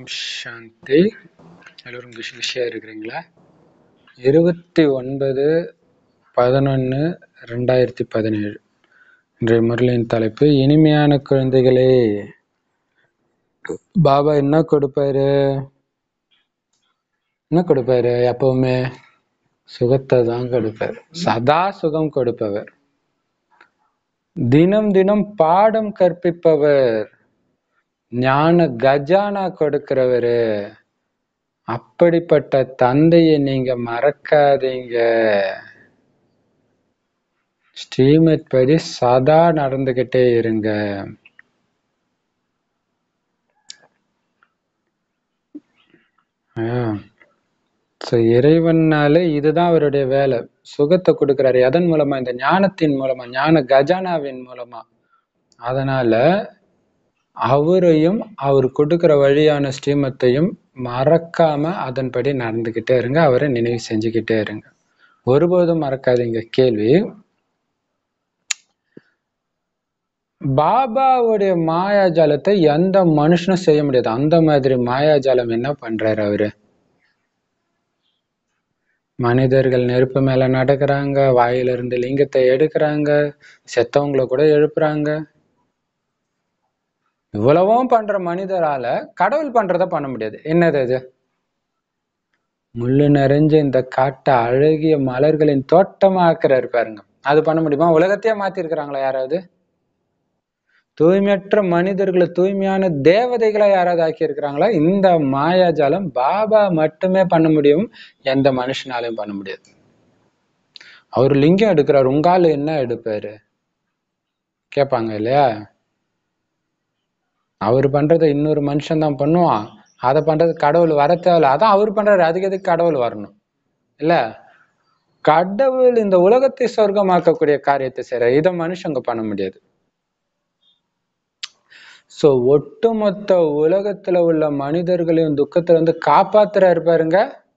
ஓம் சாந்தி எல்லோரும் குஷி குஷியாக இருக்கிறீங்களா இருபத்தி ஒன்பது பதினொன்று ரெண்டாயிரத்தி பதினேழு இன்றைய முரளியின் தலைப்பு இனிமையான குழந்தைகளே பாபா என்ன கொடுப்பாரு என்ன கொடுப்பாரு எப்பவுமே சுகத்தை தான் கொடுப்பார் சதா சுகம் கொடுப்பவர் தினம் தினம் பாடம் கற்பிப்பவர் ஞான கஜானா கொடுக்கிறவரு அப்படிப்பட்ட தந்தையை நீங்க மறக்காதீங்க ஸ்ரீமத் படி சதா நடந்துகிட்டே இருங்க ஸோ இறைவனால இதுதான் அவருடைய வேலை சுகத்தை கொடுக்கிறாரு எதன் மூலமா இந்த ஞானத்தின் மூலமா ஞான கஜானாவின் மூலமா அதனால அவரையும் அவர் கொடுக்கிற வழியான ஸ்ரீமத்தையும் மறக்காம அதன்படி நடந்துகிட்டே இருங்க அவரை நினைவு செஞ்சுக்கிட்டே இருங்க ஒருபோதும் மறக்காதீங்க கேள்வி பாபாவுடைய மாயாஜாலத்தை எந்த மனுஷனும் செய்ய முடியாது அந்த மாதிரி மாயாஜாலம் என்ன பண்றாரு அவரு மனிதர்கள் நெருப்பு மேல நடக்கிறாங்க வாயிலிருந்து லிங்கத்தை எடுக்கிறாங்க செத்தவங்களை கூட எழுப்புறாங்க இவ்வளவும் பண்ற மனிதரால கடவுள் பண்றத பண்ண முடியாது என்னது அது முள்ளு நிறைஞ்ச இந்த காட்டை அழகிய மலர்களின் தோட்டமா ஆக்குறாரு பாருங்க அது பண்ண முடியுமா உலகத்தையே மாத்தி இருக்கிறாங்களா யாராவது தூய்மையற்ற மனிதர்களை தூய்மையான தேவதைகளை யாராவது ஆக்கி இருக்கிறாங்களா இந்த மாயாஜாலம் பாபா மட்டுமே பண்ண முடியும் எந்த மனுஷனாலையும் பண்ண முடியாது அவர் லிங்கம் எடுக்கிறார் உங்கால என்ன எடுப்பாரு கேட்பாங்க இல்லையா அவர் பண்றதை இன்னொரு மனுஷன் தான் பண்ணுவான் அதை பண்றது கடவுள் வர தேவையில்ல அதான் அவர் பண்றாரு அதுக்கு எதுக்கு கடவுள் வரணும் இல்ல கடவுள் இந்த உலகத்தை சொர்க்கமாக்கக்கூடிய காரியத்தை செய்யற இதை மனுஷங்க பண்ண முடியாது சோ ஒட்டுமொத்த உலகத்துல உள்ள மனிதர்களையும் துக்கத்துல வந்து காப்பாத்துறாரு பாருங்க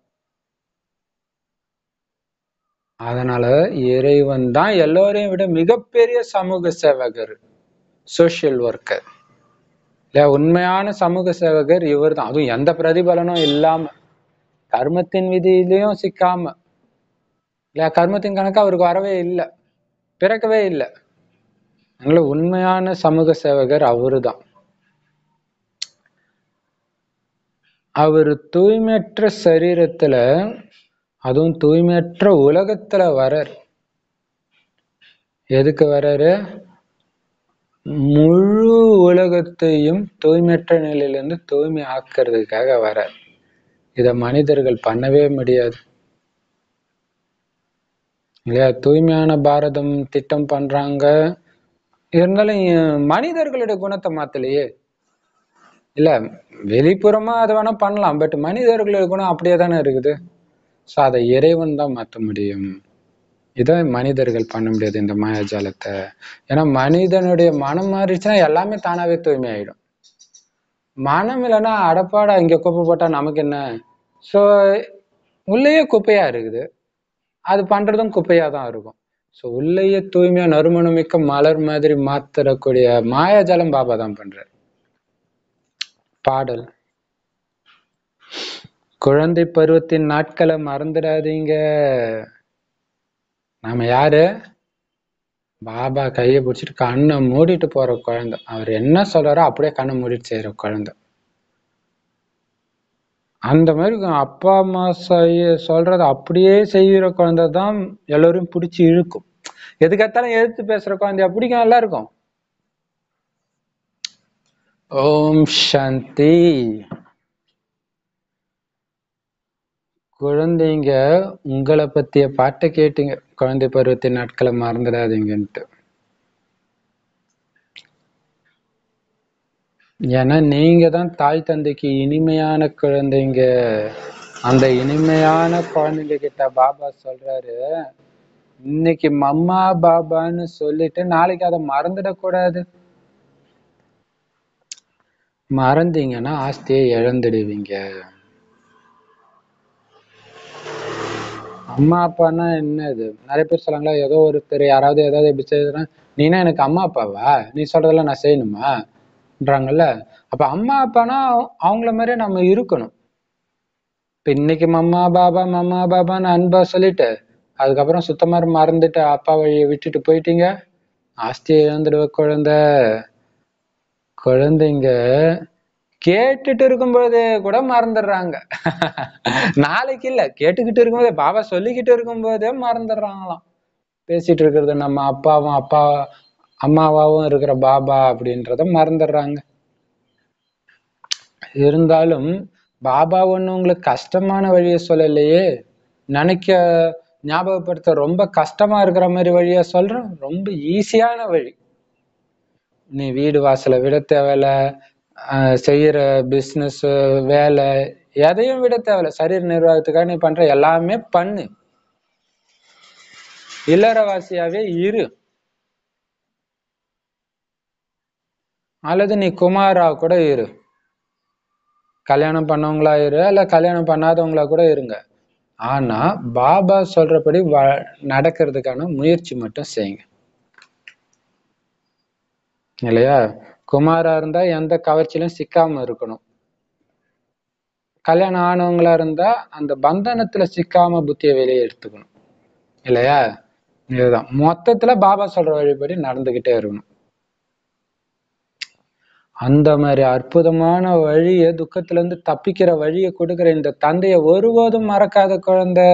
அதனால இறைவன் தான் எல்லோரையும் விட மிகப்பெரிய சமூக சேவகர் சோசியல் ஒர்க்கர் இல்லையா உண்மையான சமூக சேவகர் இவர் தான் அதுவும் எந்த பிரதிபலனும் இல்லாம கர்மத்தின் விதியிலையும் சிக்காம இல்லையா கர்மத்தின் கணக்கு அவருக்கு வரவே இல்லை பிறக்கவே இல்லை அதனால உண்மையான சமூக சேவகர் அவரு தான் அவர் தூய்மையற்ற சரீரத்துல அதுவும் தூய்மையற்ற உலகத்துல வரார் எதுக்கு வர்றாரு முழு உலகத்தையும் தூய்மையற்ற நிலையிலிருந்து தூய்மை ஆக்கிறதுக்காக வரார் இத மனிதர்கள் பண்ணவே முடியாது இல்லையா தூய்மையான பாரதம் திட்டம் பண்றாங்க இருந்தாலும் மனிதர்களுடைய குணத்தை மாத்தலையே இல்ல வெளிப்புறமா அதை வேணா பண்ணலாம் பட் மனிதர்களுடைய குணம் அப்படியே தானே இருக்குது ஸோ அதை இறைவன் தான் மாற்ற முடியும் இதை மனிதர்கள் பண்ண முடியாது இந்த மாயாஜாலத்தை ஏன்னா மனிதனுடைய மனம் மாறிச்சுன்னா எல்லாமே தானாவே தூய்மை ஆயிடும் மனம் இல்லைன்னா அடப்பாடா இங்க குப்பை போட்டா நமக்கு என்ன ஸோ உள்ளேயே குப்பையா இருக்குது அது பண்றதும் குப்பையா தான் இருக்கும் ஸோ உள்ளேயே தூய்மையா நறுமணமிக்க மலர் மாதிரி மாத்தரக்கூடிய மாயாஜாலம் பாபா தான் பண்றாரு பாடல் குழந்தை பருவத்தின் நாட்களை மறந்துடாதீங்க நாம யாரு பாபா கையை பிடிச்சிட்டு கண்ணை மூடிட்டு போற குழந்தை அவர் என்ன சொல்றாரோ அப்படியே கண்ணை மூடிட்டு செய்யற குழந்தை அந்த மாதிரி அப்பா அம்மா செய்ய சொல்றத அப்படியே செய்யற குழந்தை தான் எல்லோரும் பிடிச்சி இழுக்கும் எதுக்கத்தாலும் எதிர்த்து பேசுற குழந்தைய பிடிக்கும் நல்லா இருக்கும் ஓம் சாந்தி குழந்தைங்க உங்களை பத்திய பாட்டை கேட்டீங்க குழந்தை பருவத்தின் நாட்களை மறந்துடாதீங்கன்ட்டு ஏன்னா நீங்க தான் தாய் தந்தைக்கு இனிமையான குழந்தைங்க அந்த இனிமையான குழந்தைங்க கிட்ட பாபா சொல்றாரு இன்னைக்கு மம்மா பாபான்னு சொல்லிட்டு நாளைக்கு அதை மறந்துடக்கூடாது மறந்தீங்கன்னா ஆஸ்தியை இழந்துடுவீங்க அம்மா அப்பான்னா என்ன இது நிறைய பேர் சொல்றாங்களா ஏதோ ஒருத்தர் யாராவது ஏதாவது எப்படி செய்யறாங்க நீனா எனக்கு அம்மா அப்பாவா நீ சொல்றதெல்லாம் நான் செய்யணுமா பாபான்றாங்கல்ல அப்ப அம்மா அப்பானா அவங்கள மாதிரியே நம்ம இருக்கணும் இப்ப இன்னைக்கு மம்மா பாபா மம்மா பாபான்னு அன்பா சொல்லிட்டு அதுக்கப்புறம் சுத்தமா மறந்துட்டு அப்பா வழியை விட்டுட்டு போயிட்டீங்க ஆஸ்தியை இழந்துடுவ குழந்தை குழந்தைங்க கேட்டுட்டு இருக்கும்போதே கூட மறந்துடுறாங்க நாளைக்கு இல்ல கேட்டுக்கிட்டு இருக்கும்போதே பாபா சொல்லிக்கிட்டு இருக்கும்போதே மறந்துடுறாங்களாம் பேசிட்டு இருக்கிறது நம்ம அப்பாவும் அப்பா அம்மாவாவும் இருக்கிற பாபா அப்படின்றத மறந்துடுறாங்க இருந்தாலும் பாபா ஒண்ணு உங்களுக்கு கஷ்டமான வழியை சொல்லலையே நினைக்க ஞாபகப்படுத்த ரொம்ப கஷ்டமா இருக்கிற மாதிரி வழியா சொல்றேன் ரொம்ப ஈஸியான வழி நீ வீடு வாசலை விட தேவையில்ல ஆஹ் செய்யற பிசினஸ் வேலை எதையும் விட தேவையில்ல சரீர நிர்வாகத்துக்காக நீ பண்ற எல்லாமே பண்ணு இல்லறவாசியாவே இரு அல்லது நீ குமாரா கூட இரு கல்யாணம் பண்ணவங்களா இரு இல்ல கல்யாணம் பண்ணாதவங்களா கூட இருங்க ஆனா பாபா சொல்றபடி வ நடக்கிறதுக்கான முயற்சி மட்டும் செய்யுங்க இல்லையா குமாரா இருந்தா எந்த கவர்ச்சியிலும் சிக்காம இருக்கணும் கல்யாணம் ஆனவங்களா இருந்தா அந்த பந்தனத்துல சிக்காம புத்தியை வெளியே எடுத்துக்கணும் இல்லையா இதுதான் மொத்தத்துல பாபா சொல்ற வழிபடி நடந்துகிட்டே இருக்கணும் அந்த மாதிரி அற்புதமான வழிய துக்கத்துல இருந்து தப்பிக்கிற வழியை கொடுக்கிற இந்த தந்தைய ஒருபோதும் மறக்காத குழந்தை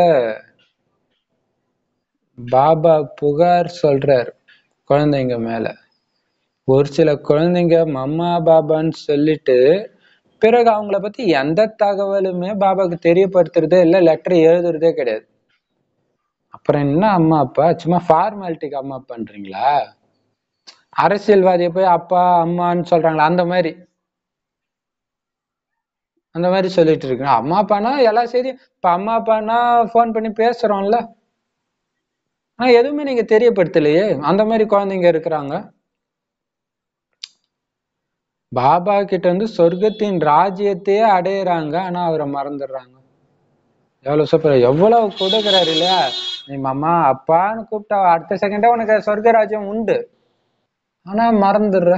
பாபா புகார் சொல்றார் குழந்தைங்க மேல ஒரு சில குழந்தைங்க மம்மா பாபான்னு சொல்லிட்டு பிறகு அவங்கள பத்தி எந்த தகவலுமே பாபாக்கு தெரியப்படுத்துறதே இல்லை லெட்டர் எழுதுறதே கிடையாது அப்புறம் என்ன அம்மா அப்பா சும்மா ஃபார்மாலிட்டிக்கு அம்மா பண்றீங்களா அரசியல்வாதியை போய் அப்பா அம்மான்னு சொல்றாங்களா அந்த மாதிரி அந்த மாதிரி சொல்லிட்டு இருக்கேன் அம்மா அப்பானா எல்லா செய்தியும் இப்ப அம்மா அப்பானா ஃபோன் பண்ணி பேசுறோம்ல ஆனா எதுவுமே நீங்க தெரியப்படுத்தலையே அந்த மாதிரி குழந்தைங்க இருக்கிறாங்க பாபா கிட்ட இருந்து சொர்க்கத்தின் ராஜ்யத்தையே அடையிறாங்க ஆனா அவரை மறந்துடுறாங்க எவ்வளவு சூப்பர் எவ்வளவு கொடுக்குறாரு இல்லையா நீ மாமா அப்பான்னு கூப்பிட்டா அடுத்த செகண்டே உனக்கு சொர்க்க ராஜ்யம் உண்டு ஆனா மறந்துடுற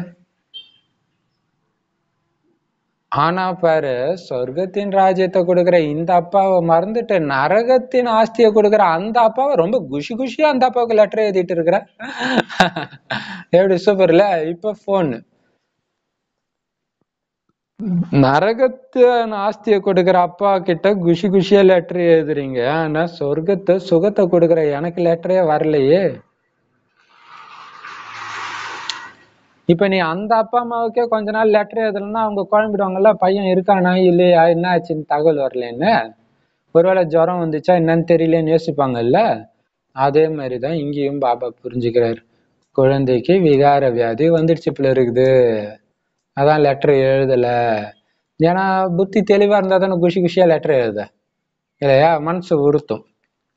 ஆனா பாரு சொர்க்கத்தின் ராஜ்யத்தை கொடுக்குற இந்த அப்பாவை மறந்துட்டு நரகத்தின் ஆஸ்தியை கொடுக்குற அந்த அப்பாவை ரொம்ப குஷி குஷியா அந்த அப்பாவுக்கு லெட்டர் எழுதிட்டு இருக்கிற எப்படி சூப்பர்ல இப்ப போன் நரகத்தின் ஆஸ்தியை கொடுக்குற அப்பா கிட்ட குஷி குஷியா லெட்டர் எழுதுறீங்க ஆனா சொர்க்கத்தை சுகத்தை கொடுக்குற எனக்கு லெட்டரே வரலையே இப்ப நீ அந்த அப்பா அம்மாவுக்கே கொஞ்ச நாள் லெட்டர் எழுதலன்னா அவங்க குழம்பிடுவாங்கல்ல பையன் இருக்கானா இல்லையா என்ன ஆச்சுன்னு தகவல் வரலன்னு ஒருவேளை ஜுரம் வந்துச்சா என்னன்னு தெரியலன்னு யோசிப்பாங்கல்ல அதே மாதிரிதான் இங்கேயும் பாபா புரிஞ்சுக்கிறாரு குழந்தைக்கு விகார வியாதி வந்துடுச்சு போல இருக்குது அதான் லெட்டர் எழுதல ஏன்னா புத்தி தெளிவா இருந்தா தானே குஷி குஷியா லெட்டர் எழுத இல்லையா மனசு உறுத்தும்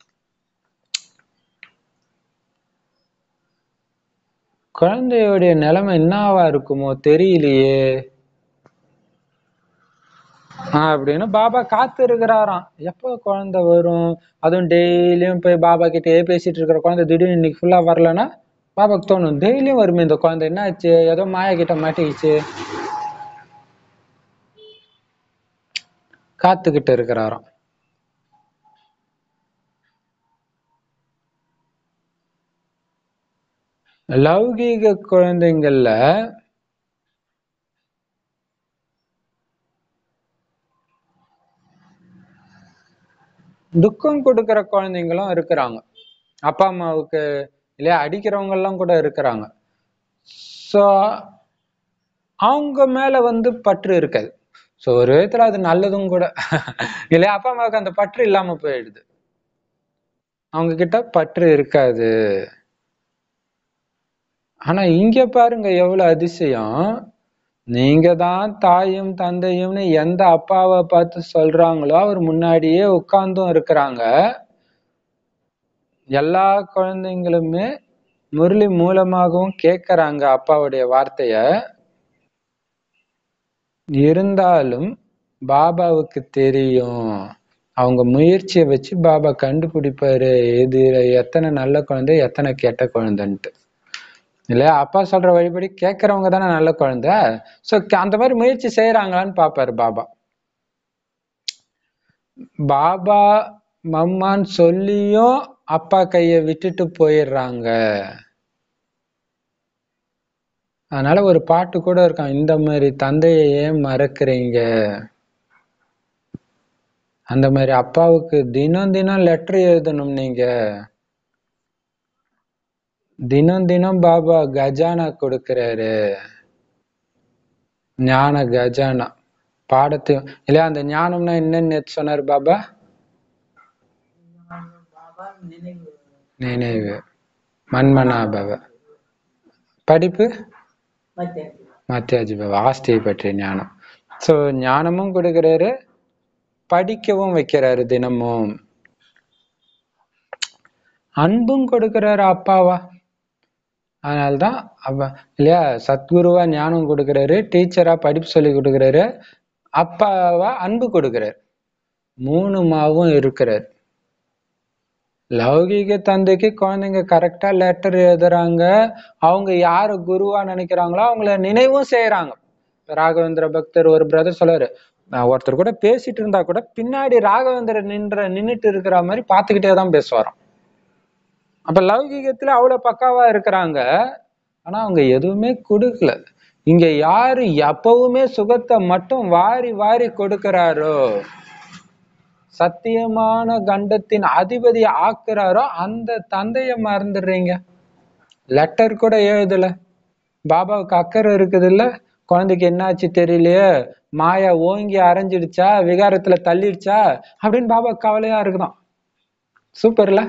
குழந்தையோடைய நிலைமை என்னவா இருக்குமோ தெரியலையே ஆஹ் அப்படின்னு பாபா காத்து இருக்கிறாராம் எப்போ குழந்தை வரும் அதுவும் டெய்லியும் போய் பாபா கிட்டயே பேசிட்டு இருக்கிற குழந்தை திடீர்னு இன்னைக்கு ஃபுல்லா வரலன்னா பாபாக்கு தோணும் டெய்லியும் வருமே இந்த குழந்தை என்ன ஆச்சு ஏதோ மாயா கிட்ட மாட்டிக்கிச்சு காத்துக்கிட்டு இருக்கிறாராம் லௌகீக குழந்தைங்கள்ல துக்கம் கொடுக்கிற குழந்தைங்களும் இருக்கிறாங்க அப்பா அம்மாவுக்கு இல்லையா அடிக்கிறவங்க எல்லாம் கூட இருக்கிறாங்க சோ அவங்க மேல வந்து பற்று இருக்காது சோ ஒரு விதத்துல அது நல்லதும் கூட இல்லையா அப்பா அம்மாவுக்கு அந்த பற்று இல்லாம போயிடுது அவங்க கிட்ட பற்று இருக்காது ஆனா இங்க பாருங்க எவ்வளவு அதிசயம் நீங்க தான் தாயும் தந்தையும்னு எந்த அப்பாவை பார்த்து சொல்றாங்களோ அவர் முன்னாடியே உட்கார்ந்தும் இருக்கிறாங்க எல்லா குழந்தைங்களுமே முரளி மூலமாகவும் கேட்கறாங்க அப்பாவுடைய வார்த்தைய இருந்தாலும் பாபாவுக்கு தெரியும் அவங்க முயற்சியை வச்சு பாபா கண்டுபிடிப்பாரு எது எத்தனை நல்ல குழந்தை எத்தனை கெட்ட குழந்தைன்ட்டு இல்லையா அப்பா சொல்ற வழிபடி கேட்கறவங்க தானே நல்ல குழந்தை ஸோ அந்த மாதிரி முயற்சி செய்யறாங்களான்னு பார்ப்பாரு பாபா பாபா மம்மான்னு சொல்லியும் அப்பா கைய விட்டுட்டு போயிடுறாங்க அதனால ஒரு பாட்டு கூட இருக்கான் இந்த மாதிரி தந்தையை ஏன் மறக்கிறீங்க அந்த மாதிரி அப்பாவுக்கு தினம் தினம் லெட்டர் எழுதணும் நீங்க தினம் தினம் பாபா கஜானா கொடுக்கிறாரு ஞான கஜானா பாடத்து இல்லையா அந்த ஞானம்னா என்னன்னு நேத்து சொன்னாரு பாபா பாபா நினைவு நினைவு மன்மனாபவ படிப்பு மத்திய மத்தியாஜி பாபா ஆஸ்தியை பற்றிய ஞானம் ஸோ ஞானமும் கொடுக்கிறாரு படிக்கவும் வைக்கிறாரு தினமும் அன்பும் கொடுக்கிறாரு அப்பாவா அதனால்தான் அவ இல்லையா சத்குருவா ஞானம் கொடுக்கிறாரு டீச்சரா படிப்பு சொல்லி கொடுக்கிறாரு அப்பாவா அன்பு கொடுக்கிறாரு மூணு மாவும் இருக்கிறார் லௌகீக தந்தைக்கு குழந்தைங்க கரெக்டா லெட்டர் எழுதுறாங்க அவங்க யாரு குருவா நினைக்கிறாங்களோ அவங்கள நினைவும் செய்யறாங்க ராகவேந்திர பக்தர் ஒரு பிரதர் சொல்றாரு நான் ஒருத்தர் கூட பேசிட்டு இருந்தா கூட பின்னாடி ராகவேந்திரர் நின்ற நின்னுட்டு இருக்கிற மாதிரி பார்த்துக்கிட்டே தான் பேசுவாராம் அப்ப லௌகீகத்துல அவ்வளவு பக்காவா இருக்கிறாங்க ஆனா அவங்க எதுவுமே கொடுக்கல இங்க யாரு எப்பவுமே சுகத்தை மட்டும் வாரி வாரி கொடுக்கிறாரோ சத்தியமான கண்டத்தின் அதிபதி ஆக்குறாரோ அந்த தந்தைய மறந்துடுறீங்க லெட்டர் கூட எழுதல பாபாவுக்கு அக்கறை இருக்குது இல்ல குழந்தைக்கு என்னாச்சு தெரியலையே மாயா ஓங்கி அரைஞ்சிடுச்சா விகாரத்துல தள்ளிடுச்சா அப்படின்னு பாபா கவலையா இருக்குதான் சூப்பர்ல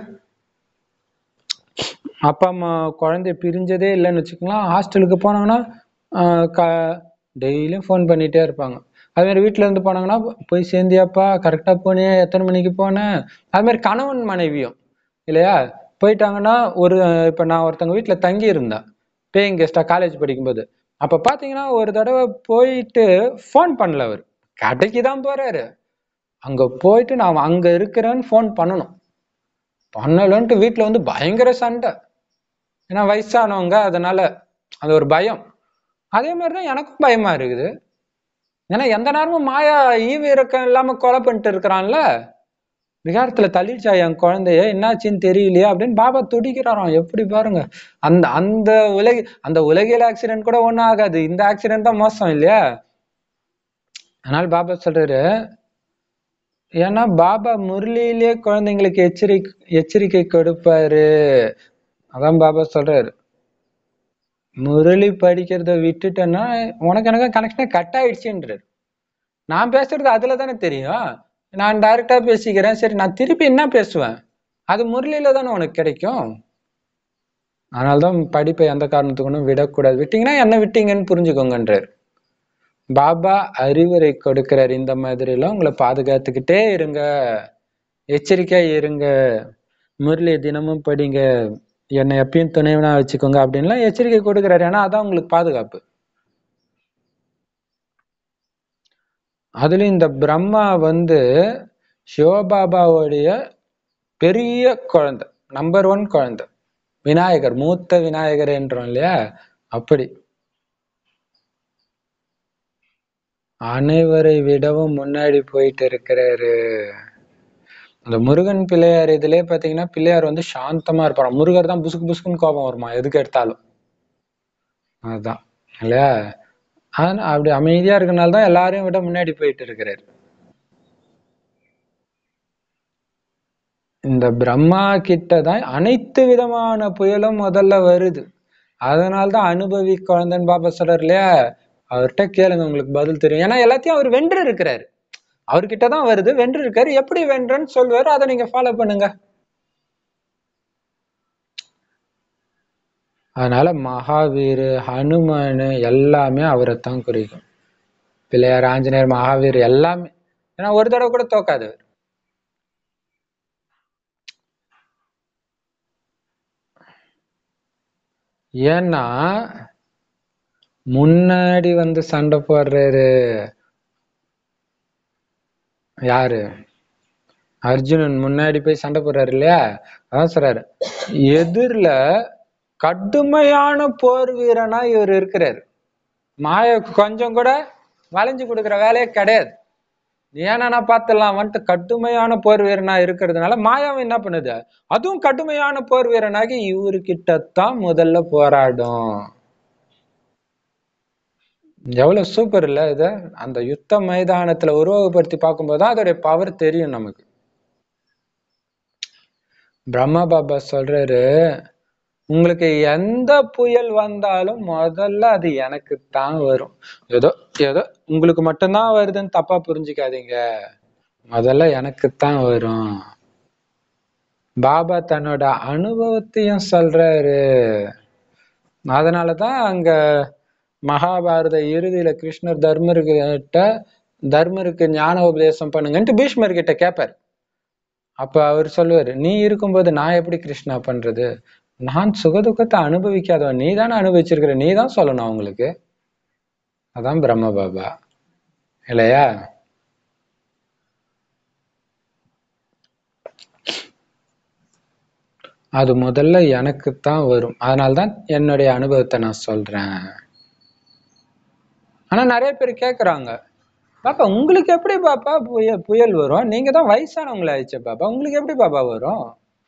அப்பா அம்மா குழந்தைய பிரிஞ்சதே இல்லைன்னு வச்சுக்கோங்களேன் ஹாஸ்டலுக்கு போனாங்கன்னா ஆஹ் க டெய்லியும் ஃபோன் பண்ணிட்டே இருப்பாங்க அது மாதிரி வீட்ல இருந்து போனாங்கன்னா போய் சேர்ந்தியாப்பா கரெக்டா போனியா எத்தனை மணிக்கு போனேன் அது மாதிரி கணவன் மனைவியும் இல்லையா போயிட்டாங்கன்னா ஒரு இப்ப நான் ஒருத்தவங்க வீட்ல தங்கி இருந்தேன் பேயிங் கெஸ்டா காலேஜ் படிக்கும்போது அப்ப பாத்தீங்கன்னா ஒரு தடவை போயிட்டு ஃபோன் பண்ணல அவர் கடைக்கு தான் போறாரு அங்க போயிட்டு நான் அங்க இருக்கிறேன்னு ஃபோன் பண்ணணும் பண்ணலன்ட்டு வீட்ல வந்து பயங்கர சண்டை ஏன்னா வயசானவங்க அதனால அது ஒரு பயம் அதே மாதிரிதான் எனக்கும் பயமா இருக்குது ஏன்னா எந்த நேரமும் மாயா ஈவு இறக்கம் இல்லாம கொலை பண்ணிட்டு இருக்கிறான்ல விகாரத்துல தள்ளிடுச்சா என் குழந்தைய என்னாச்சுன்னு தெரியலையே அப்படின்னு பாபா துடிக்கிறாராம் எப்படி பாருங்க அந்த அந்த உலக அந்த உலகியல் ஆக்சிடென்ட் கூட ஒண்ணும் ஆகாது இந்த ஆக்சிடென்ட் தான் மோசம் இல்லையா அதனால பாபா சொல்றாரு ஏன்னா பாபா முரளியிலே குழந்தைங்களுக்கு எச்சரிக்கை எச்சரிக்கை கொடுப்பாரு அதான் பாபா சொல்றாரு முரளி படிக்கிறத விட்டுட்டேன்னா உனக்கு எனக்கு கனெக்ஷனே கட் ஆயிடுச்சுன்றாரு நான் பேசுறது அதுல தானே தெரியும் நான் டைரக்டா பேசிக்கிறேன் சரி நான் திருப்பி என்ன பேசுவேன் அது முரளியில தானே உனக்கு கிடைக்கும் அதனால்தான் படிப்பை எந்த காரணத்துக்கு விடக்கூடாது விட்டீங்கன்னா என்ன விட்டீங்கன்னு புரிஞ்சுக்கோங்கன்றார் பாபா அறிவுரை கொடுக்கிறார் இந்த மாதிரி எல்லாம் உங்களை பாதுகாத்துக்கிட்டே இருங்க எச்சரிக்கையா இருங்க முரளி தினமும் படிங்க என்னை எப்பயும் துணைவனா வச்சுக்கோங்க அப்படின்லாம் எச்சரிக்கை கொடுக்கிறாரு ஏன்னா அதான் உங்களுக்கு பாதுகாப்பு அதுலயும் இந்த பிரம்மா வந்து சிவபாபாவுடைய பெரிய குழந்தை நம்பர் ஒன் குழந்தை விநாயகர் மூத்த விநாயகர் என்றோம் இல்லையா அப்படி அனைவரை விடவும் முன்னாடி போயிட்டு இருக்கிறாரு அந்த முருகன் பிள்ளையார் இதுலயே பாத்தீங்கன்னா பிள்ளையார் வந்து சாந்தமா இருப்பாராம் முருகர் தான் புசுக்கு புசுக்குன்னு கோபம் வருமா எதுக்கு எடுத்தாலும் அதுதான் இல்லையா ஆனா அப்படி அமைதியா இருக்கனால தான் எல்லாரையும் விட முன்னாடி போயிட்டு இருக்கிறாரு இந்த பிரம்மா கிட்ட தான் அனைத்து விதமான புயலும் முதல்ல வருது அதனால்தான் அனுபவி குழந்தைன்னு பாப்பா சொல்றாரு இல்லையா அவர்கிட்ட கேளுங்க உங்களுக்கு பதில் தெரியும் ஏன்னா எல்லாத்தையும் அவர் வென்று இருக்கிறாரு அவர்கிட்ட தான் வருது வென்று இருக்காரு எப்படி வென்றன்னு சொல்லுவாரு அதை நீங்க ஃபாலோ பண்ணுங்க அதனால மகாவீர் ஹனுமான் எல்லாமே அவரைத்தான் குறிக்கும் பிள்ளையார் ஆஞ்சநேயர் மகாவீர் எல்லாமே ஏன்னா ஒரு தடவை கூட தோக்காது அவர் ஏன்னா முன்னாடி வந்து சண்டை போடுறாரு யாரு அர்ஜுனன் முன்னாடி போய் சண்டை போடுறாரு இல்லையா அதான் சொல்றாரு எதிரில கடுமையான போர் வீரனா இவர் இருக்கிறார் மாய கொஞ்சம் கூட வளைஞ்சு கொடுக்குற வேலையே கிடையாது நீ ஏன்னா பார்த்துடலாம் வந்துட்டு கடுமையான போர் வீரனா இருக்கிறதுனால மாயாவும் என்ன பண்ணுது அதுவும் கடுமையான போர் வீரனாகி இவருக்கிட்டத்தான் முதல்ல போராடும் எவ்வளவு சூப்பர் இல்ல இது அந்த யுத்த மைதானத்துல உருவகப்படுத்தி பார்க்கும்போது தான் அதோடைய பவர் தெரியும் நமக்கு பிரம்மா பாபா சொல்றாரு உங்களுக்கு எந்த புயல் வந்தாலும் முதல்ல அது எனக்கு தான் வரும் ஏதோ ஏதோ உங்களுக்கு மட்டும்தான் வருதுன்னு தப்பா புரிஞ்சுக்காதீங்க முதல்ல எனக்கு தான் வரும் பாபா தன்னோட அனுபவத்தையும் சொல்றாரு அதனாலதான் அங்க மகாபாரத இறுதியில கிருஷ்ணர் தர்மர்கிட்ட தர்மருக்கு ஞான உபதேசம் பண்ணுங்கன்ட்டு பீஷ்மர் கிட்ட கேட்பார் அப்ப அவர் சொல்லுவாரு நீ இருக்கும்போது நான் எப்படி கிருஷ்ணா பண்றது நான் சுகதுக்கத்தை அனுபவிக்காதவன் நீ தானே அனுபவிச்சிருக்கிற நீ தான் சொல்லணும் அவங்களுக்கு அதான் பிரம்ம பாபா இல்லையா அது முதல்ல எனக்குத்தான் வரும் அதனால்தான் என்னுடைய அனுபவத்தை நான் சொல்றேன் ஆனா நிறைய பேர் கேக்குறாங்க பாப்பா உங்களுக்கு எப்படி பாப்பா புயல் புயல் வரும் நீங்க தான் வயசானவங்கள ஆயிடுச்சு பாப்பா உங்களுக்கு எப்படி பாப்பா வரும்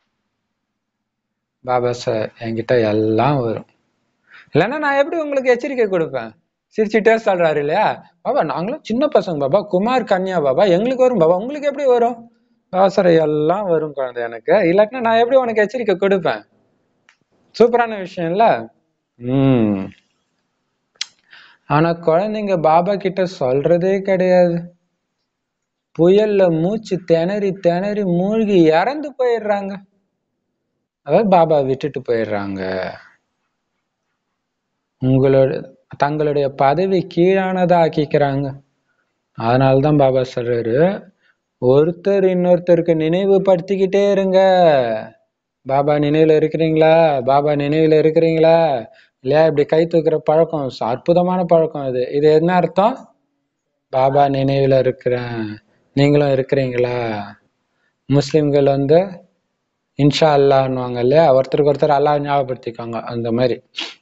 பாபா சார் என்கிட்ட எல்லாம் வரும் இல்லைன்னா நான் எப்படி உங்களுக்கு எச்சரிக்கை கொடுப்பேன் சிரிச்சுட்டே சொல்றாரு இல்லையா பாபா நாங்களும் சின்ன பசங்க பாபா குமார் கன்யா பாபா எங்களுக்கு வரும் பாபா உங்களுக்கு எப்படி வரும் பாபா சார் எல்லாம் வரும் குழந்தை எனக்கு இல்லாட்டினா நான் எப்படி உனக்கு எச்சரிக்கை கொடுப்பேன் சூப்பரான விஷயம் இல்ல உம் ஆனா குழந்தைங்க பாபா கிட்ட சொல்றதே கிடையாது புயல்ல மூச்சு திணறி திணறி மூழ்கி இறந்து போயிடுறாங்க அதாவது பாபா விட்டுட்டு போயிடுறாங்க உங்களோட தங்களுடைய பதவி கீழானதா ஆக்கிக்கிறாங்க அதனாலதான் பாபா சொல்றாரு ஒருத்தர் இன்னொருத்தருக்கு நினைவுபடுத்திக்கிட்டே இருங்க பாபா நினைவுல இருக்கிறீங்களா பாபா நினைவுல இருக்கிறீங்களா இல்லையா இப்படி கை தூக்குற பழக்கம் ச- அற்புதமான பழக்கம் இது இது என்ன அர்த்தம் பாபா நினைவுல இருக்கிறேன் நீங்களும் இருக்கிறீங்களா முஸ்லிம்கள் வந்து இன்ஷா அல்லான்னுவாங்க இல்லையா ஒருத்தருக்கு ஒருத்தர் அல்லாஹ் ஞாபகப்படுத்திக்காங்க அந்த மாதிரி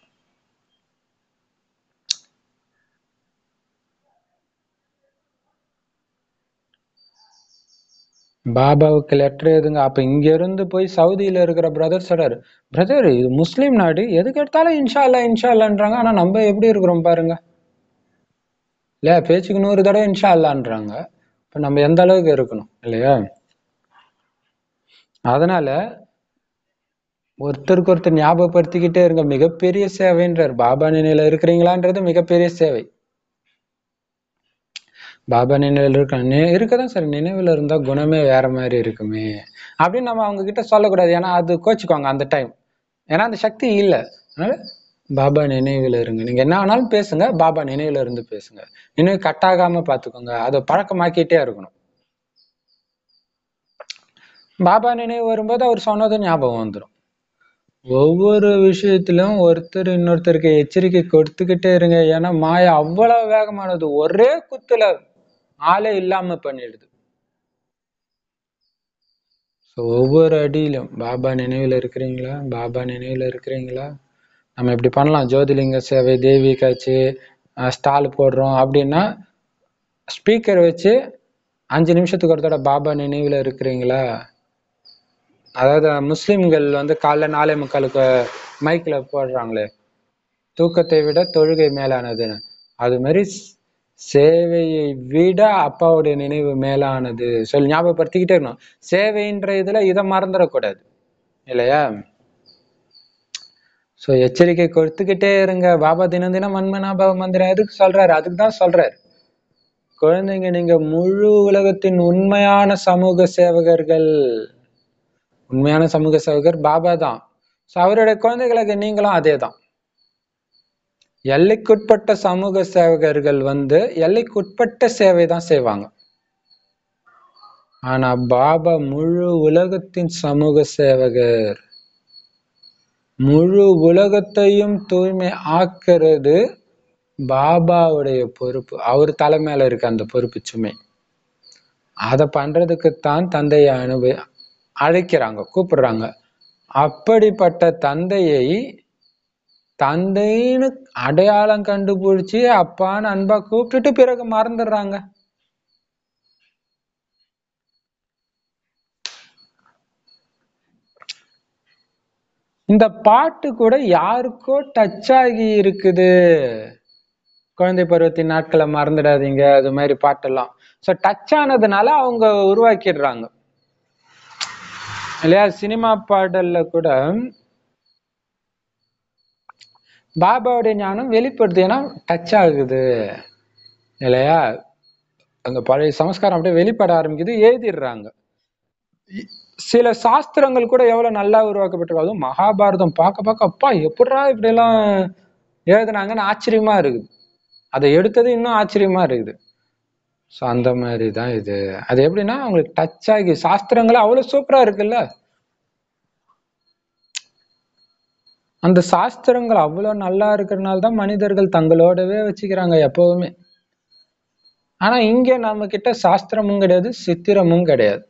பாபாவுக்கு லெட்டர் எதுங்க அப்ப இங்க இருந்து போய் சவுதியில இருக்கிற பிரதர் சொல்றாரு பிரதர் இது முஸ்லீம் நாடு எதுக்கு எடுத்தாலும் இன்ஷா அல்லா இன்ஷா அல்லான்றாங்க ஆனா நம்ம எப்படி இருக்கிறோம் பாருங்க இல்லையா பேச்சுக்கு நூறு தடவை இன்ஷா அல்லான்றாங்க இப்ப நம்ம எந்த அளவுக்கு இருக்கணும் இல்லையா அதனால ஒருத்தருக்கு ஒருத்தர் ஞாபகப்படுத்திக்கிட்டே இருங்க மிகப்பெரிய சேவைன்றார் பாபா நினைவுல இருக்கிறீங்களான்றது மிகப்பெரிய சேவை பாபா நினைவில் இருக்க நி- இருக்கதான் சரி நினைவுல இருந்தா குணமே வேற மாதிரி இருக்குமே அப்படின்னு நம்ம அவங்க கிட்ட சொல்லக்கூடாது ஏன்னா அது கோச்சுக்குவாங்க அந்த டைம் ஏன்னா அந்த சக்தி இல்லை அதனால பாபா நினைவுல இருங்க நீங்க என்ன வேணாலும் பேசுங்க பாபா நினைவுல இருந்து பேசுங்க நினைவு கட்டாகாம பாத்துக்கோங்க அதை பழக்கமாக்கிட்டே இருக்கணும் பாபா நினைவு வரும்போது அவர் சொன்னது ஞாபகம் வந்துடும் ஒவ்வொரு விஷயத்திலும் ஒருத்தர் இன்னொருத்தருக்கு எச்சரிக்கை கொடுத்துக்கிட்டே இருங்க ஏன்னா மாயா அவ்வளவு வேகமானது ஒரே குத்துல ஆளே இல்லாம பண்ணிடுது ஸோ ஒவ்வொரு அடியிலும் பாபா நினைவுல இருக்கிறீங்களா பாபா நினைவுல இருக்கிறீங்களா நம்ம இப்படி பண்ணலாம் ஜோதிலிங்க சேவை தேவி காட்சி ஸ்டால் போடுறோம் அப்படின்னா ஸ்பீக்கர் வச்சு அஞ்சு நிமிஷத்துக்கு ஒரு தடவை பாபா நினைவுல இருக்கிறீங்களா அதாவது முஸ்லிம்கள் வந்து காலைல நாலே முக்காலுக்கு மைக்ல போடுறாங்களே தூக்கத்தை விட தொழுகை மேலானதுன்னு அது மாதிரி ஸ்- சேவையை விட அப்பாவுடைய நினைவு மேலானது சொல்லி ஞாபகப்படுத்திக்கிட்டே இருக்கணும் சேவைன்ற இதுல இதை மறந்துடக்கூடாது இல்லையா சோ எச்சரிக்கை கொடுத்துக்கிட்டே இருங்க பாபா தினம் தினம் மன்மனாபாவ மந்திரம் எதுக்கு சொல்றாரு அதுக்கு தான் சொல்றாரு குழந்தைங்க நீங்க முழு உலகத்தின் உண்மையான சமூக சேவகர்கள் உண்மையான சமூக சேவகர் பாபா தான் ஸோ அவருடைய குழந்தைகளுக்கு நீங்களும் அதே தான் எல்லைக்குட்பட்ட சமூக சேவகர்கள் வந்து எல்லைக்குட்பட்ட சேவை தான் செய்வாங்க ஆனா பாபா முழு உலகத்தின் சமூக சேவகர் முழு உலகத்தையும் தூய்மை ஆக்குறது பாபாவுடைய பொறுப்பு அவர் தலைமையில இருக்க அந்த பொறுப்பு சுமை அதை பண்றதுக்குத்தான் தந்தையை அனுபவி அழைக்கிறாங்க கூப்பிடுறாங்க அப்படிப்பட்ட தந்தையை தந்தைன்னு அடையாளம் கண்டுபிடிச்சு அப்பான்னு அன்பா கூப்பிட்டுட்டு பிறகு மறந்துடுறாங்க இந்த பாட்டு கூட யாருக்கோ டச் ஆகி இருக்குது குழந்தை பருவத்தின் நாட்களை மறந்துடாதீங்க அது மாதிரி பாட்டெல்லாம் ஸோ டச் ஆனதுனால அவங்க உருவாக்கிடுறாங்க இல்லையா சினிமா பாடல்ல கூட பாபாவுடைய ஞானம் வெளிப்படுது ஏன்னா டச் ஆகுது இல்லையா அங்க பழைய சமஸ்காரம் அப்படியே வெளிப்பட ஆரம்பிக்குது எழுதிடுறாங்க இ- சில சாஸ்திரங்கள் கூட எவ்வளவு நல்லா உருவாக்கப்பட்டிருக்கு அதுவும் மகாபாரதம் பார்க்க பார்க்க அப்பா எப்படிடா இப்படி எல்லாம் எழுதுனாங்கன்னு ஆச்சரியமா இருக்குது அதை எடுத்தது இன்னும் ஆச்சரியமா இருக்குது ஸோ அந்த மாதிரி தான் இது அது எப்படின்னா அவங்களுக்கு டச் ஆகி சாஸ்திரங்கள் அவ்வளவு சூப்பரா இருக்குல்ல அந்த சாஸ்திரங்கள் அவ்வளவு நல்லா இருக்கிறதுனால தான் மனிதர்கள் தங்களோடவே வச்சுக்கிறாங்க எப்பவுமே ஆனா இங்க நம்ம கிட்ட சாஸ்திரமும் கிடையாது சித்திரமும் கிடையாது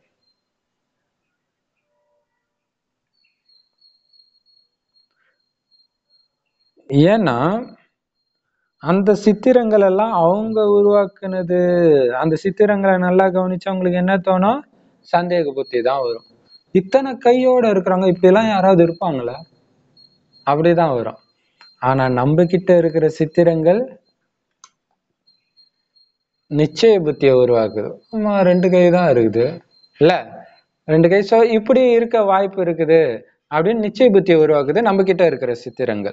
ஏன்னா அந்த சித்திரங்கள் எல்லாம் அவங்க உருவாக்குனது அந்த சித்திரங்களை நல்லா கவனிச்சா உங்களுக்கு என்ன தோணும் சந்தேக புத்தி தான் வரும் இத்தனை கையோட இருக்கிறவங்க இப்படி எல்லாம் யாராவது இருப்பாங்களா அப்படிதான் வரும் ஆனா நம்ம கிட்ட இருக்கிற சித்திரங்கள் நிச்சய புத்தியை உருவாக்குது ஆமா ரெண்டு கை தான் இருக்குது இல்ல ரெண்டு கை சோ இப்படி இருக்க வாய்ப்பு இருக்குது அப்படின்னு நிச்சய புத்தியை உருவாக்குது நம்ம கிட்ட இருக்கிற சித்திரங்கள்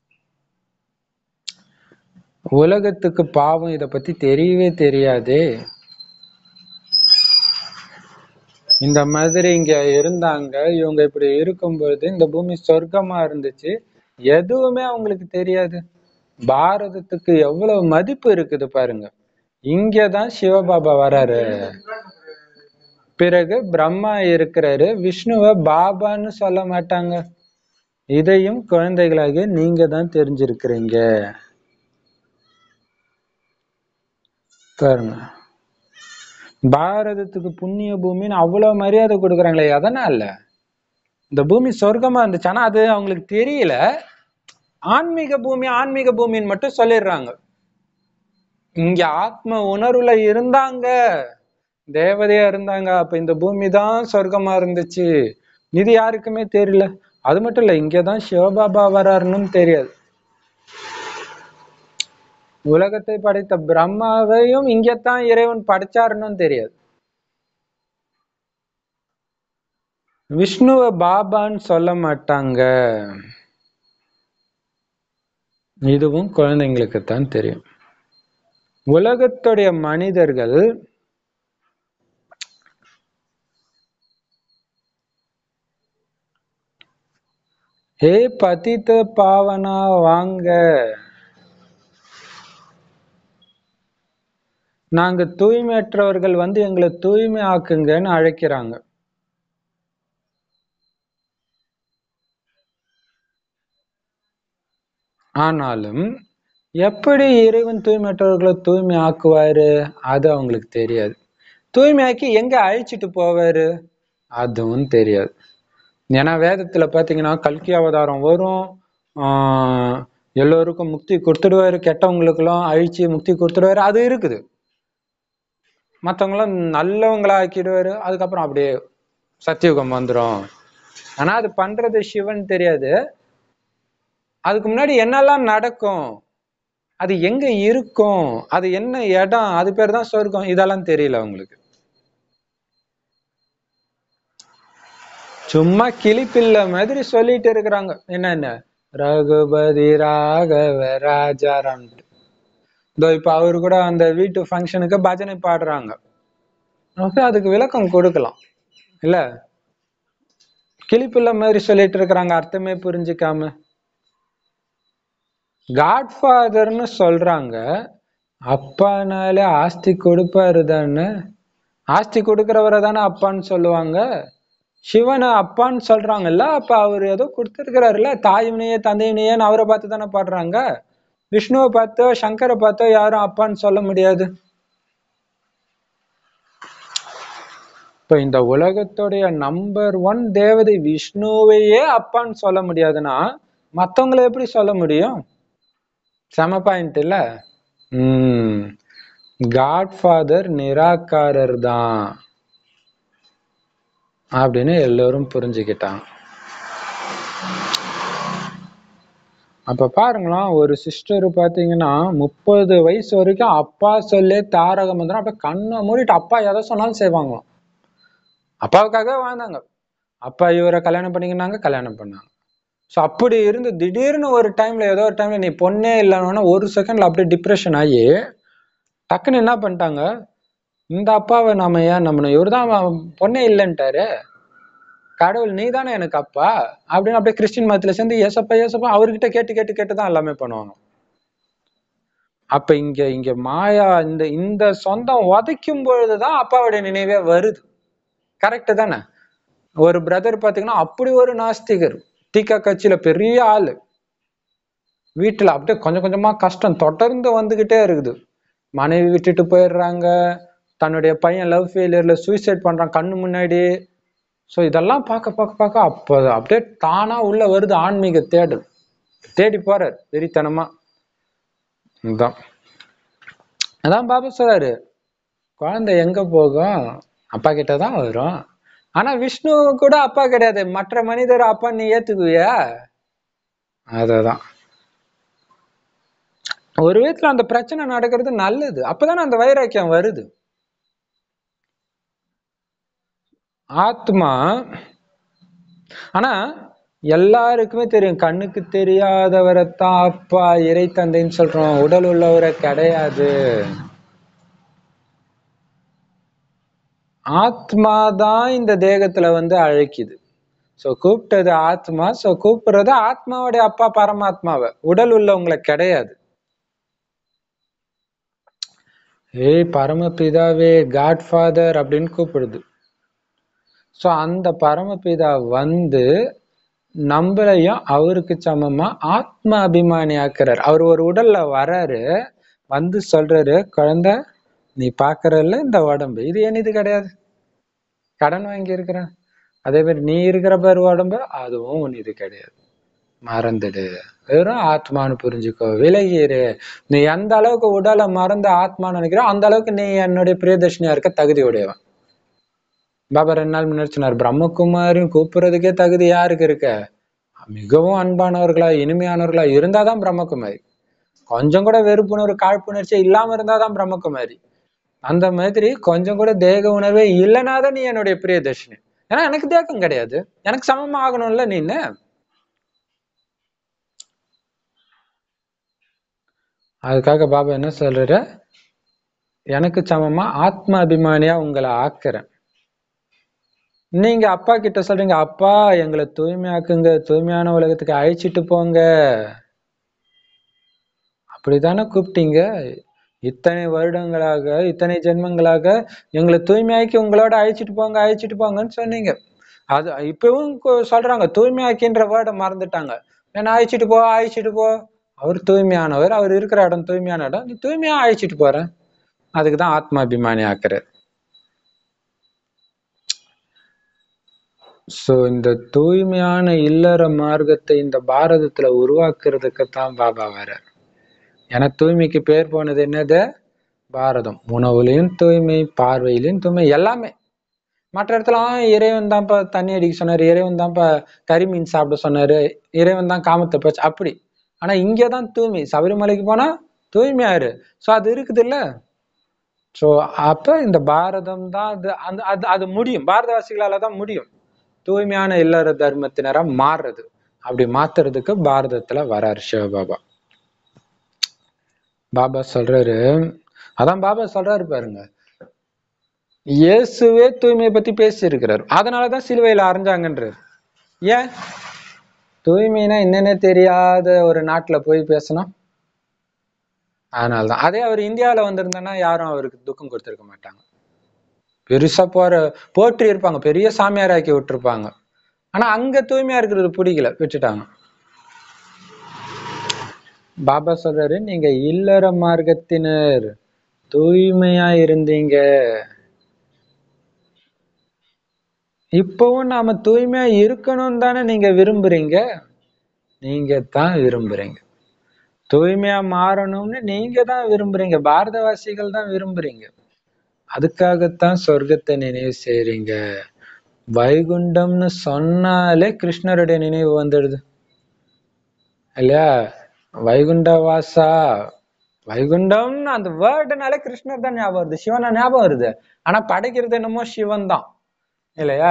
உலகத்துக்கு பாவம் இத பத்தி தெரியவே தெரியாதே இந்த மாதிரி இங்க இருந்தாங்க இவங்க இப்படி இருக்கும்பொழுது இந்த பூமி சொர்க்கமா இருந்துச்சு எதுவுமே அவங்களுக்கு தெரியாது பாரதத்துக்கு எவ்வளவு மதிப்பு இருக்குது பாருங்க இங்கதான் சிவபாபா வராரு பிறகு பிரம்மா இருக்கிறாரு விஷ்ணுவை பாபான்னு சொல்ல மாட்டாங்க இதையும் குழந்தைகளாக நீங்க தான் தெரிஞ்சிருக்கிறீங்க பாருங்க பாரதத்துக்கு புண்ணிய பூமின்னு அவ்வளவு மரியாதை கொடுக்குறாங்களே எதனால இந்த பூமி சொர்க்கமா இருந்துச்சு ஆனா அது அவங்களுக்கு தெரியல ஆன்மீக பூமி ஆன்மீக பூமின்னு மட்டும் சொல்லிடுறாங்க இங்க ஆத்ம உணர்வுல இருந்தாங்க தேவதையா இருந்தாங்க அப்ப இந்த பூமி தான் சொர்க்கமா இருந்துச்சு இது யாருக்குமே தெரியல அது மட்டும் இல்ல இங்கதான் சிவபாபா வராருன்னு தெரியாது உலகத்தை படைத்த பிரம்மாவையும் இங்கத்தான் இறைவன் படைச்சாருன்னு தெரியாது விஷ்ணுவை பாபான்னு சொல்ல மாட்டாங்க இதுவும் குழந்தைங்களுக்கு தான் தெரியும் உலகத்துடைய மனிதர்கள் ஏ பதித்த பாவனா வாங்க நாங்க தூய்மையற்றவர்கள் வந்து எங்களை தூய்மை ஆக்குங்கன்னு அழைக்கிறாங்க ஆனாலும் எப்படி இறைவன் தூய்மையற்றவர்களை தூய்மை ஆக்குவாரு அது அவங்களுக்கு தெரியாது தூய்மையாக்கி எங்க அழிச்சிட்டு போவாரு அதுவும் தெரியாது ஏன்னா வேதத்துல பாத்தீங்கன்னா கல்கி அவதாரம் வரும் ஆஹ் எல்லோருக்கும் முக்தி கொடுத்துடுவாரு கெட்டவங்களுக்கெல்லாம் அழிச்சு முக்தி கொடுத்துடுவாரு அது இருக்குது மற்றவங்களும் நல்லவங்களா ஆக்கிடுவாரு அதுக்கப்புறம் அப்படியே சத்தியுகம் வந்துடும் ஆனா அது பண்றது சிவன் தெரியாது அதுக்கு முன்னாடி என்னெல்லாம் நடக்கும் அது எங்க இருக்கும் அது என்ன இடம் அது பேர் தான் சொர்க்கம் இதெல்லாம் தெரியல அவங்களுக்கு சும்மா கிளிப்பில்ல மாதிரி சொல்லிட்டு இருக்கிறாங்க என்னென்ன ரகுபதி ராகவ ராஜாராம் இதோ இப்ப அவரு கூட அந்த வீட்டு ஃபங்க்ஷனுக்கு பஜனை பாடுறாங்க நமக்கு அதுக்கு விளக்கம் கொடுக்கலாம் இல்ல கிளிப்பில்ல மாதிரி சொல்லிட்டு இருக்கிறாங்க அர்த்தமே புரிஞ்சுக்காம காட்ஃபாதர்னு சொல்றாங்க அப்பானாலே ஆஸ்தி கொடுப்பாரு தானே ஆஸ்தி கொடுக்கிறவரை தானே அப்பான்னு சொல்லுவாங்க சிவனை அப்பான்னு சொல்றாங்கல்ல அப்ப அவர் ஏதோ கொடுத்துருக்கிறாருல்ல தாயினையே தந்தையினையேன்னு அவரை பார்த்து தானே பாடுறாங்க விஷ்ணுவை பார்த்தோ சங்கரை பார்த்தோ யாரும் அப்பான்னு சொல்ல முடியாது இப்ப இந்த உலகத்துடைய நம்பர் ஒன் தேவதை விஷ்ணுவையே அப்பான்னு சொல்ல முடியாதுன்னா மத்தவங்களை எப்படி சொல்ல முடியும் செம பாயிண்ட் இல்ல உம் காட்ஃபாதர் நிராகாரர் தான் அப்படின்னு எல்லோரும் புரிஞ்சுக்கிட்டாங்க அப்ப பாருங்களேன் ஒரு சிஸ்டர் பாத்தீங்கன்னா முப்பது வயசு வரைக்கும் அப்பா சொல்லே தாரக மந்திரம் அப்ப கண்ணை மூடிட்டு அப்பா எதை சொன்னாலும் செய்வாங்களாம் அப்பாவுக்காக வாழ்ந்தாங்க அப்பா இவரை கல்யாணம் பண்ணிக்கினாங்க கல்யாணம் பண்ணாங்க ஸோ அப்படி இருந்து திடீர்னு ஒரு டைம்ல ஏதோ ஒரு டைம்ல நீ பொண்ணே இல்லைன்னா ஒரு செகண்ட்ல அப்படியே டிப்ரெஷன் ஆகி டக்குன்னு என்ன பண்ணிட்டாங்க இந்த அப்பாவை நாம ஏன் நம்பணும் இவர் தான் பொண்ணே இல்லைன்ட்டாரு கடவுள் நீ தானே எனக்கு அப்பா அப்படின்னு அப்படியே கிறிஸ்டின் மதத்துல சேர்ந்து ஏசப்பா ஏசப்பா அவர்கிட்ட கேட்டு கேட்டு கேட்டு தான் எல்லாமே பண்ணுவாங்க அப்ப இங்க இங்க மாயா இந்த இந்த சொந்தம் உதைக்கும் பொழுதுதான் அப்பாவுடைய நினைவே வருது கரெக்ட் தானே ஒரு பிரதர் பாத்தீங்கன்னா அப்படி ஒரு நாஸ்திகர் தீக்கா கட்சியில பெரிய ஆளு வீட்டுல அப்படியே கொஞ்சம் கொஞ்சமா கஷ்டம் தொடர்ந்து வந்துகிட்டே இருக்குது மனைவி விட்டுட்டு போயிடுறாங்க தன்னுடைய பையன் லவ் ஃபெயிலியர்ல சூசைட் பண்றான் கண்ணு முன்னாடி ஸோ இதெல்லாம் பார்க்க பார்க்க பார்க்க அப்போ அப்படியே தானா உள்ள வருது ஆன்மீக தேடல் தேடி போறார் வெறித்தனமா இதுதான் அதான் பாபா சொல்றாரு குழந்தை எங்க போகும் அப்பா கிட்ட தான் வரும் ஆனா விஷ்ணு கூட அப்பா கிடையாது மற்ற மனிதர் அப்பா நீ ஏத்துக்குவியா அததான் ஒரு விதத்துல அந்த பிரச்சனை நடக்கிறது நல்லது அப்பதானே அந்த வைராக்கியம் வருது ஆத்மா ஆனா எல்லாருக்குமே தெரியும் கண்ணுக்கு தெரியாதவரைத்தான் அப்பா இறை தந்தைன்னு சொல்றோம் உடல் உள்ளவரை கிடையாது ஆத்மா தான் இந்த தேகத்துல வந்து அழைக்குது சோ கூப்பிட்டது ஆத்மா சோ கூப்பிடுறது ஆத்மாவுடைய அப்பா பரமாத்மாவை உடல் உள்ளவங்களை கிடையாது ஏய் பரமபிதாவே காட்ஃபாதர் அப்படின்னு கூப்பிடுது சோ அந்த பரமபிதா வந்து நம்மளையும் அவருக்கு சமமா ஆத்ம அபிமானி ஆக்குறாரு அவர் ஒரு உடல்ல வராரு வந்து சொல்றாரு குழந்தை நீ பாக்குறல்ல இந்த உடம்பு இது என் இது கிடையாது கடன் வாங்கி இருக்கிறேன் அதே மாதிரி நீ இருக்கிற பேர் உடம்பு அதுவும் உன் இது கிடையாது மறந்துடு வெறும் ஆத்மான்னு புரிஞ்சுக்கோ விலகிரு நீ எந்த அளவுக்கு உடலை மறந்து ஆத்மான்னு நினைக்கிறோ அந்த அளவுக்கு நீ என்னுடைய பிரியதர்ஷினியா இருக்க தகுதி உடையவன் பாபா ரெண்டு நாள் முன்னாடி சொன்னார் பிரம்மகுமாரியும் கூப்பிடுறதுக்கே தகுதி யாருக்கு இருக்க மிகவும் அன்பானவர்களா இனிமையானவர்களா இருந்தாதான் பிரம்மகுமாரி கொஞ்சம் கூட வெறுப்புணர்வு காழ்ப்புணர்ச்சி இல்லாம இருந்தாதான் பிரம்மகுமாரி அந்த மாதிரி கொஞ்சம் கூட தேக உணர்வே இல்லைனாதான் நீ என்னுடைய பிரியதர்ஷினி ஏன்னா எனக்கு தேகம் கிடையாது எனக்கு சமமா ஆகணும்ல நீன்னு அதுக்காக பாபா என்ன சொல்றாரு எனக்கு சமமா ஆத்ம அபிமானியா உங்களை ஆக்குறேன் நீங்க அப்பா கிட்ட சொல்றீங்க அப்பா எங்களை தூய்மையாக்குங்க தூய்மையான உலகத்துக்கு அழைச்சிட்டு போங்க அப்படித்தானே கூப்பிட்டீங்க இத்தனை வருடங்களாக இத்தனை ஜென்மங்களாக எங்களை தூய்மையாக்கி உங்களோட அழைச்சிட்டு போங்க அழைச்சிட்டு போங்கன்னு சொன்னீங்க அது இப்பவும் கொ- சொல்றாங்க தூய்மையாக்கின்ற வேர்டை மறந்துட்டாங்க ஏன்னா அழைச்சிட்டு போ அழைச்சிட்டு போ அவர் தூய்மையானவர் அவர் இருக்கிற இடம் தூய்மையான இடம் நீ தூய்மையா அழைச்சிட்டு போறேன் அதுக்குதான் ஆத்மாபிமானி ஆக்குறார் சோ இந்த தூய்மையான இல்லற மார்க்கத்தை இந்த பாரதத்துல உருவாக்குறதுக்கு தான் பாபா வர்றார் ஏன்னா தூய்மைக்கு பேர் போனது என்னது பாரதம் உணவுலையும் தூய்மை பார்வையிலையும் தூய்மை எல்லாமே மற்ற இடத்துல ஆ, இறைவன் தான்ப்பா தண்ணி அடிக்க சொன்னாரு இறைவன் தான்ப்பா கறி மீன் சாப்பிட சொன்னாரு இறைவன் தான் காமத்தை போச்சு அப்படி ஆனா இங்கதான் தூய்மை சபரிமலைக்கு போனா தூய்மையாரு சோ அது இருக்குது இல்ல சோ அப்ப இந்த பாரதம் தான் அது அந்த அது அது முடியும் பாரதவாசிகளால தான் முடியும் தூய்மையான இல்லற தர்மத்தினரா மாறுறது அப்படி மாத்துறதுக்கு பாரதத்துல வராரு சிவபாபா பாபா சொல்றாரு அதான் பாபா சொல்றாரு பாருங்க இயேசுவே தூய்மையை பத்தி பேசியிருக்கிறார் அதனாலதான் சிலுவையில அரைஞ்சாங்கன்றார் ஏன் தூய்மைனா என்னன்னே தெரியாத ஒரு நாட்டுல போய் பேசணும் அதனாலதான் அதே அவர் இந்தியாவுல வந்திருந்தேன்னா யாரும் அவருக்கு துக்கம் கொடுத்திருக்க மாட்டாங்க பெருசா போற போற்றி இருப்பாங்க பெரிய சாமியாராக்கி விட்டுருப்பாங்க ஆனா அங்க தூய்மையா இருக்கிறது பிடிக்கல விட்டுட்டாங்க பாபா சொல்றாரு நீங்க இல்லற மார்க்கத்தினர் தூய்மையா இருந்தீங்க இப்பவும் நாம தூய்மையா இருக்கணும் தானே நீங்க விரும்புறீங்க நீங்க தான் விரும்புறீங்க தூய்மையா மாறணும்னு நீங்க தான் விரும்புறீங்க பாரதவாசிகள் தான் விரும்புறீங்க அதுக்காகத்தான் சொர்க்கத்தை நினைவு செய்றீங்க வைகுண்டம்னு சொன்னாலே கிருஷ்ணருடைய நினைவு வந்துடுது இல்லையா வைகுண்ட வாசா வைகுண்டம்னு அந்த வேர்டுனாலே கிருஷ்ணர் தான் ஞாபகம் வருது சிவனா ஞாபகம் வருது ஆனா படைக்கிறது என்னமோ சிவன் தான் இல்லையா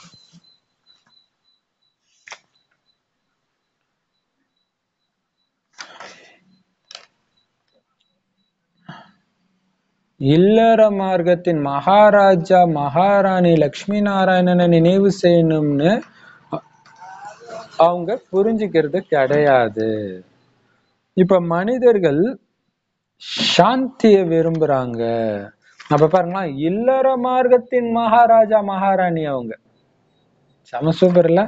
இல்லற மார்க்கத்தின் மகாராஜா மகாராணி லக்ஷ்மி நாராயணனை நினைவு செய்யணும்னு அ- அவங்க புரிஞ்சுக்கிறது கிடையாது இப்ப மனிதர்கள் சாந்திய விரும்புறாங்க அப்ப பாருங்களா இல்லற மார்க்கத்தின் மகாராஜா மகாராணி அவங்க செம சூப்பர்ல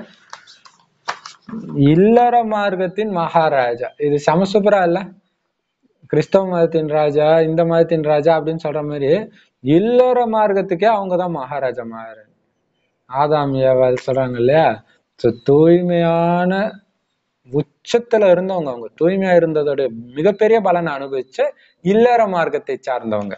இல்லற மார்க்கத்தின் மகாராஜா இது செம சூப்பரா இல்ல கிறிஸ்தவ மதத்தின் ராஜா இந்த மதத்தின் ராஜா அப்படின்னு சொல்ற மாதிரி இல்லற மார்க்கத்துக்கே அவங்கதான் மகாராஜா மகாராணி ஆதாம் ஏவாள் சொல்றாங்க இல்லையா So, தூய்மையான உச்சத்துல இருந்தவங்க அவங்க தூய்மையா இருந்ததோட மிகப்பெரிய பலனை அனுபவிச்ச இல்லற மார்க்கத்தை சார்ந்தவங்க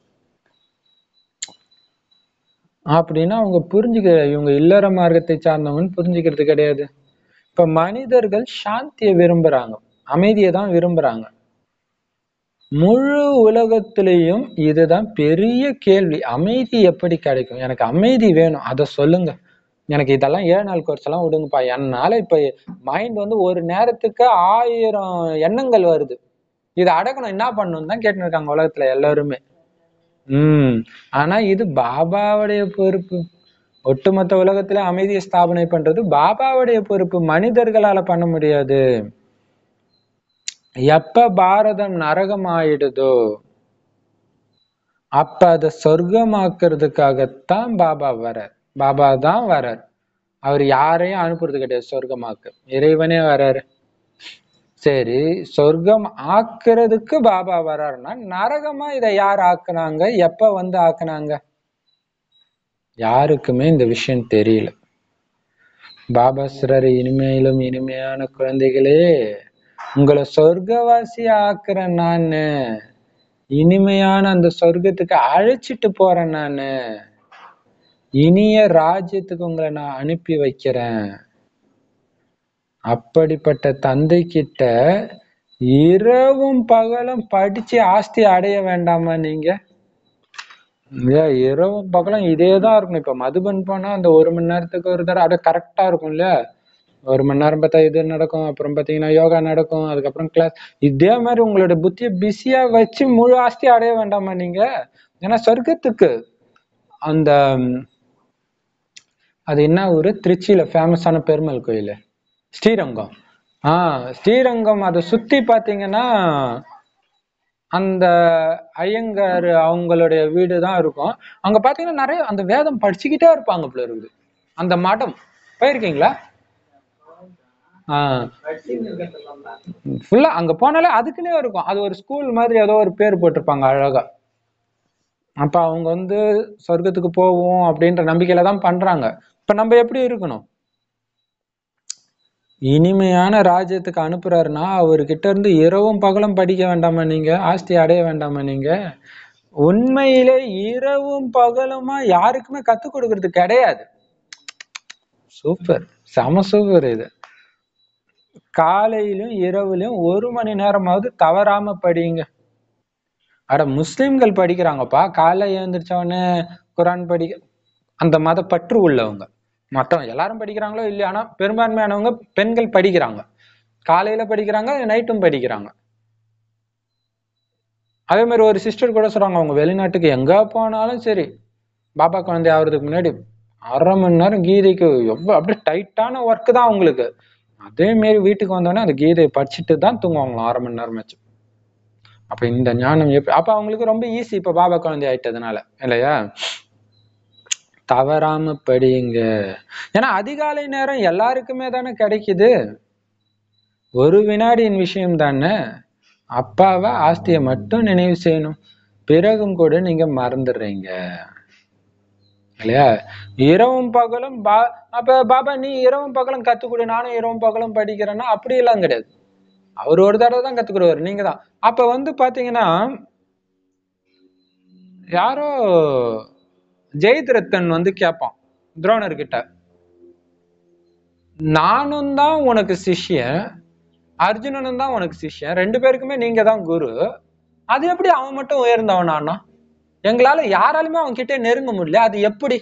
அப்படின்னா அவங்க புரிஞ்சுக்க இவங்க இல்லற மார்க்கத்தை சார்ந்தவங்கன்னு புரிஞ்சுக்கிறது கிடையாது இப்ப மனிதர்கள் சாந்தியை விரும்புறாங்க அமைதியை தான் விரும்புறாங்க முழு உலகத்திலையும் இதுதான் பெரிய கேள்வி அமைதி எப்படி கிடைக்கும் எனக்கு அமைதி வேணும் அதை சொல்லுங்க எனக்கு இதெல்லாம் ஏழு நாள் கோர்ஸ் எல்லாம் விடுங்கப்பா என்னால இப்ப மைண்ட் வந்து ஒரு நேரத்துக்கு ஆயிரம் எண்ணங்கள் வருது இதை அடக்கணும் என்ன பண்ணணும் தான் கேட்டுன்னு இருக்காங்க உலகத்துல எல்லாருமே உம் ஆனா இது பாபாவுடைய பொறுப்பு ஒட்டுமொத்த உலகத்துல அமைதியை ஸ்தாபனை பண்றது பாபாவுடைய பொறுப்பு மனிதர்களால பண்ண முடியாது எப்ப பாரதம் நரகம் ஆயிடுதோ அப்ப அதை சொர்க்கமாக்குறதுக்காகத்தான் பாபா வரார் பாபா தான் வரார் அவர் யாரையும் அனுப்புறது கிடையாது சொர்க்கமாக்க இறைவனே வராரு சரி சொர்க்கம் ஆக்குறதுக்கு பாபா வராருன்னா நரகமா இதை யார் ஆக்குனாங்க எப்ப வந்து ஆக்குனாங்க யாருக்குமே இந்த விஷயம் தெரியல பாபா சிறர் இனிமையிலும் இனிமையான குழந்தைகளே உங்களை சொர்க்கவாசி ஆக்குறேன் நானு இனிமையான அந்த சொர்க்கத்துக்கு அழைச்சிட்டு போறேன் நானு இனிய ராஜ்யத்துக்கு உங்களை நான் அனுப்பி வைக்கிறேன் அப்படிப்பட்ட தந்தை கிட்ட இரவும் பகலும் படிச்சு ஆஸ்தி அடைய வேண்டாமா நீங்க ஏன் இரவும் பகலும் இதேதான் இருக்கணும் இப்ப மதுபன் போனா அந்த ஒரு மணி நேரத்துக்கு ஒரு தடவை அப்படியே கரெக்டா இருக்கும் இல்லையா ஒரு மணி நேரம் பார்த்தா இது நடக்கும் அப்புறம் பாத்தீங்கன்னா யோகா நடக்கும் அதுக்கப்புறம் கிளாஸ் இதே மாதிரி உங்களோட புத்தியை பிஸியா வச்சு முழு ஆஸ்தி அடைய வேண்டாமா நீங்க ஏன்னா சொர்க்கத்துக்கு அந்த ம், அது என்ன ஊரு திருச்சியில ஃபேமஸான பெருமாள் கோயில் ஸ்ரீரங்கம் ஆஹ் ஸ்ரீரங்கம் அதை சுத்தி பாத்தீங்கன்னா அந்த ஐயங்கார் அவங்களுடைய வீடு தான் இருக்கும் அங்க பாத்தீங்கன்னா நிறைய அந்த வேதம் படிச்சுக்கிட்டே இருப்பாங்க போல இருக்குது அந்த மடம் போயிருக்கீங்களா ஆஹ் படிச்சுன்னு இருக்கிறதெல்லாம் பார்க்கணும். ஃபுல்லா அங்க போனாலே அதுக்குன்னே இருக்கும் அது ஒரு ஸ்கூல் மாதிரி ஏதோ ஒரு பேர் போட்டிருப்பாங்க அழகா அப்ப அவங்க வந்து சொர்க்கத்துக்கு போவோம் அப்படின்ற நம்பிக்கையில தான் பண்றாங்க இப்ப நம்ம எப்படி இருக்கணும் இனிமையான ராஜ்யத்துக்கு அனுப்புறாருன்னா அவர்கிட்ட இருந்து இரவும் பகலும் படிக்க வேண்டாமா நீங்க ஆஸ்தி அடைய வேண்டாமா நீங்க உண்மையிலே இரவும் பகலுமா யாருக்குமே கத்துக் கொடுக்கறது கிடையாது சூப்பர் செம சூப்பர் இது காலையிலும் இரவுலயும் ஒரு மணி நேரமாவது தவறாம படிங்க அட முஸ்லிம்கள் படிக்கிறாங்கப்பா காலை எழுந்திரிச்ச உடனே குரான் படிக்க அந்த மத பற்று உள்ளவங்க மத்தவங்க எல்லாரும் படிக்கிறாங்களோ இல்லையா ஆனா பெரும்பான்மையானவங்க பெண்கள் படிக்கிறாங்க காலையில படிக்கிறாங்க நைட்டும் படிக்கிறாங்க அதே மாதிரி ஒரு சிஸ்டர் கூட சொல்றாங்க அவங்க வெளிநாட்டுக்கு எங்க போனாலும் சரி பாபா குழந்தை ஆகுறதுக்கு முன்னாடி அரை மணி நேரம் கீதைக்கு எவ்வளவு அப்படியே டைட்டான ஒர்க் தான் அவங்களுக்கு அதே மாரி வீட்டுக்கு வந்தோடனே அந்த கீதையை படிச்சுட்டு தான் தூங்குவாங்களாம் அரை மணி நேரமாச்சு அப்ப இந்த ஞானம் எப்படி அப்ப அவங்களுக்கு ரொம்ப ஈஸி இப்ப பாபா குழந்தை ஆயிட்டதுனால இல்லையா தவறாம படியுங்க ஏன்னா அதிகாலை நேரம் எல்லாருக்குமே தானே கிடைக்குது ஒரு வினாடியின் விஷயம் தானே அப்பாவை ஆஸ்தியை மட்டும் நினைவு செய்யணும் பிறகும் கூட நீங்க மறந்துடுறீங்க இல்லையா இரவும் பகலும் பா அப்ப பாபா நீ இரவும் பகலும் கத்துக் கொடு நானும் இரவும் பகலும் படிக்கிறேன்னா அப்படி எல்லாம் கிடையாது அவர் ஒரு தடவை தான் கத்துக் கொடுவாரு நீங்க தான் அப்ப வந்து பாத்தீங்கன்னா யாரோ ஜெயத்ரத்தன் வந்து கேட்பான் துரோணர் கிட்ட நானும் தான் உனக்கு சிஷ்யன் அர்ஜுனனும் தான் உனக்கு சிஷ்யன் ரெண்டு பேருக்குமே நீங்க தான் குரு அது எப்படி அவன் மட்டும் உயர்ந்தவனானா எங்களால யாராலுமே அவன் கிட்ட நெருங்க முடியல அது எப்படி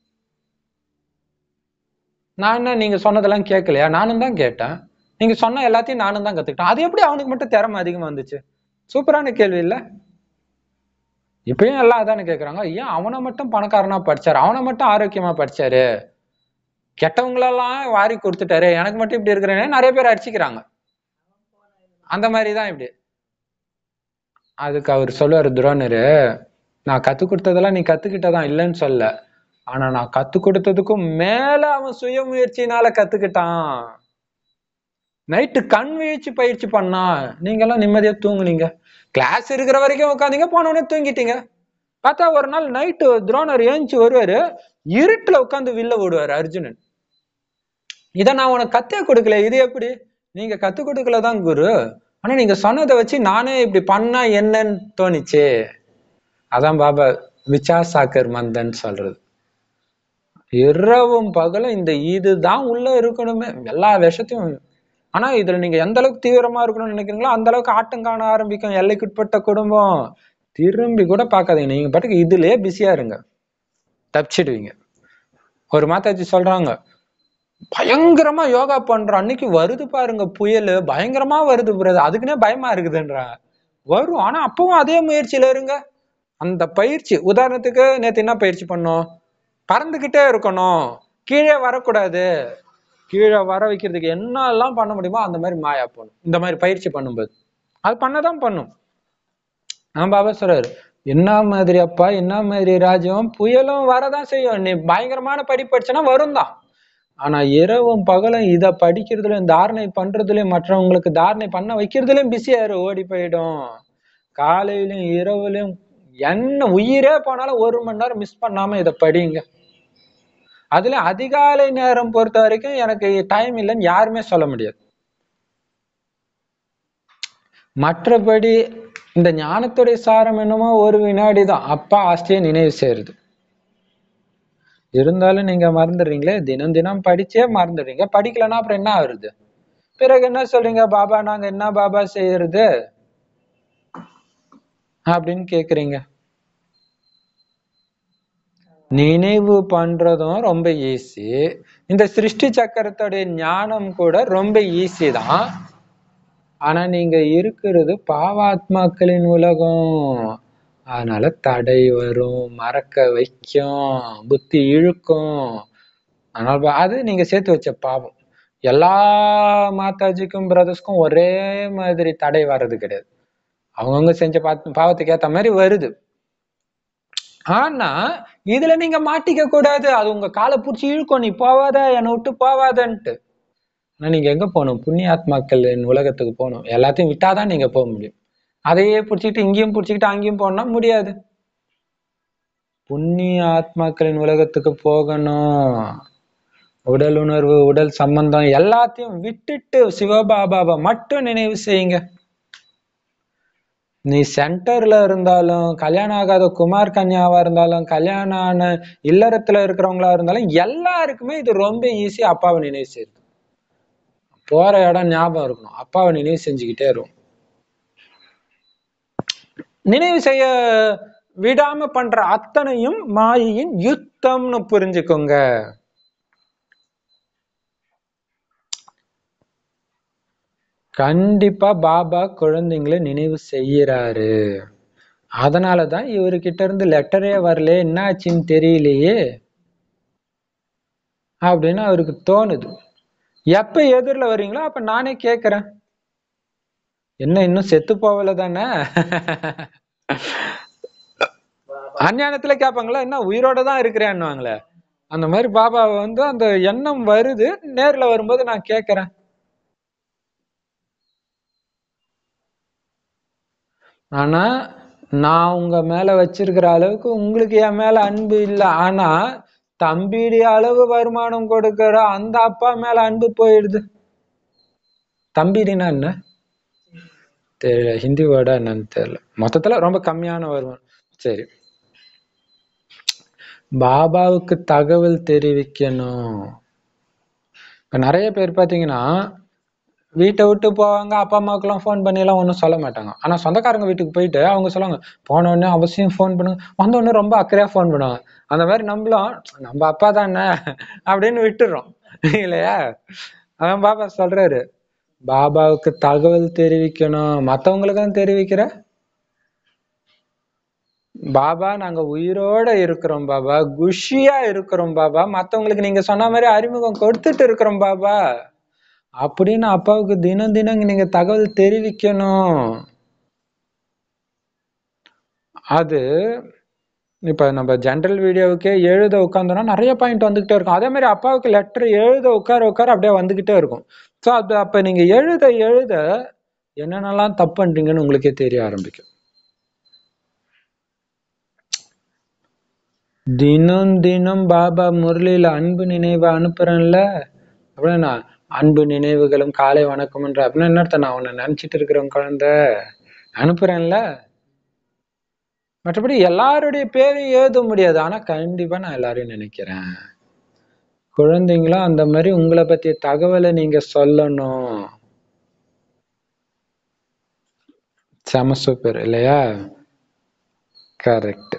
நான் என்ன நீங்க சொன்னதெல்லாம் கேட்கலையா நானும் தான் கேட்டேன் நீங்க சொன்ன எல்லாத்தையும் நானும் தான் கத்துக்கிட்டேன் அது எப்படி அவனுக்கு மட்டும் திறமை அதிகமா வந்துச்சு சூப்பரான கேள்வி இல்ல இப்பயும் எல்லாம் அதானே கேக்குறாங்க ஏன் அவனை மட்டும் பணக்காரனா படிச்சாரு அவனை மட்டும் ஆரோக்கியமா படிச்சாரு கெட்டவங்களெல்லாம் வாரி கொடுத்துட்டாரு எனக்கு மட்டும் இப்படி இருக்கிறேன்னு நிறைய பேர் அடிச்சுக்கிறாங்க அந்த மாதிரிதான் இப்படி அதுக்கு அவர் சொல்லுவாரு துரோணரு நான் கத்து கொடுத்ததெல்லாம் நீ கத்துக்கிட்டதான் இல்லைன்னு சொல்ல ஆனா நான் கத்து கொடுத்ததுக்கும் மேல அவன் சுய முயற்சினால கத்துக்கிட்டான் நைட்டு கண் வீழ்ச்சி பயிற்சி பண்ணான் நீங்க எல்லாம் நிம்மதியா தூங்குனீங்க கிளாஸ் இருக்கிற வரைக்கும் உட்காந்தீங்க போன உடனே தூங்கிட்டீங்க பார்த்தா ஒரு நாள் நைட்டு துரோணர் ஏஞ்சி வருவாரு இருட்டுல உட்காந்து வில்ல ஓடுவாரு அர்ஜுனன் இதை நான் உனக்கு கத்தே கொடுக்கல இது எப்படி நீங்க கத்து கொடுக்கல தான் குரு ஆனா நீங்க சொன்னதை வச்சு நானே இப்படி பண்ணா என்னன்னு தோணுச்சு அதான் பாபா விச்சா சாக்கர் மந்தன் சொல்றது இரவும் பகலும் இந்த இதுதான் உள்ள இருக்கணுமே எல்லா விஷயத்தையும் ஆனா இதுல நீங்க எந்த அளவுக்கு தீவிரமா இருக்கணும்னு நினைக்கிறீங்களோ அந்த அளவுக்கு ஆட்டம் காண ஆரம்பிக்கும் எல்லைக்குட்பட்ட குடும்பம் திரும்பி கூட பார்க்காதீங்க நீங்க பாட்டுக்கு இதுலயே பிஸியா இருங்க தப்பிச்சிடுவீங்க ஒரு மாதாஜி சொல்றாங்க பயங்கரமா யோகா பண்றோம் அன்னைக்கு வருது பாருங்க புயல் பயங்கரமா வருது பிரதர் அதுக்குன்னே பயமா இருக்குதுன்றாங்க வரும் ஆனா அப்பவும் அதே முயற்சியில இருங்க அந்த பயிற்சி உதாரணத்துக்கு நேத்து என்ன பயிற்சி பண்ணோம் பறந்துகிட்டே இருக்கணும் கீழே வரக்கூடாது கீழே வர வைக்கிறதுக்கு என்னெல்லாம் பண்ண முடியுமோ அந்த மாதிரி மாயா பண்ணும் இந்த மாதிரி பயிற்சி பண்ணும்போது அது பண்ணதான் பண்ணும் ஆஹ் பாபா சொல்றாரு என்ன மாதிரி அப்பா என்ன மாதிரி ராஜ்யம் புயலும் வரதான் செய்யும் நீ பயங்கரமான படி படிச்சனா வரும் தான் ஆனா இரவும் பகலும் இத படிக்கிறதுலயும் தாரணை பண்றதுலயும் மற்றவங்களுக்கு தாரணை பண்ண வைக்கிறதுலயும் பிஸியா இரு ஓடி போயிடும் காலையிலயும் இரவுலயும் என்ன உயிரே போனாலும் ஒரு மணி நேரம் மிஸ் பண்ணாம இத படிங்க அதுல அதிகாலை நேரம் பொறுத்த வரைக்கும் எனக்கு டைம் இல்லைன்னு யாருமே சொல்ல முடியாது மற்றபடி இந்த ஞானத்துடைய சாரம் என்னமோ ஒரு வினாடி தான் அப்பா ஆஸ்தியை நினைவு செய்யறது இருந்தாலும் நீங்க மறந்துடுறீங்களே தினம் தினம் படிச்சே மறந்துடுறீங்க படிக்கலைன்னா அப்புறம் என்ன ஆகுறது பிறகு என்ன சொல்றீங்க பாபா நாங்க என்ன பாபா செய்யறது அப்படின்னு கேக்குறீங்க நினைவு பண்றதும் ரொம்ப ஈஸி இந்த சிருஷ்டி சக்கரத்துடைய ஞானம் கூட ரொம்ப ஈஸி தான் ஆனா நீங்க இருக்கிறது பாவாத்மாக்களின் உலகம் அதனால தடை வரும் மறக்க வைக்கும் புத்தி இழுக்கும் அதனால பா- அது நீங்க சேர்த்து வச்ச பாவம் எல்லா மாதாஜிக்கும் பிரதர்ஸ்க்கும் ஒரே மாதிரி தடை வர்றது கிடையாது அவங்கவுங்க செஞ்ச பாத் பாவத்துக்கு ஏத்த மாதிரி வருது ஆனா இதுல நீங்க மாட்டிக்க கூடாது அது உங்க காலை பிடிச்சி இழுக்கும் நீ போவாத என்னை விட்டு போவாதன்ட்டு ஆனா நீங்க எங்க போகணும் புண்ணியாத்மாக்களின் உலகத்துக்கு போகணும் எல்லாத்தையும் விட்டாதான் நீங்க போக முடியும் அதையே பிடிச்சிக்கிட்டு இங்கேயும் பிடிச்சிக்கிட்டு அங்கேயும் போனா முடியாது புண்ணிய ஆத்மாக்களின் உலகத்துக்கு போகணும் உடல் உணர்வு உடல் சம்பந்தம் எல்லாத்தையும் விட்டுட்டு சிவபாபாவை மட்டும் நினைவு செய்யுங்க நீ சென்டர்ல இருந்தாலும் கல்யாணம் ஆகாத குமார் கன்யாவா இருந்தாலும் கல்யாணம் ஆன இல்லறத்துல இருக்கிறவங்களா இருந்தாலும் எல்லாருக்குமே இது ரொம்ப ஈஸி அப்பாவை நினைவு செய்யுது போற இடம் ஞாபகம் இருக்கணும் அப்பாவை நினைவு செஞ்சுக்கிட்டே இருக்கும் நினைவு செய்ய விடாம பண்ற அத்தனையும் மாயையின் யுத்தம்னு புரிஞ்சுக்கோங்க கண்டிப்பா பாபா குழந்தைங்களை நினைவு செய்யறாரு அதனாலதான் இவர்கிட்ட இருந்து லெட்டரே வரல என்ன ஆச்சுன்னு தெரியலையே அப்படின்னு அவருக்கு தோணுது எப்ப எதிரில் வர்றீங்களோ அப்ப நானே கேக்குறேன் என்ன இன்னும் செத்து போகல தானே அஞ்ஞானத்துல கேட்பாங்களா என்ன உயிரோட தான் இருக்கிறேன்னுவாங்களே அந்த மாதிரி பாபா வந்து அந்த எண்ணம் வருது நேர்ல வரும்போது நான் கேக்குறேன் ஆனா நான் உங்க மேல வச்சிருக்கிற அளவுக்கு உங்களுக்கு என் மேல அன்பு இல்லை ஆனா தம்பிடி அளவு வருமானம் கொடுக்கிற அந்த அப்பா மேல அன்பு போயிடுது தம்பிடினா என்ன தெரியல ஹிந்தி வேர்டா என்னன்னு தெரியல மொத்தத்துல ரொம்ப கம்மியான வருமானம் சரி பாபாவுக்கு தகவல் தெரிவிக்கணும் இப்ப நிறைய பேர் பாத்தீங்கன்னா வீட்டை விட்டு போவாங்க அப்பா அம்மாவுக்குலாம் ஃபோன் பண்ணி எல்லாம் ஒன்றும் சொல்ல மாட்டாங்க ஆனா சொந்தக்காரங்க வீட்டுக்கு போயிட்டு அவங்க சொல்லுவாங்க போன உடனே அவசியம் ஃபோன் பண்ணுங்க வந்த உடனே ரொம்ப அக்கறையா ஃபோன் பண்ணுவாங்க அந்த மாதிரி நம்மளும் நம்ம அப்பா தானே அப்படின்னு விட்டுறோம் இல்லையா அதான் பாபா சொல்றாரு பாபாவுக்கு தகவல் தெரிவிக்கணும் மத்தவங்களுக்கும் தெரிவிக்கிற பாபா நாங்க உயிரோட இருக்கிறோம் பாபா குஷியா இருக்கிறோம் பாபா மத்தவங்களுக்கு நீங்க சொன்ன மாதிரி அறிமுகம் கொடுத்துட்டு இருக்கிறோம் பாபா அப்படின்னு அப்பாவுக்கு தினம் தினம் நீங்க தகவல் தெரிவிக்கணும் அது இப்ப நம்ம ஜென்ரல் வீடியோவுக்கே எழுத உட்காந்தோம்னா நிறைய பாயிண்ட் வந்துகிட்டே இருக்கும் அதே மாதிரி அப்பாவுக்கு லெட்டர் எழுத உட்கார உட்கார அப்படியே வந்துகிட்டே இருக்கும் ஸோ அது அப்ப நீங்க எழுத எழுத என்னென்னலாம் தப்பு பண்றீங்கன்னு உங்களுக்கே தெரிய ஆரம்பிக்கும் தினம் தினம் பாபா முரளியில அன்பு நினைவை அனுப்புறேன்ல அப்படின்னா அன்பு நினைவுகளும் காலை வணக்கம்ன்ற அப்படின்னா என்ன அர்த்தம் நான் உன்னை நினைச்சிட்டு இருக்கிறேன் குழந்தை அனுப்புறேன்ல மற்றபடி எல்லாருடைய பேரையும் எழுத முடியாது ஆனா கண்டிப்பா நான் எல்லாரையும் நினைக்கிறேன் குழந்தைங்களும் அந்த மாதிரி உங்களை பத்திய தகவலை நீங்க சொல்லணும் செம சூப்பர் இல்லையா கரெக்ட்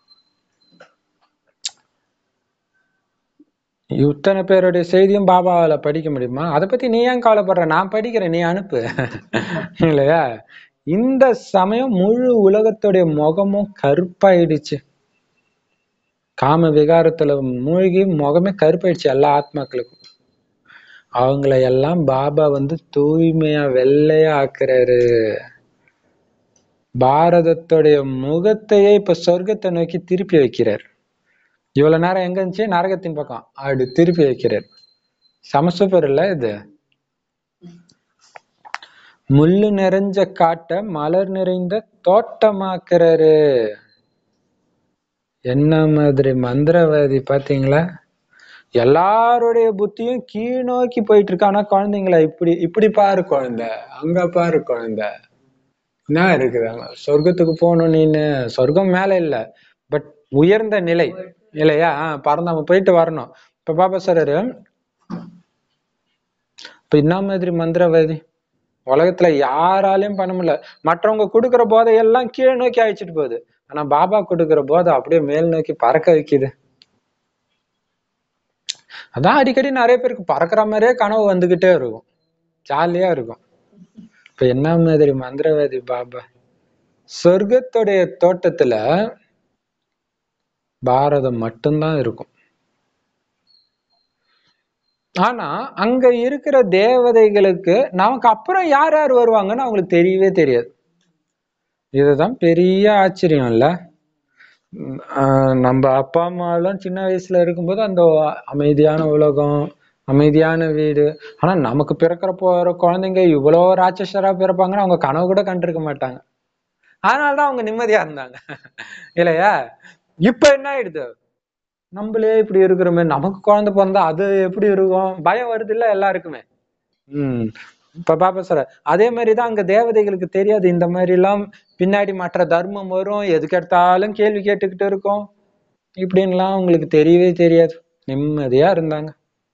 இத்தனை பேருடைய செய்தியும் பாபாவால படிக்க முடியுமா அதை பத்தி நீ ஏன் கவலைப்படுற நான் படிக்கிறேன் நீ அனுப்பு இல்லையா இந்த சமயம் முழு உலகத்துடைய முகமும் கருப்பாயிடுச்சு காம விகாரத்துல மூழ்கி முகமே கருப்பாயிடுச்சு எல்லா ஆத்மாக்களுக்கும் அவங்கள எல்லாம் பாபா வந்து தூய்மையா வெள்ளையா ஆக்குறாரு பாரதத்துடைய முகத்தையே இப்ப சொர்க்கத்தை நோக்கி திருப்பி வைக்கிறார் இவ்வளவு நேரம் எங்க இருந்துச்சு நரகத்தின் பக்கம் அப்படி திருப்பி வைக்கிறார் செம சூப்பர் இல்ல இது முள்ளு நிறைஞ்ச காட்டை மலர் நிறைந்த தோட்டமாக்குறாரு என்ன மாதிரி மந்திரவாதி பாத்தீங்களா எல்லாருடைய புத்தியும் கீழ் நோக்கி போயிட்டு இருக்கு ஆனா குழந்தைங்கள இப்படி இப்படி பாரு குழந்தை அங்க பாரு குழந்தை என்ன இருக்குதாங்க சொர்க்கத்துக்கு போகணும் நீனு சொர்க்கம் மேல இல்ல பட் உயர்ந்த நிலை இல்லையா ஆஹ் பறந்து போயிட்டு வரணும் இப்ப பாப்பா சொல்றாரு இப்ப என்ன மாதிரி மந்திரவாதி உலகத்துல யாராலையும் பண்ண முடியல மற்றவங்க கொடுக்குற போதையெல்லாம் கீழ் நோக்கி அழைச்சிட்டு போகுது ஆனா பாபா கொடுக்குற போதை அப்படியே மேல் நோக்கி பறக்க வைக்குது அதான் அடிக்கடி நிறைய பேருக்கு பறக்கிற மாதிரியே கனவு வந்துகிட்டே இருக்கும் ஜாலியா இருக்கும் இப்ப என்ன மாதிரி மந்திரவாதி பாபா சொர்க்கத்துடைய தோட்டத்துல பாரதம் மட்டும்தான் இருக்கும் ஆனா அங்க இருக்கிற தேவதைகளுக்கு நமக்கு அப்புறம் யார் யார் வருவாங்கன்னு அவங்களுக்கு தெரியவே தெரியாது இதுதான் பெரிய ஆச்சரியம் இல்ல உம் ஆஹ் நம்ம அப்பா அம்மா எல்லாம் சின்ன வயசுல இருக்கும்போது அந்த அமைதியான உலகம் அமைதியான வீடு ஆனா நமக்கு பிறக்கிற போற குழந்தைங்க இவ்வளவு ராட்சசரா பிறப்பாங்கன்னு அவங்க கனவு கூட கண்டிருக்க மாட்டாங்க அதனாலதான் அவங்க நிம்மதியா இருந்தாங்க இல்லையா இப்ப என்ன ஆயிடுது நம்மளே இப்படி இருக்கிறோமே நமக்கு குழந்தை பிறந்தா அது எப்படி இருக்கும் பயம் வருது இல்ல எல்லாருக்குமே உம் இப்ப பாப்பா சொல்ற அதே மாதிரிதான் அங்க தேவதைகளுக்கு தெரியாது இந்த மாதிரி எல்லாம் பின்னாடி மற்ற தர்மம் வரும் எதுக்கு எடுத்தாலும் கேள்வி கேட்டுக்கிட்டு இருக்கும் இப்படின்லாம் அவங்களுக்கு தெரியவே தெரியாது நிம்மதியா இருந்தாங்க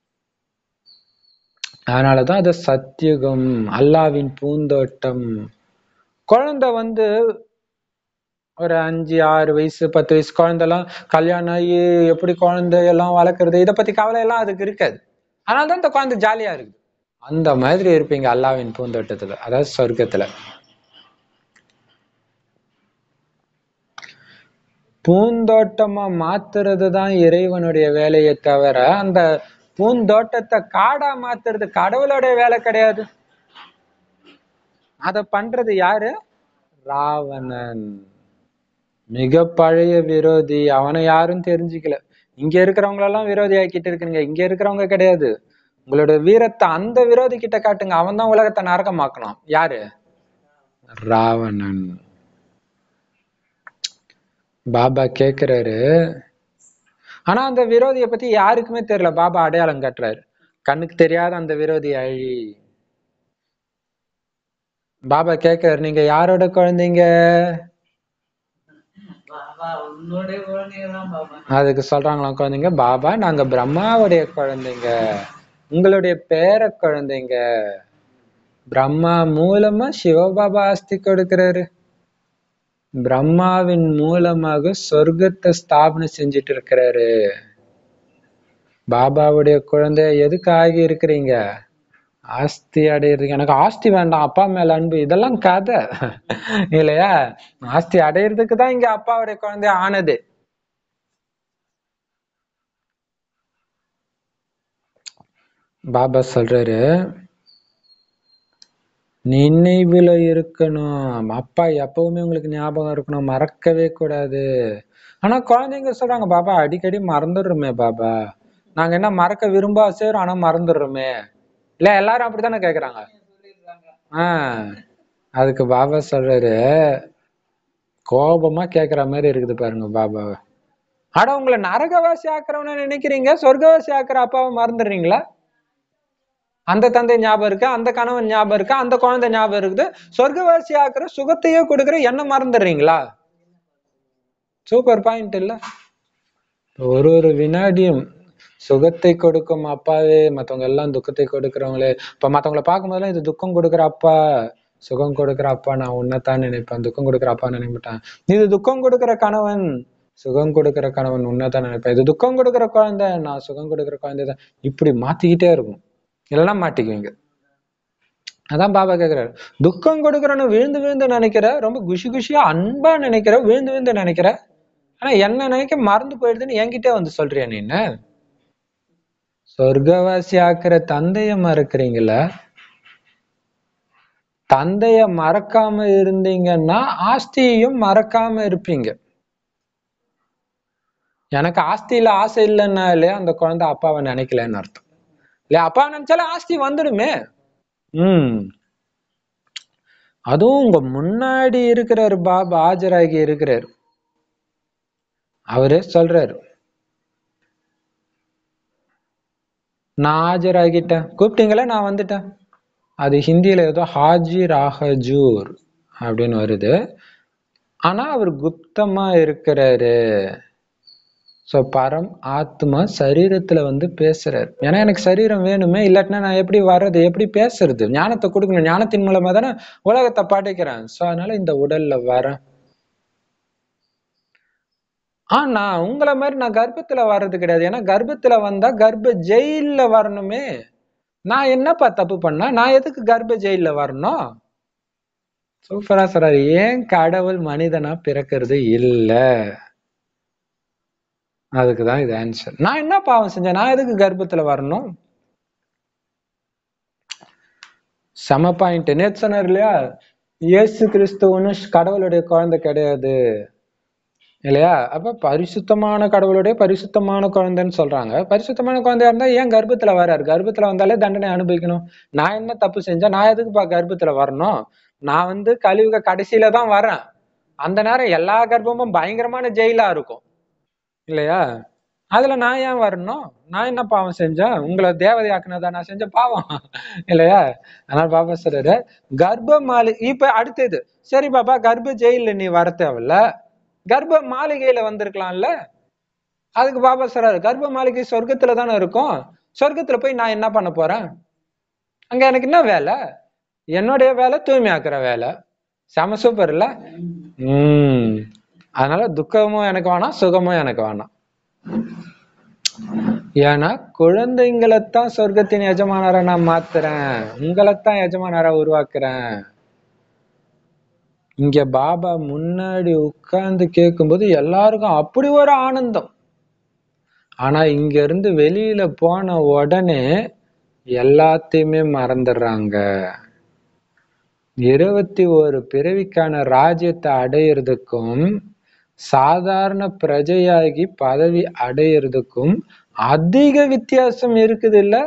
அதனாலதான் அது சத்தியுகம் அல்லாவின் பூந்தோட்டம் குழந்தை வந்து ஒரு அஞ்சு ஆறு வயசு பத்து வயசு குழந்தைலாம் கல்யாணம் ஆகி எப்படி குழந்தையெல்லாம் வளர்க்குறது இதை பத்தி கவலை எல்லாம் அதுக்கு இருக்காது அதனால தான் இந்த குழந்தை ஜாலியா இருக்குது அந்த மாதிரி இருப்பீங்க அல்லாவின் பூந்தோட்டத்துல அதாவது சொர்க்கத்துல பூந்தோட்டமா மாத்துறது தான் இறைவனுடைய வேலையை தவிர அந்த பூந்தோட்டத்தை காடா மாத்துறது கடவுளுடைய வேலை கிடையாது அத பண்றது யாரு ராவணன் மிக பழைய விரோதி அவனை யாரும் தெரிஞ்சுக்கல இங்க இருக்கிறவங்களெல்லாம் விரோதி ஆக்கிட்டு இருக்குங்க இங்க இருக்கிறவங்க கிடையாது உங்களோட வீரத்தை அந்த விரோதி கிட்ட காட்டுங்க அவன் தான் உலகத்தை நரகமாக்கணும் யாரு ராவணன் பாபா கேக்குறாரு ஆனா அந்த விரோதியை பத்தி யாருக்குமே தெரியல பாபா அடையாளம் காட்டுறாரு கண்ணுக்கு தெரியாத அந்த விரோதி அழி பாபா கேட்கிறாரு நீங்க யாரோட குழந்தைங்க பாபா உன்னுடைய குழந்தைங்க தான் பாபா அதுக்கு சொல்றாங்களாம் குழந்தைங்க பாபா நாங்க பிரம்மாவுடைய குழந்தைங்க உங்களுடைய பேர குழந்தைங்க பிரம்மா மூலமா சிவபாபா ஆஸ்தி கொடுக்கிறாரு பிரம்மாவின் மூலமாக சொர்க்கத்தை ஸ்தாபனை செஞ்சுட்டு இருக்கிறாரு பாபாவுடைய குழந்தை எதுக்கு ஆகி இருக்கிறீங்க ஆஸ்தி அடையிறதுக்கு எனக்கு ஆஸ்தி வேண்டாம் அப்பா மேல அன்பு இதெல்லாம் கதை இல்லையா ஆஸ்தி அடையிறதுக்கு தான் இங்க அப்பாவுடைய குழந்தை ஆனது பாபா சொல்றாரு நினைவுல இருக்கணும் அப்பா எப்பவுமே உங்களுக்கு ஞாபகம் இருக்கணும் மறக்கவே கூடாது ஆனா குழந்தைங்க சொல்றாங்க பாபா அடிக்கடி மறந்துடுறோமே பாபா நாங்க என்ன மறக்க விரும்ப செய்றோம் ஆனா மறந்துடுறோமே இல்ல எல்லாரும் அப்படித்தானே கேக்குறாங்க சொல்லிடுறாங்க ஆஹ் அதுக்கு பாபா சொல்றாரு கோபமா கேக்குற மாதிரி இருக்குது பாருங்க பாபாவை அட உங்களை நரகவாசி ஆக்குறவன நினைக்கிறீங்க சொர்க்கவாசி ஆக்குற அப்பாவை மறந்துடுறீங்களா அந்த தந்தை ஞாபகம் இருக்கு அந்த கணவன் ஞாபகம் இருக்கு அந்த குழந்தை ஞாபகம் இருக்குது சொர்க்கவாசி ஆக்குற சுகத்தையே கொடுக்குற என்ன மறந்துடுறீங்களா சூப்பர் பாயிண்ட் இல்ல ஒரு ஒரு வினாடியும் சுகத்தை கொடுக்கும் அப்பாவே மத்தவங்க எல்லாம் துக்கத்தை கொடுக்கறவங்களே இப்ப மத்தவங்கள பார்க்கும்போதெல்லாம் இது துக்கம் கொடுக்குற அப்பா சுகம் கொடுக்குற அப்பா நான் உன்னைத்தான் நினைப்பேன் துக்கம் கொடுக்குற அப்பா நினைக்க மாட்டேன் இது துக்கம் கொடுக்குற கணவன் சுகம் கொடுக்குற கணவன் உன்னைத்தான் நினைப்பேன் இது துக்கம் கொடுக்குற குழந்தை நான் சுகம் கொடுக்குற குழந்தை தான் இப்படி மாத்திக்கிட்டே இருக்கும் இல்லைன்னா மாட்டிக்குவீங்க அதான் பாபா கேக்குறாரு துக்கம் கொடுக்குறன்னு விழுந்து விழுந்து நினைக்கிற ரொம்ப குஷி குஷியா அன்பா நினைக்கிற விழுந்து விழுந்து நினைக்கிற ஆனா என்ன நினைக்க மறந்து போயிடுதுன்னு என்கிட்டே வந்து சொல்றியா நீ என்ன சொர்க்கவாசி ஆக்குற தந்தைய மறக்கிறீங்கள தந்தைய மறக்காம இருந்தீங்கன்னா ஆஸ்தியையும் மறக்காம இருப்பீங்க எனக்கு ஆஸ்தியில ஆசை இல்லைன்னாலே அந்த குழந்தை அப்பாவை நினைக்கலன்னு அர்த்தம் இல்லையா அப்பா நினைச்சாலே ஆஸ்தி வந்துடுமே உம் அதுவும் உங்க முன்னாடி இருக்கிறாரு பாபா ஆஜராகி இருக்கிறாரு அவரே சொல்றாரு நான் ஆஜராகிட்டேன் கூப்பிட்டீங்களே நான் வந்துட்டேன் அது ஹிந்தியில ஏதோ ஹாஜி ராஹஜூர் அப்படின்னு வருது ஆனா அவர் குப்தமா இருக்கிறாரு சோ பரம் ஆத்மா சரீரத்துல வந்து பேசுறாரு ஏன்னா எனக்கு சரீரம் வேணுமே இல்லாட்டினா நான் எப்படி வர்றது எப்படி பேசுறது ஞானத்தை கொடுக்கணும் ஞானத்தின் மூலமா தானே உலகத்தை படைக்கிறேன் சோ அதனால இந்த உடல்ல வரேன் ஆனா உங்களை மாதிரி நான் கர்ப்பத்துல வர்றது கிடையாது ஏன்னா கர்ப்பத்துல வந்தா கர்ப்ப ஜெயில்ல வரணுமே நான் என்னப்பா தப்பு பண்ணா நான் எதுக்கு கர்ப்ப ஜெயில்ல வரணும் சூப்பரா சொல்றாரு ஏன் கடவுள் மனிதனா பிறக்கிறது இல்ல அதுக்குதான் இது ஆன்சர் நான் என்ன பாவம் செஞ்சேன் நான் எதுக்கு கர்ப்பத்துல வரணும் செம பாயிண்ட் நேத்து சொன்னார் இல்லையா இயேசு கிறிஸ்து ஒன்னும் கடவுளுடைய குழந்தை கிடையாது இல்லையா அப்ப பரிசுத்தமான கடவுளுடைய பரிசுத்தமான குழந்தைன்னு சொல்றாங்க பரிசுத்தமான குழந்தையா இருந்தா ஏன் கர்ப்பத்துல வராரு கர்ப்பத்துல வந்தாலே தண்டனை அனுபவிக்கணும் நான் என்ன தப்பு செஞ்சேன் நான் எதுக்குப்பா கர்ப்பத்துல வரணும் நான் வந்து கழிவுக கடைசியில தான் வரேன் அந்த நேரம் எல்லா கர்ப்பமும் பயங்கரமான ஜெயிலா இருக்கும் இல்லையா அதுல நான் ஏன் வரணும் நான் என்ன பாவம் செஞ்சேன் உங்களை தேவதையாக்குனதா நான் செஞ்ச பாவம் இல்லையா அதனால பாபா சொல்றாரு கர்ப்ப மாளி இப்ப அடுத்தது சரி பாபா கர்ப்ப ஜெயில நீ வர தேவையில்ல கர்ப்ப மாளிகையில வந்திருக்கலாம்ல அதுக்கு பாபா சொல்றாரு கர்ப்ப மாளிகை சொர்க்கத்துல தானே இருக்கும் சொர்க்கத்துல போய் நான் என்ன பண்ண போறேன் அங்க எனக்கு என்ன வேலை என்னுடைய வேலை தூய்மையாக்குற வேலை செம சூப்பர் இல்ல உம் அதனால துக்கமும் எனக்கு வேணாம் சுகமும் எனக்கு வேணாம் ஏன்னா குழந்தைங்களைத்தான் சொர்க்கத்தின் எஜமானரை நான் மாத்துறேன் உங்களைத்தான் எஜமானரா உருவாக்குறேன் இங்க பாபா முன்னாடி உட்கார்ந்து கேட்கும்போது எல்லாருக்கும் அப்படி ஒரு ஆனந்தம் ஆனா இங்க இருந்து வெளியில போன உடனே எல்லாத்தையுமே மறந்துடுறாங்க இருபத்தி ஒரு பிறவிக்கான ராஜ்யத்தை அடையிறதுக்கும் சாதாரண பிரஜையாகி பதவி அடையிறதுக்கும் அதிக வித்தியாசம் இருக்குது இல்ல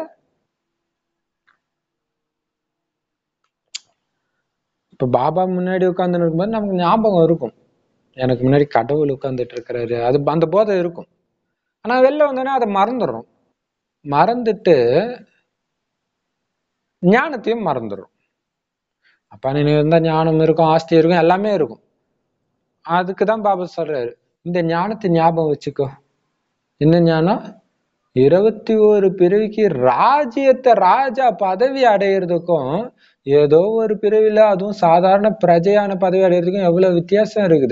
இப்ப பாபா முன்னாடி உட்கார்ந்து இருக்கும்போது நமக்கு ஞாபகம் இருக்கும் எனக்கு முன்னாடி கடவுள் உட்கார்ந்துட்டு இருக்கிறாரு அது அந்த போதை இருக்கும் ஆனா வெளில வந்தோடனே அதை மறந்துடுறோம் மறந்துட்டு ஞானத்தையும் மறந்துடும் அப்பா நினைவு இருந்தா ஞானம் இருக்கும் ஆஸ்தி இருக்கும் எல்லாமே இருக்கும் அதுக்குதான் பாபா சொல்றாரு இந்த ஞானத்தை ஞாபகம் வச்சுக்கோ என்ன ஞானம் இருபத்தி ஒரு பிறவிக்கு ராஜ்யத்தை ராஜா பதவி அடையிறதுக்கும் ஏதோ ஒரு பிறவில அதுவும் சாதாரண பிரஜையான பதவி அடையிறதுக்கும் எவ்வளவு வித்தியாசம் இருக்குது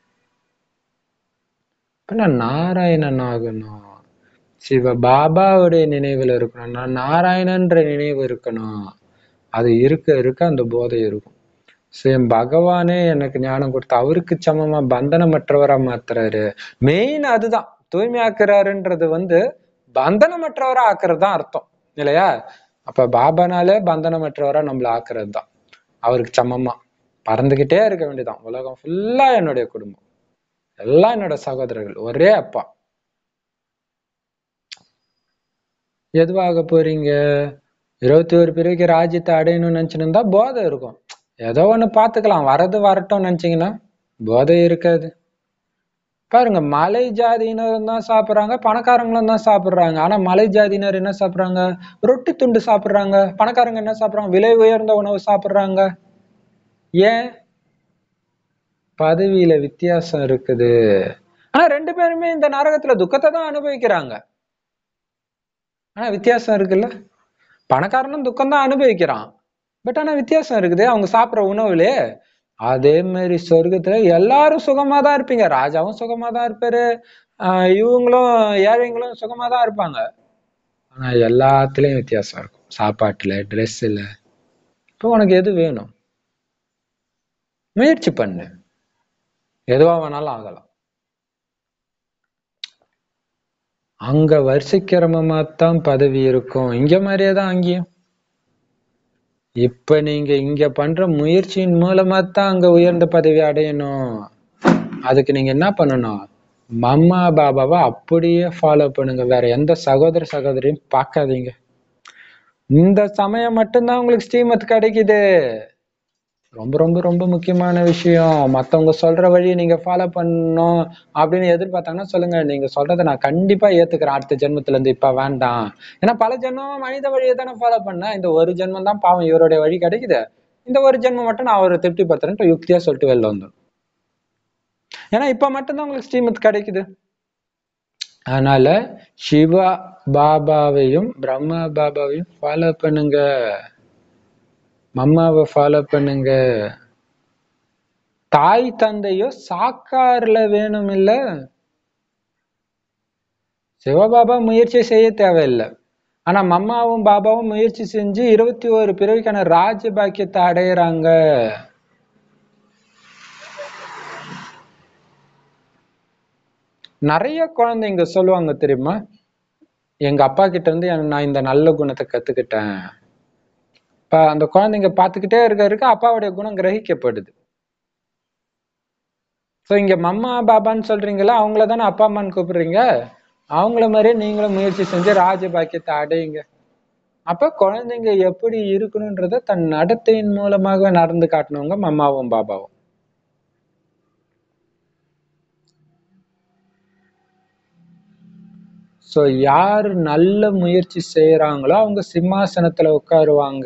இப்ப நான் நாராயணன் ஆகணும் சிவ பாபாவுடைய நினைவுல இருக்கணும் நான் நாராயணன்ற நினைவு இருக்கணும் அது இருக்க இருக்க அந்த போதை இருக்கும் சேம் பகவானே எனக்கு ஞானம் கொடுத்து அவருக்கு சமமா பந்தனமற்றவரா மாத்துறாரு மெயின் அதுதான் தூய்மையாக்குறாருன்றது வந்து பந்தனமற்றவரா ஆக்குறது தான் அர்த்தம் இல்லையா அப்ப பாபானாலே பந்தனமற்றவரா நம்மள ஆக்குறது தான் அவருக்கு சமமா பறந்துகிட்டே இருக்க வேண்டியதான் உலகம் ஃபுல்லா என்னுடைய குடும்பம் எல்லாம் என்னோட சகோதரர்கள் ஒரே அப்பா எதுவாக போறீங்க இருபத்தி ஒரு பிறகு ராஜ்யத்தை அடையணும்னு நினைச்சுருந்தா போதை இருக்கும் ஏதோ ஒண்ணு பார்த்துக்கலாம் வரது வரட்டும் நினைச்சீங்கன்னா போதை இருக்காது பாருங்க மலை ஜாதியினரும் தான் சாப்பிடுறாங்க பணக்காரங்களும் தான் சாப்பிடுறாங்க ஆனா மலை ஜாதியினர் என்ன சாப்பிடுறாங்க ரொட்டி துண்டு சாப்பிடுறாங்க பணக்காரங்க என்ன சாப்பிடுறாங்க விலை உயர்ந்த உணவு சாப்பிடுறாங்க ஏன் பதவியில வித்தியாசம் இருக்குது ஆனா ரெண்டு பேருமே இந்த நரகத்துல துக்கத்தை தான் அனுபவிக்கிறாங்க ஆனா வித்தியாசம் இருக்குல்ல பணக்காரனும் துக்கம் தான் அனுபவிக்கிறான் பட் ஆனா வித்தியாசம் இருக்குது அவங்க சாப்பிடுற உணவுலே அதே மாதிரி சொர்க்கத்துல எல்லாரும் சுகமா தான் இருப்பீங்க ராஜாவும் சுகமா தான் இருப்பாரு ஆஹ் இவங்களும் ஏழைங்களும் சுகமா தான் இருப்பாங்க ஆனா எல்லாத்துலயும் வித்தியாசம் இருக்கும் சாப்பாட்டுல ட்ரெஸ்ஸுல இப்போ உனக்கு எது வேணும் முயற்சி பண்ணு எதுவா வேணாலும் ஆகலாம் அங்க வரிசைக்கிரமமா தான் பதவி இருக்கும் இங்க மாதிரியே தான் அங்கேயும் இப்ப நீங்க இங்க பண்ற முயற்சியின் மூலமா தான் அங்க உயர்ந்த பதவி அடையணும் அதுக்கு நீங்க என்ன பண்ணணும் மம்மா பாபாவை அப்படியே ஃபாலோ பண்ணுங்க வேற எந்த சகோதர சகோதரியும் பார்க்காதீங்க இந்த சமயம் மட்டும்தான் உங்களுக்கு ஸ்ரீமத் கிடைக்குது ரொம்ப ரொம்ப ரொம்ப முக்கியமான விஷயம் மத்தவங்க சொல்ற வழியை நீங்க ஃபாலோ பண்ணணும் அப்படின்னு எதிர்பார்த்தாங்கன்னா சொல்லுங்க நீங்க சொல்றதை நான் கண்டிப்பா ஏத்துக்கிறேன் அடுத்த ஜென்மத்துல இருந்து இப்ப வேண்டாம் ஏன்னா பல ஜென்மம் மனித வழியை தானே ஃபாலோ பண்ணேன் இந்த ஒரு ஜென்மம் தான் பாவம் இவருடைய வழி கிடைக்குது இந்த ஒரு ஜென்மம் மட்டும் நான் அவரை திருப்திப்படுத்துறேன்ட்டு யுக்தியா சொல்லிட்டு வெளில வந்துடும் ஏன்னா இப்ப மட்டும்தான் உங்களுக்கு ஸ்ரீமத் கிடைக்குது அதனால சிவா பாபாவையும் பிரம்மா பாபாவையும் ஃபாலோ பண்ணுங்க மம்மாவை ஃபாலோ பண்ணுங்க தாய் தந்தையோ சாக்கார்ல வேணும் இல்ல சிவபாபா முயற்சி செய்ய தேவையில்லை ஆனா மம்மாவும் பாபாவும் முயற்சி செஞ்சு இருபத்தி ஒரு பிறவிக்கான ராஜ்ய பாக்கியத்தை அடையிறாங்க நிறைய குழந்தைங்க சொல்லுவாங்க தெரியுமா எங்க அப்பா கிட்ட இருந்து எனக்கு நான் இந்த நல்ல குணத்தை கத்துக்கிட்டேன் இப்ப அந்த குழந்தைங்க பார்த்துக்கிட்டே இருக்க இருக்க அப்பாவுடைய குணம் கிரகிக்கப்படுது ஸோ இங்க மம்மா பாபான்னு சொல்றீங்களா அவங்கள தானே அப்பா அம்மான்னு கூப்பிடுறீங்க அவங்கள மாதிரியே நீங்களும் முயற்சி செஞ்சு ராஜ பாக்கியத்தை அடையுங்க அப்ப குழந்தைங்க எப்படி இருக்கணுன்றத தன் நடத்தையின் மூலமாக நடந்து காட்டினவங்க மம்மாவும் பாபாவும் ஸோ யார் நல்ல முயற்சி செய்யறாங்களோ அவங்க சிம்மாசனத்துல உட்காருவாங்க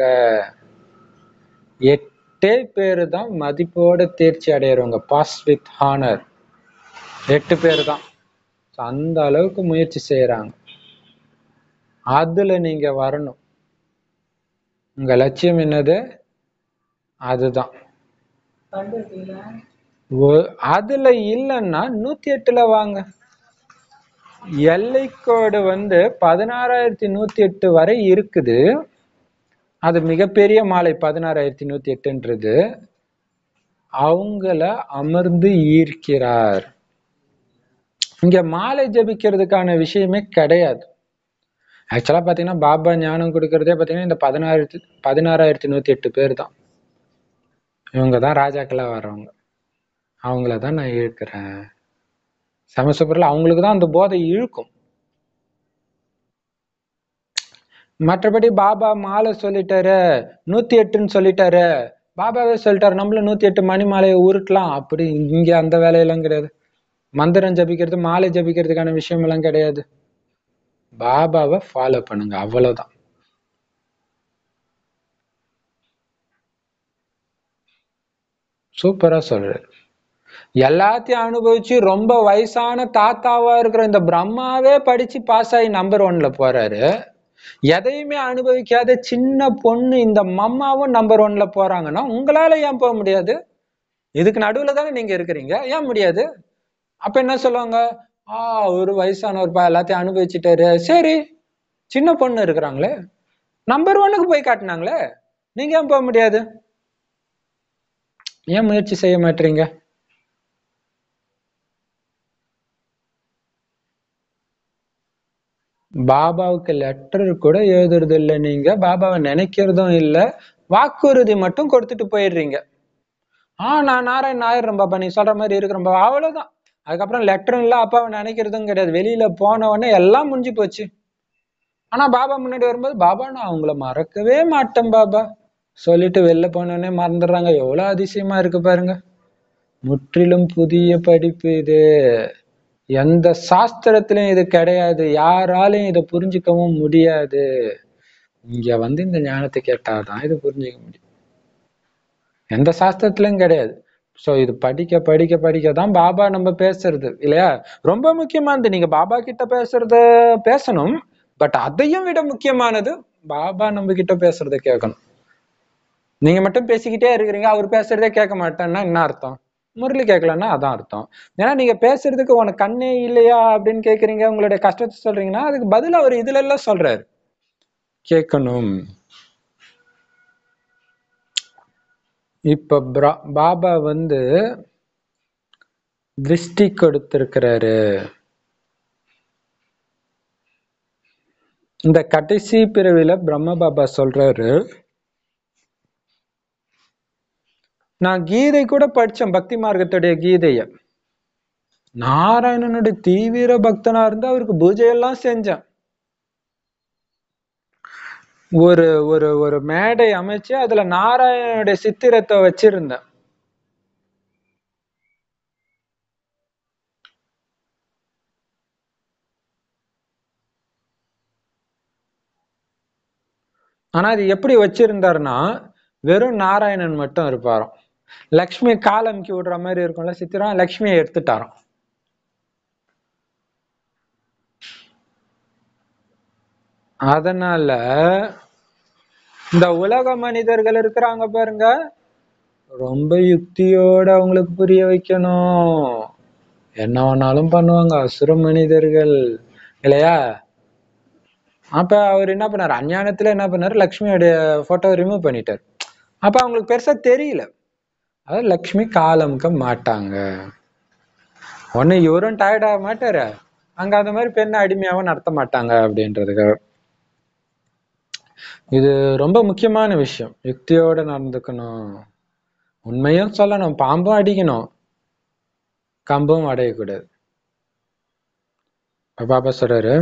எட்டே பேரு தான் மதிப்போட தேர்ச்சி அடையிறவங்க பாஸ் வித் ஹானர் எட்டு பேர் தான் So, அந்த அளவுக்கு முயற்சி செய்யறாங்க அதுல நீங்க வரணும் உங்க லட்சியம் என்னது அதுதான் கண்டிருக்கீங்களா ஒ- அதுல இல்லைன்னா நூத்தி எட்டுல வாங்க எல்லைக்கோடு வந்து பதினாறாயிரத்தி நூத்தி எட்டு வரை இருக்குது அது மிகப்பெரிய மாலை பதினாறாயிரத்தி நூத்தி எட்டுன்றது அவங்கள அமர்ந்து ஈர்க்கிறார் இங்க மாலை ஜபிக்கிறதுக்கான விஷயமே கிடையாது ஆக்சுவலா பாத்தீங்கன்னா பாபா ஞானம் கொடுக்கறதே பாத்தீங்கன்னா இந்த பதினாயிரத்தி பதினாறாயிரத்தி நூத்தி எட்டு பேர் தான் இவங்க தான் ராஜாக்களா வர்றவங்க அவங்கள தான் நான் இழுக்கிறேன் சமசபுரில் அவங்களுக்கு தான் அந்த போதை இழுக்கும் மற்றபடி பாபா மாலை சொல்லிட்டாரு நூத்தி எட்டுன்னு சொல்லிட்டாரு பாபாவே சொல்லிட்டாரு நம்மளும் நூத்தி எட்டு மணி மாலையை உருட்டலாம் அப்படி இங்க அந்த வேலையெல்லாம் கிடையாது மந்திரம் ஜபிக்கிறது மாலை ஜபிக்கிறதுக்கான விஷயம் எல்லாம் கிடையாது பாபாவை ஃபாலோ பண்ணுங்க அவ்வளவுதான் சூப்பரா சொல்றாரு எல்லாத்தையும் அனுபவிச்சு ரொம்ப வயசான தாத்தாவா இருக்கிற இந்த பிரம்மாவே படிச்சு பாஸ் ஆகி நம்பர் ஒன்ல போறாரு எதையுமே அனுபவிக்காத சின்ன பொண்ணு இந்த மம்மாவும் நம்பர் ஒன்ல போறாங்கன்னா உங்களால ஏன் போக முடியாது இதுக்கு நடுவுல தானே நீங்க இருக்கிறீங்க ஏன் முடியாது அப்ப என்ன சொல்லுவாங்க ஆ ஒரு வயசானவர்ப்பா எல்லாத்தையும் அனுபவிச்சுட்டாரு சரி சின்ன பொண்ணு இருக்கிறாங்களே நம்பர் ஒன்னுக்கு போய் காட்டினாங்களே நீங்க ஏன் போக முடியாது ஏன் முயற்சி செய்ய மாட்டீங்க பாபாவுக்கு லெட்டர் கூட எழுதுறது இல்லை நீங்க பாபாவை நினைக்கிறதும் இல்லை வாக்குறுதி மட்டும் கொடுத்துட்டு போயிடுறீங்க ஆ நான் நாராயண் ஆயிடுறேன் பாப்பா நீ சொல்ற மாதிரி இருக்கிறேன் பாப்பா அவ்வளவுதான் அதுக்கப்புறம் லெட்டரும் இல்லை அப்பாவை நினைக்கிறதும் கிடையாது வெளியில போன உடனே எல்லாம் முடிஞ்சு போச்சு ஆனா பாபா முன்னாடி வரும்போது பாபா நான் அவங்கள மறக்கவே மாட்டேன் பாபா சொல்லிட்டு வெளில போனோடனே மறந்துடுறாங்க எவ்வளவு அதிசயமா இருக்கு பாருங்க முற்றிலும் புதிய படிப்பு இது எந்த சாஸ்திரத்திலும் இது கிடையாது யாராலையும் இதை புரிஞ்சுக்கவும் முடியாது இங்க வந்து இந்த ஞானத்தை கேட்டாதான் இது புரிஞ்சுக்க முடியும் எந்த சாஸ்திரத்திலும் கிடையாது சோ இது படிக்க படிக்க படிக்க தான் பாபா நம்ம பேசுறது இல்லையா ரொம்ப முக்கியமானது நீங்க பாபா கிட்ட பேசுறத பேசணும் பட் அதையும் விட முக்கியமானது பாபா நம்ம கிட்ட பேசுறத கேட்கணும் நீங்க மட்டும் பேசிக்கிட்டே இருக்கிறீங்க அவர் பேசுறதே கேட்க மாட்டேன்னா என்ன அர்த்தம் முரளி கேட்கலன்னா அதான் அர்த்தம் ஏன்னா நீங்க பேசுறதுக்கு உனக்கு கண்ணே இல்லையா அப்படின்னு கேக்குறீங்க உங்களுடைய கஷ்டத்தை சொல்றீங்கன்னா அதுக்கு பதில் அவர் இதுல எல்லாம் சொல்றாரு கேட்கணும் இப்ப பிரா- பாபா வந்து திருஷ்டி கொடுத்திருக்கிறாரு இந்த கடைசி பிறவில பிரம்ம பாபா சொல்றாரு நான் கீதை கூட படிச்சேன் பக்தி மார்க்கத்துடைய கீதைய நாராயணனுடைய தீவிர பக்தனா இருந்து அவருக்கு பூஜை எல்லாம் செஞ்சேன் ஒரு ஒரு ஒரு மேடை அமைச்சு அதுல நாராயணனுடைய சித்திரத்தை வச்சிருந்தேன் ஆனா அது எப்படி வச்சிருந்தாருன்னா வெறும் நாராயணன் மட்டும் இருப்பாராம் லக்ஷ்மி கால் அமுக்கி விடுற மாதிரி இருக்கும்ல சித்திரம் லக்ஷ்மியை எடுத்துட்டாராம் அதனால இந்த உலக மனிதர்கள் இருக்கிறாங்க பாருங்க ரொம்ப யுக்தியோட அவங்களுக்கு புரிய வைக்கணும் என்ன வேணாலும் பண்ணுவாங்க அசுர மனிதர்கள் இல்லையா அப்ப அவர் என்ன பண்ணாரு அஞ்ஞானத்துல என்ன பண்ணாரு லக்ஷ்மியோடைய போட்டோவை ரிமூவ் பண்ணிட்டாரு அப்ப அவங்களுக்கு பெருசா தெரியல அதாவது லக்ஷ்மி காலமுக்க மாட்டாங்க ஒண்ணு இவரும் டயர்ட் ஆக மாட்டாரு அங்க அந்த மாதிரி பெண்ணை அடிமையாவும் நடத்த மாட்டாங்க அப்படின்றதுக்காக இது ரொம்ப முக்கியமான விஷயம் யுக்தியோட நடந்துக்கணும் உண்மையும் சொல்லணும் பாம்பும் அடிக்கணும் கம்பும் அடையக்கூடாது இப்ப பாப்பா சொல்றாரு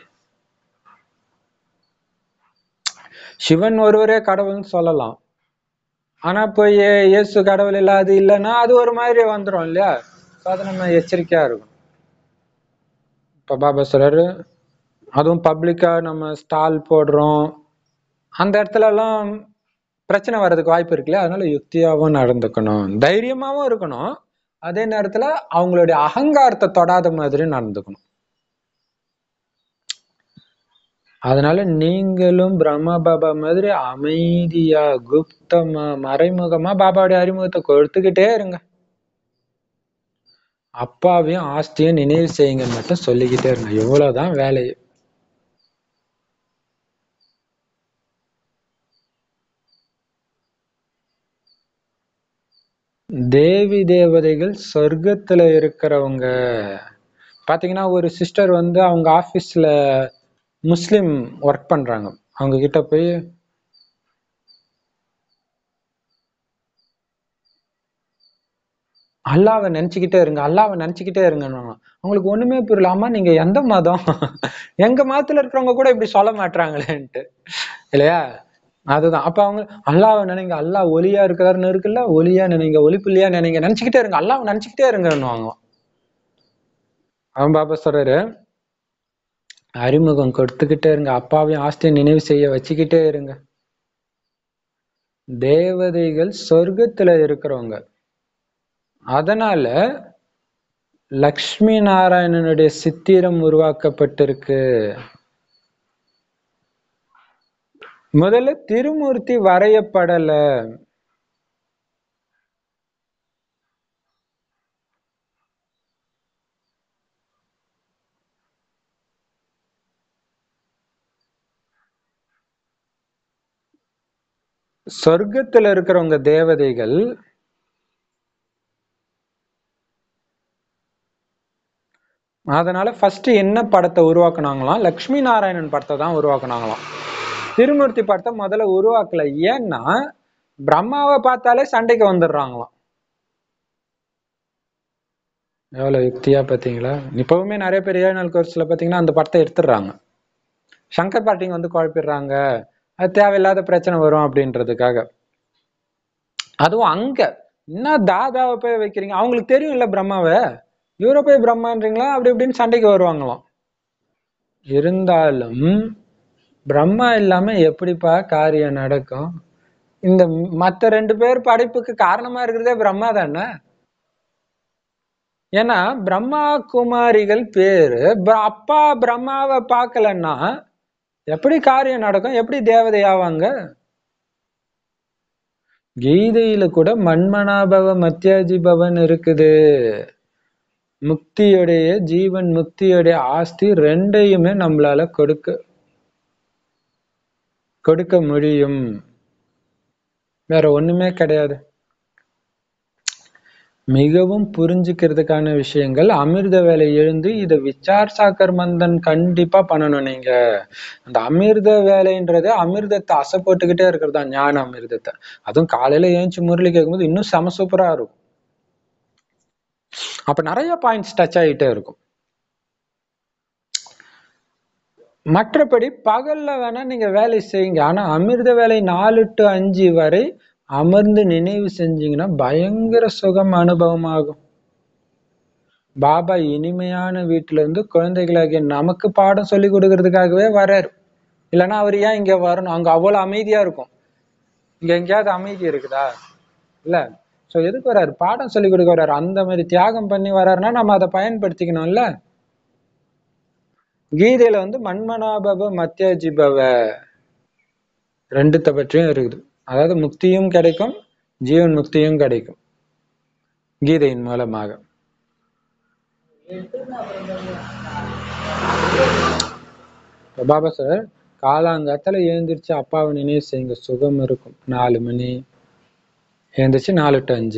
சிவன் ஒருவரே கடவுள்னு சொல்லலாம் ஆனா போய் ஏ- இயேசு கடவுள் இல்ல அது இல்லைன்னா அது ஒரு மாதிரி வந்துரும் இல்லையா So அது நம்ம எச்சரிக்கையா இருக்கும் இப்ப பாபா சொல்றாரு அதுவும் பப்ளிக்கா நம்ம ஸ்டால் போடுறோம் அந்த இடத்துல எல்லாம் பிரச்சனை வர்றதுக்கு வாய்ப்பு இருக்கு இல்லையா அதனால யுக்தியாவும் நடந்துக்கணும் தைரியமாவும் இருக்கணும் அதே நேரத்துல அவங்களுடைய அகங்காரத்தை தொடாத மாதிரி நடந்துக்கணும் அதனால நீங்களும் பிரம்மா பாபா மாதிரி அமைதியா குப்தமா மறைமுகமா பாபாவுடைய அறிமுகத்தை கொடுத்துக்கிட்டே இருங்க அப்பாவையும் ஆஸ்தியும் நினைவு செய்யுங்கன்னு மட்டும் சொல்லிக்கிட்டே இருங்க இவ்வளவுதான் வேலை தேவி தேவதைகள் சொர்க்கத்துல இருக்கிறவங்க பாத்தீங்கன்னா ஒரு சிஸ்டர் வந்து அவங்க ஆபீஸ்ல முஸ்லிம் ஒர்க் பண்றாங்க அவங்க கிட்ட போய் அல்லாவை நினைச்சுக்கிட்டே இருங்க அல்லாவை நினைச்சுக்கிட்டே இருங்கன்னு அவங்களுக்கு ஒண்ணுமே புரியல அம்மா நீங்க எந்த மதம் எங்க மதத்துல இருக்கிறவங்க கூட இப்படி சொல்ல மாட்றாங்களேன்ட்டு இல்லையா அதுதான் அப்ப அவங்க அல்லாவை நினைங்க அல்லாஹ் ஒளியா இருக்கிறாருன்னு இருக்குல்ல ஒளியா நினைங்க ஒளிப்புள்ளியா நினைங்க நினைச்சுக்கிட்டே இருங்க அல்லாவை நினைச்சுக்கிட்டே இருங்கன்னுவாங்க அவன் பாப்பா சொல்றாரு அறிமுகம் கொடுத்துக்கிட்டே இருங்க அப்பாவையும் ஆஸ்தியை நினைவு செய்ய வச்சுக்கிட்டே இருங்க தேவதைகள் சொர்க்கத்துல இருக்கிறவங்க அதனால லக்ஷ்மி நாராயணனுடைய சித்திரம் உருவாக்கப்பட்டிருக்கு முதல்ல திருமூர்த்தி வரையப்படல சொர்க்கத்துல இருக்கிறவங்க தேவதைகள் அதனால ஃபர்ஸ்ட் என்ன படத்தை உருவாக்குனாங்களாம் லக்ஷ்மி நாராயணன் படத்தை தான் உருவாக்குனாங்களாம் திருமூர்த்தி படத்தை முதல்ல உருவாக்கல ஏன்னா பிரம்மாவை பார்த்தாலே சண்டைக்கு வந்துடுறாங்களாம் எவ்வளவு யுக்தியா பாத்தீங்களா இப்பவுமே நிறைய பேர் ஏழு நாள் கோர்ஸ்ல பாத்தீங்கன்னா அந்த படத்தை எடுத்துடுறாங்க சங்கர் பாட்டிங்க வந்து குழப்பிடுறாங்க அது தேவையில்லாத பிரச்சனை வரும் அப்படின்றதுக்காக அதுவும் அங்க என்ன தாதாவை போய் வைக்கிறீங்க அவங்களுக்கு தெரியும் இல்ல பிரம்மாவை இவரை போய் பிரம்மான்றீங்களா அப்படி இப்படின்னு சண்டைக்கு வருவாங்களாம் இருந்தாலும் பிரம்மா இல்லாம எப்படிப்பா காரியம் நடக்கும் இந்த மத்த ரெண்டு பேர் படைப்புக்கு காரணமா இருக்கிறதே பிரம்மா தானே ஏன்னா பிரம்மா குமாரிகள் பேரு ப- அப்பா பிரம்மாவை பார்க்கலன்னா எப்படி காரியம் நடக்கும் எப்படி தேவதை ஆவாங்க கீதையில கூட மன்மனாபவ மத்தியாஜி பவன் இருக்குது முக்தியுடைய ஜீவன் முக்தியுடைய ஆஸ்தி ரெண்டையுமே நம்மளால கொடுக்க கொடுக்க முடியும் வேற ஒண்ணுமே கிடையாது மிகவும் புரிஞ்சுக்கிறதுக்கான விஷயங்கள் அமிர்த வேலை எழுந்து இதை விசார் சாக்கர் மந்தன் கண்டிப்பா பண்ணணும் நீங்க அந்த அமிர்த வேலைன்றது அமிர்தத்தை அசை போட்டுக்கிட்டே இருக்கிறது தான் ஞான அமிர்தத்தை அதுவும் காலையில ஏஞ்சி முரளி கேட்கும்போது இன்னும் செம சூப்பரா இருக்கும் அப்ப நிறைய பாயிண்ட்ஸ் டச் ஆகிட்டே இருக்கும் மற்றபடி பகல்ல வேணா நீங்க வேலை செய்யுங்க ஆனா அமிர்த வேலை நாலு டு அஞ்சு வரை அமர்ந்து நினைவு செஞ்சீங்கன்னா பயங்கர சுகம் அனுபவமாகும் பாபா இனிமையான வீட்டுல இருந்து குழந்தைகளாகிய நமக்கு பாடம் சொல்லி கொடுக்கறதுக்காகவே வர்றாரு இல்லைன்னா அவர் ஏன் இங்க வரணும் அங்க அவ்வளவு அமைதியா இருக்கும் இங்க எங்கேயாவது அமைதி இருக்குதா இல்ல சோ எதுக்கு வர்றாரு பாடம் சொல்லி கொடுக்க வர்றாரு அந்த மாதிரி தியாகம் பண்ணி வர்றாருன்னா நம்ம அதை பயன்படுத்திக்கணும்ல கீதையில வந்து மன்மனாபவ மத்தியஜிபவ ரெண்டுத்த பற்றியும் இருக்குது அதாவது முக்தியும் கிடைக்கும் ஜீவன் முக்தியும் கிடைக்கும் கீதையின் மூலமாக எடுத்துருந்தா அப்புறம் பாருங்க. இப்ப பாபா சார் காலாங்காத்தால எழுந்திரிச்சு அப்பாவை நினைவு செய்யுங்க சுகம் இருக்கும் நாலு மணி எழுந்திரிச்சு நாலு டு அஞ்சு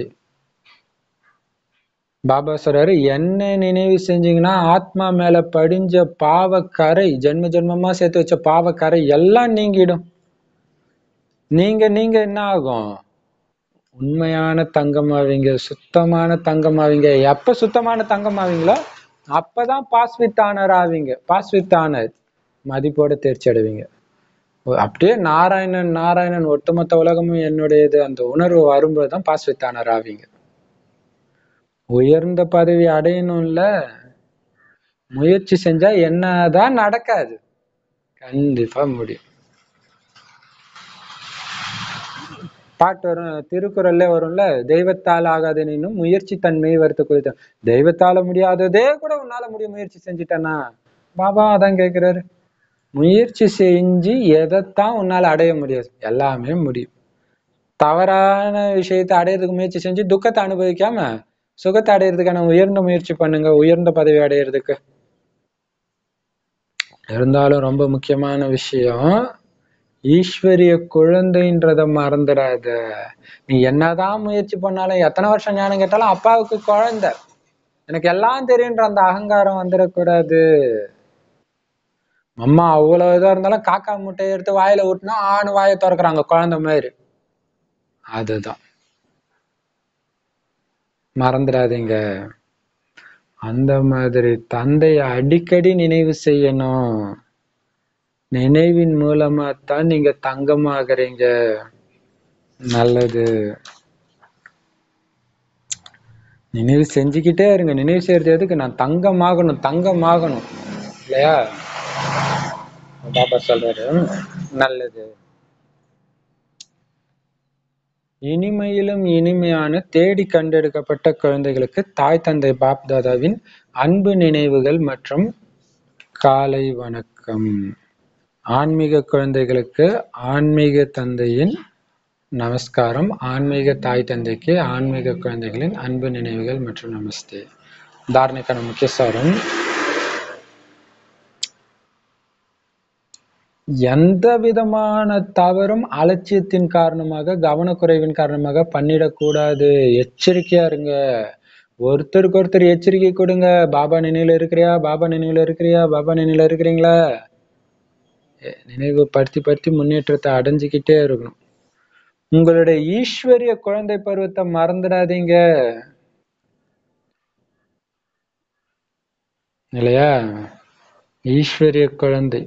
பாபா சொல்றாரு என்ன நினைவு செஞ்சீங்கன்னா ஆத்மா மேல படிஞ்ச பாவக்கரை ஜென்ம ஜென்மமா சேர்த்து வச்ச பாவக்கரை எல்லாம் நீங்கிடும் நீங்க நீங்க என்ன ஆகும் உண்மையான தங்கமாவீங்க சுத்தமான தங்கமாவீங்க எப்ப சுத்தமான தங்கமாவீங்களோ அப்பதான் பாஸ் வித் ஆனர் ஆவீங்க பாஸ் வித் ஆனர் மதிப்போட தேர்ச்சி அடைவீங்க ஒ- அப்படியே நாராயணன் நாராயணன் ஒட்டுமொத்த உலகமும் என்னுடையது அந்த உணர்வு வரும்போது தான் பாஸ் வித் ஆனர் ஆவீங்க உயர்ந்த பதவி அடையணும்ல முயற்சி செஞ்சா என்னதான் நடக்காது கண்டிப்பா முடியும் பாட்டு வரும் திருக்குறள்ல வரும்ல தெய்வத்தால் ஆகாதெனினும் முயற்சி தன்மை வருத்த குறித்த தெய்வத்தால முடியாததே கூட உன்னால முடியும் முயற்சி செஞ்சுட்டேன்னா பாபா அதான் கேக்குறாரு முயற்சி செஞ்சு எதைத்தான் உன்னால அடைய முடியாது எல்லாமே முடியும் தவறான விஷயத்தை அடையிறதுக்கு முயற்சி செஞ்சு துக்கத்தை அனுபவிக்காம சுகத்தை அடையிறதுக்கான உயர்ந்த முயற்சி பண்ணுங்க உயர்ந்த பதவி அடையிறதுக்கு இருந்தாலும் ரொம்ப முக்கியமான விஷயம் ஈஸ்வரிய குழந்தைன்றத மறந்துடாத நீ என்னதான் முயற்சி பண்ணாலும் எத்தனை வருஷம் ஞானம் கேட்டாலும் அப்பாவுக்கு குழந்தை எனக்கு எல்லாம் தெரியுன்ற அந்த அகங்காரம் வந்துடக்கூடாது அம்மா அவ்வளவு இதா இருந்தாலும் காக்கா முட்டையை எடுத்து வாயில ஊட்டினா ஆணு வாயை திறக்கறாங்க குழந்தை மாதிரி அதுதான் மறந்துடாதீங்க அந்த மாதிரி தந்தையை அடிக்கடி நினைவு செய்யணும் நினைவின் மூலமா தான் நீங்க தங்கமாகறீங்க நல்லது நினைவு செஞ்சுக்கிட்டே இருங்க நினைவு செய்யறது எதுக்கு நான் தங்கமாகணும் தங்கமாகணும் இல்லையா பாபா சொல்றாரு நல்லது இனிமையிலும் இனிமையான தேடி கண்டெடுக்கப்பட்ட குழந்தைகளுக்கு தாய் தந்தை பாப் தாதாவின் அன்பு நினைவுகள் மற்றும் காலை வணக்கம் ஆன்மீக குழந்தைகளுக்கு ஆன்மீக தந்தையின் நமஸ்காரம் ஆன்மீக தாய் தந்தைக்கு ஆன்மீக குழந்தைகளின் அன்பு நினைவுகள் மற்றும் நமஸ்தே தாரணைக்கான முக்கிய சாரம் எந்த விதமான தவறும் அலட்சியத்தின் காரணமாக கவனக்குறைவின் காரணமாக பண்ணிடக்கூடாது எச்சரிக்கையா இருங்க ஒருத்தருக்கு ஒருத்தர் எச்சரிக்கை கொடுங்க பாபா நினைவுல இருக்கிறியா பாபா நினைவுல இருக்கிறியா பாபா நினைவுல இருக்கிறீங்களா எ- நினைவு படுத்தி படுத்தி முன்னேற்றத்தை அடைஞ்சுக்கிட்டே இருக்கணும் உங்களுடைய ஈஸ்வரிய குழந்தை பருவத்தை மறந்துடாதீங்க இல்லையா ஈஸ்வரிய குழந்தை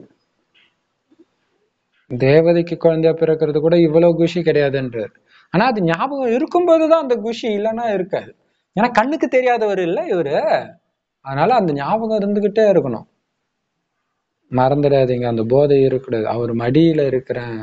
தேவதைக்கு குழந்தையா பிறக்கிறது கூட இவ்வளவு குஷி கிடையாதுன்றார் ஆனா அது ஞாபகம் இருக்கும்போதுதான் அந்த குஷி இல்லைன்னா இருக்காது ஏன்னா கண்ணுக்கு தெரியாதவர் இல்ல இவரு அதனால அந்த ஞாபகம் இருந்துகிட்டே இருக்கணும் மறந்துடாதீங்க அந்த போதை இருக்கக்கூடாது அவர் மடியில இருக்கிறேன்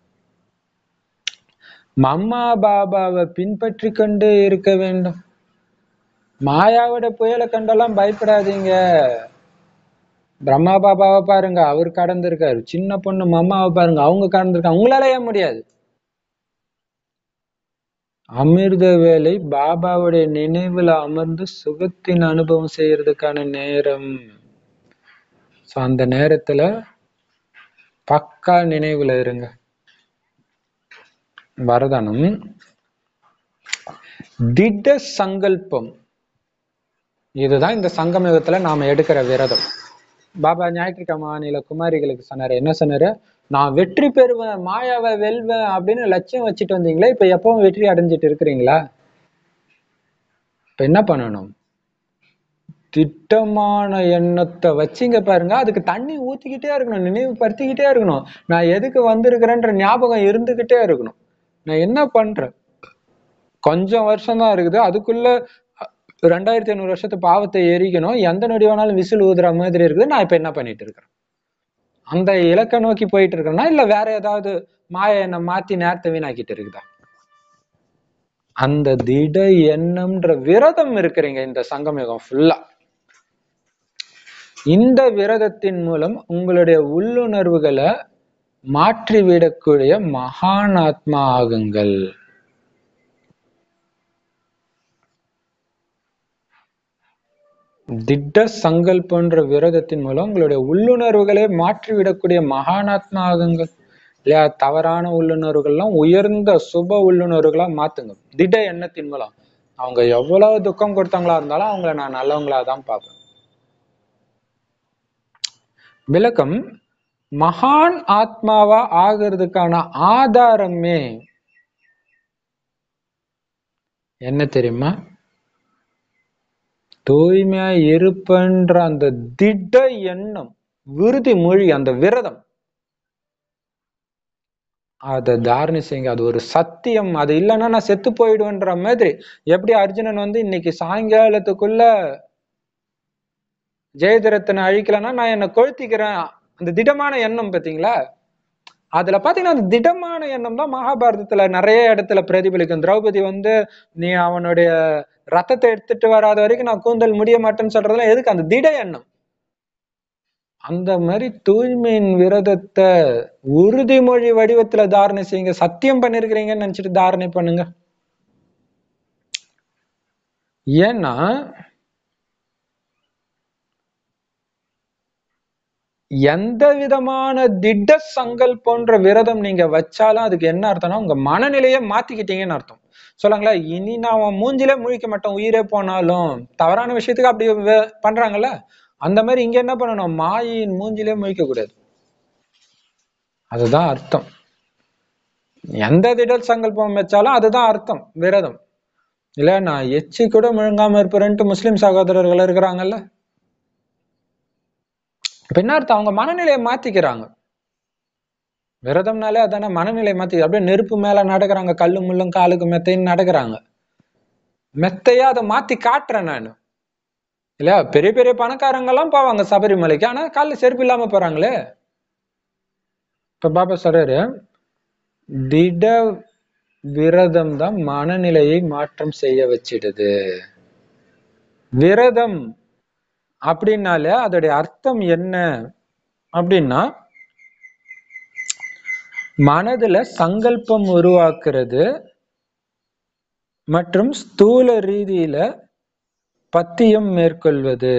மம்மா பாபாவை பின்பற்றி கொண்டு இருக்க வேண்டும் மாயாவோட புயலை கண்டெல்லாம் பயப்படாதீங்க பிரம்மா பாபாவை பாருங்க அவர் கடந்திருக்காரு சின்ன பொண்ணு மம்மாவை பாருங்க அவங்க கடந்திருக்காங்க உங்களால ஏன் முடியாது அமிர்த வேலை பாபாவுடைய நினைவுல அமர்ந்து சுகத்தின் அனுபவம் செய்யறதுக்கான நேரம் சோ அந்த நேரத்துல பக்கா நினைவுல இருங்க வரதானம் திட சங்கல்பம் இதுதான் இந்த சங்கமயுகத்துல நாம எடுக்கிற விரதம் பாபா ஞாயிற்றுக்கிழமை மாநில குமாரிகளுக்கு சொன்னாரு என்ன சொன்னாரு நான் வெற்றி பெறுவேன் மாயாவை வெல்வேன் அப்படின்னு லட்சியம் வச்சுட்டு வந்தீங்களே இப்ப எப்பவும் வெற்றி அடைஞ்சிட்டு இருக்கிறீங்களா இப்ப என்ன பண்ணணும் திட்டமான எண்ணத்தை வச்சிங்க பாருங்க அதுக்கு தண்ணி ஊத்திக்கிட்டே இருக்கணும் நினைவுபடுத்திக்கிட்டே இருக்கணும் நான் எதுக்கு வந்திருக்கிறேன்ற ஞாபகம் இருந்துகிட்டே இருக்கணும் நான் என்ன பண்றேன் கொஞ்சம் வருஷம் தான் இருக்குது அதுக்குள்ள அஹ், ரெண்டாயிரத்தி ஐநூறு வருஷத்து பாவத்தை எரிக்கணும் எந்த நொடி வேணாலும் விசில் ஊதுற மாதிரி இருக்குது நான் இப்ப என்ன பண்ணிட்டு இருக்கிறேன் அந்த இலக்கை நோக்கி போயிட்டு இருக்கிறேன்னா இல்ல வேற ஏதாவது மாய என்னை மாத்தி நேரத்தை வீணாக்கிட்டு இருக்குதா அந்த திட எண்ணம்ன்ற விரதம் இருக்கிறீங்க இந்த சங்கமயுகம் ஃபுல்லா இந்த விரதத்தின் மூலம் உங்களுடைய உள்ளுணர்வுகளை மாற்றிவிடக்கூடிய மகான் ஆத்மா ஆகுங்கள் திட்ட சங்கல்பன்ற விரதத்தின் மூலம் உங்களுடைய உள்ளுணர்வுகளை மாற்றிவிடக்கூடிய மகானாத்மா ஆகுங்கள் இல்லையா தவறான உள்ளுணர்வுகள்லாம் உயர்ந்த சுப உள்ளுணர்வுகளா மாத்துங்க திட எண்ணத்தின் மூலம் அவங்க எவ்வளவு துக்கம் கொடுத்தவங்களா இருந்தாலும் அவங்கள நான் நல்லவங்களா தான் பார்ப்பேன் விளக்கம் மகான் ஆத்மாவா ஆகிறதுக்கான ஆதாரமே என்ன தெரியுமா தூய்மையா இருப்பன்ற அந்த திட எண்ணம் விருதி மொழி அந்த விரதம் அதை தாரணை செய்யுங்க அது ஒரு சத்தியம் அது இல்லைன்னா நான் செத்து போயிடுவேன்ற மாதிரி எப்படி அர்ஜுனன் வந்து இன்னைக்கு சாயங்காலத்துக்குள்ள ஜெயதிரத்தனை அழிக்கலைன்னா நான் என்னை கொளுத்திக்கிறேன் அந்த திடமான எண்ணம் பாத்தீங்களா அதுல பாத்தீங்கன்னா அந்த திடமான எண்ணம் தான் மகாபாரதத்துல நிறைய இடத்துல பிரதிபலிக்கும் திரௌபதி வந்து நீ அவனுடைய ரத்தத்தை எடுத்துட்டு வராத வரைக்கும் நான் கூந்தல் முடிய மாட்டேன்னு சொல்றதுலாம் எதுக்கு அந்த திட எண்ணம் அந்த மாதிரி தூய்மையின் விரதத்தை உறுதிமொழி வடிவத்துல தாரணை செய்யுங்க சத்தியம் பண்ணிருக்கிறீங்கன்னு நினைச்சிட்டு தாரணை பண்ணுங்க ஏன்னா எந்த விதமான திட சங்கல்பன்ற விரதம் நீங்க வச்சாலும் அதுக்கு என்ன அர்த்தம்னா உங்க மனநிலையை மாத்திக்கிட்டீங்கன்னு அர்த்தம் சொல்லுங்களா இனி நான் உன் மூஞ்சிலே முழிக்க மாட்டேன் உயிரே போனாலும் தவறான விஷயத்துக்கு அப்படி வே- பண்றாங்கல்ல அந்த மாதிரி இங்க என்ன பண்ணணும் மாயின் மூஞ்சிலே முழிக்க கூடாது அதுதான் அர்த்தம் எந்த திட சங்கல்பம் வச்சாலும் அதுதான் அர்த்தம் விரதம் இல்ல நான் எச்சி கூட முழுங்காம இருப்பேன்ட்டு முஸ்லிம் சகோதரர்கள் இருக்கிறாங்கல்ல இப்ப என்ன அர்த்தம் அவங்க மனநிலையை மாத்திக்கிறாங்க விரதம்னாலே அதானே மனநிலை மாத்தி அப்படியே நெருப்பு மேல நடக்கிறாங்க கல்லு முள்ளும் காலுக்கு மெத்தைன்னு நடக்கிறாங்க மெத்தையா அதை மாத்தி காட்டுறேன் நான் இல்லையா பெரிய பெரிய பணக்காரங்க எல்லாம் போவாங்க சபரிமலைக்கு ஆனா காலில் செருப்பு இல்லாம போறாங்களே இப்ப பாபா சொல்றாரு திட விரதம் தான் மனநிலையை மாற்றம் செய்ய வச்சிடுது விரதம் அப்படின்னாலே அதோடைய அர்த்தம் என்ன அப்படின்னா மனதுல சங்கல்பம் உருவாக்குறது மற்றும் ஸ்தூல ரீதியில பத்தியம் மேற்கொள்வது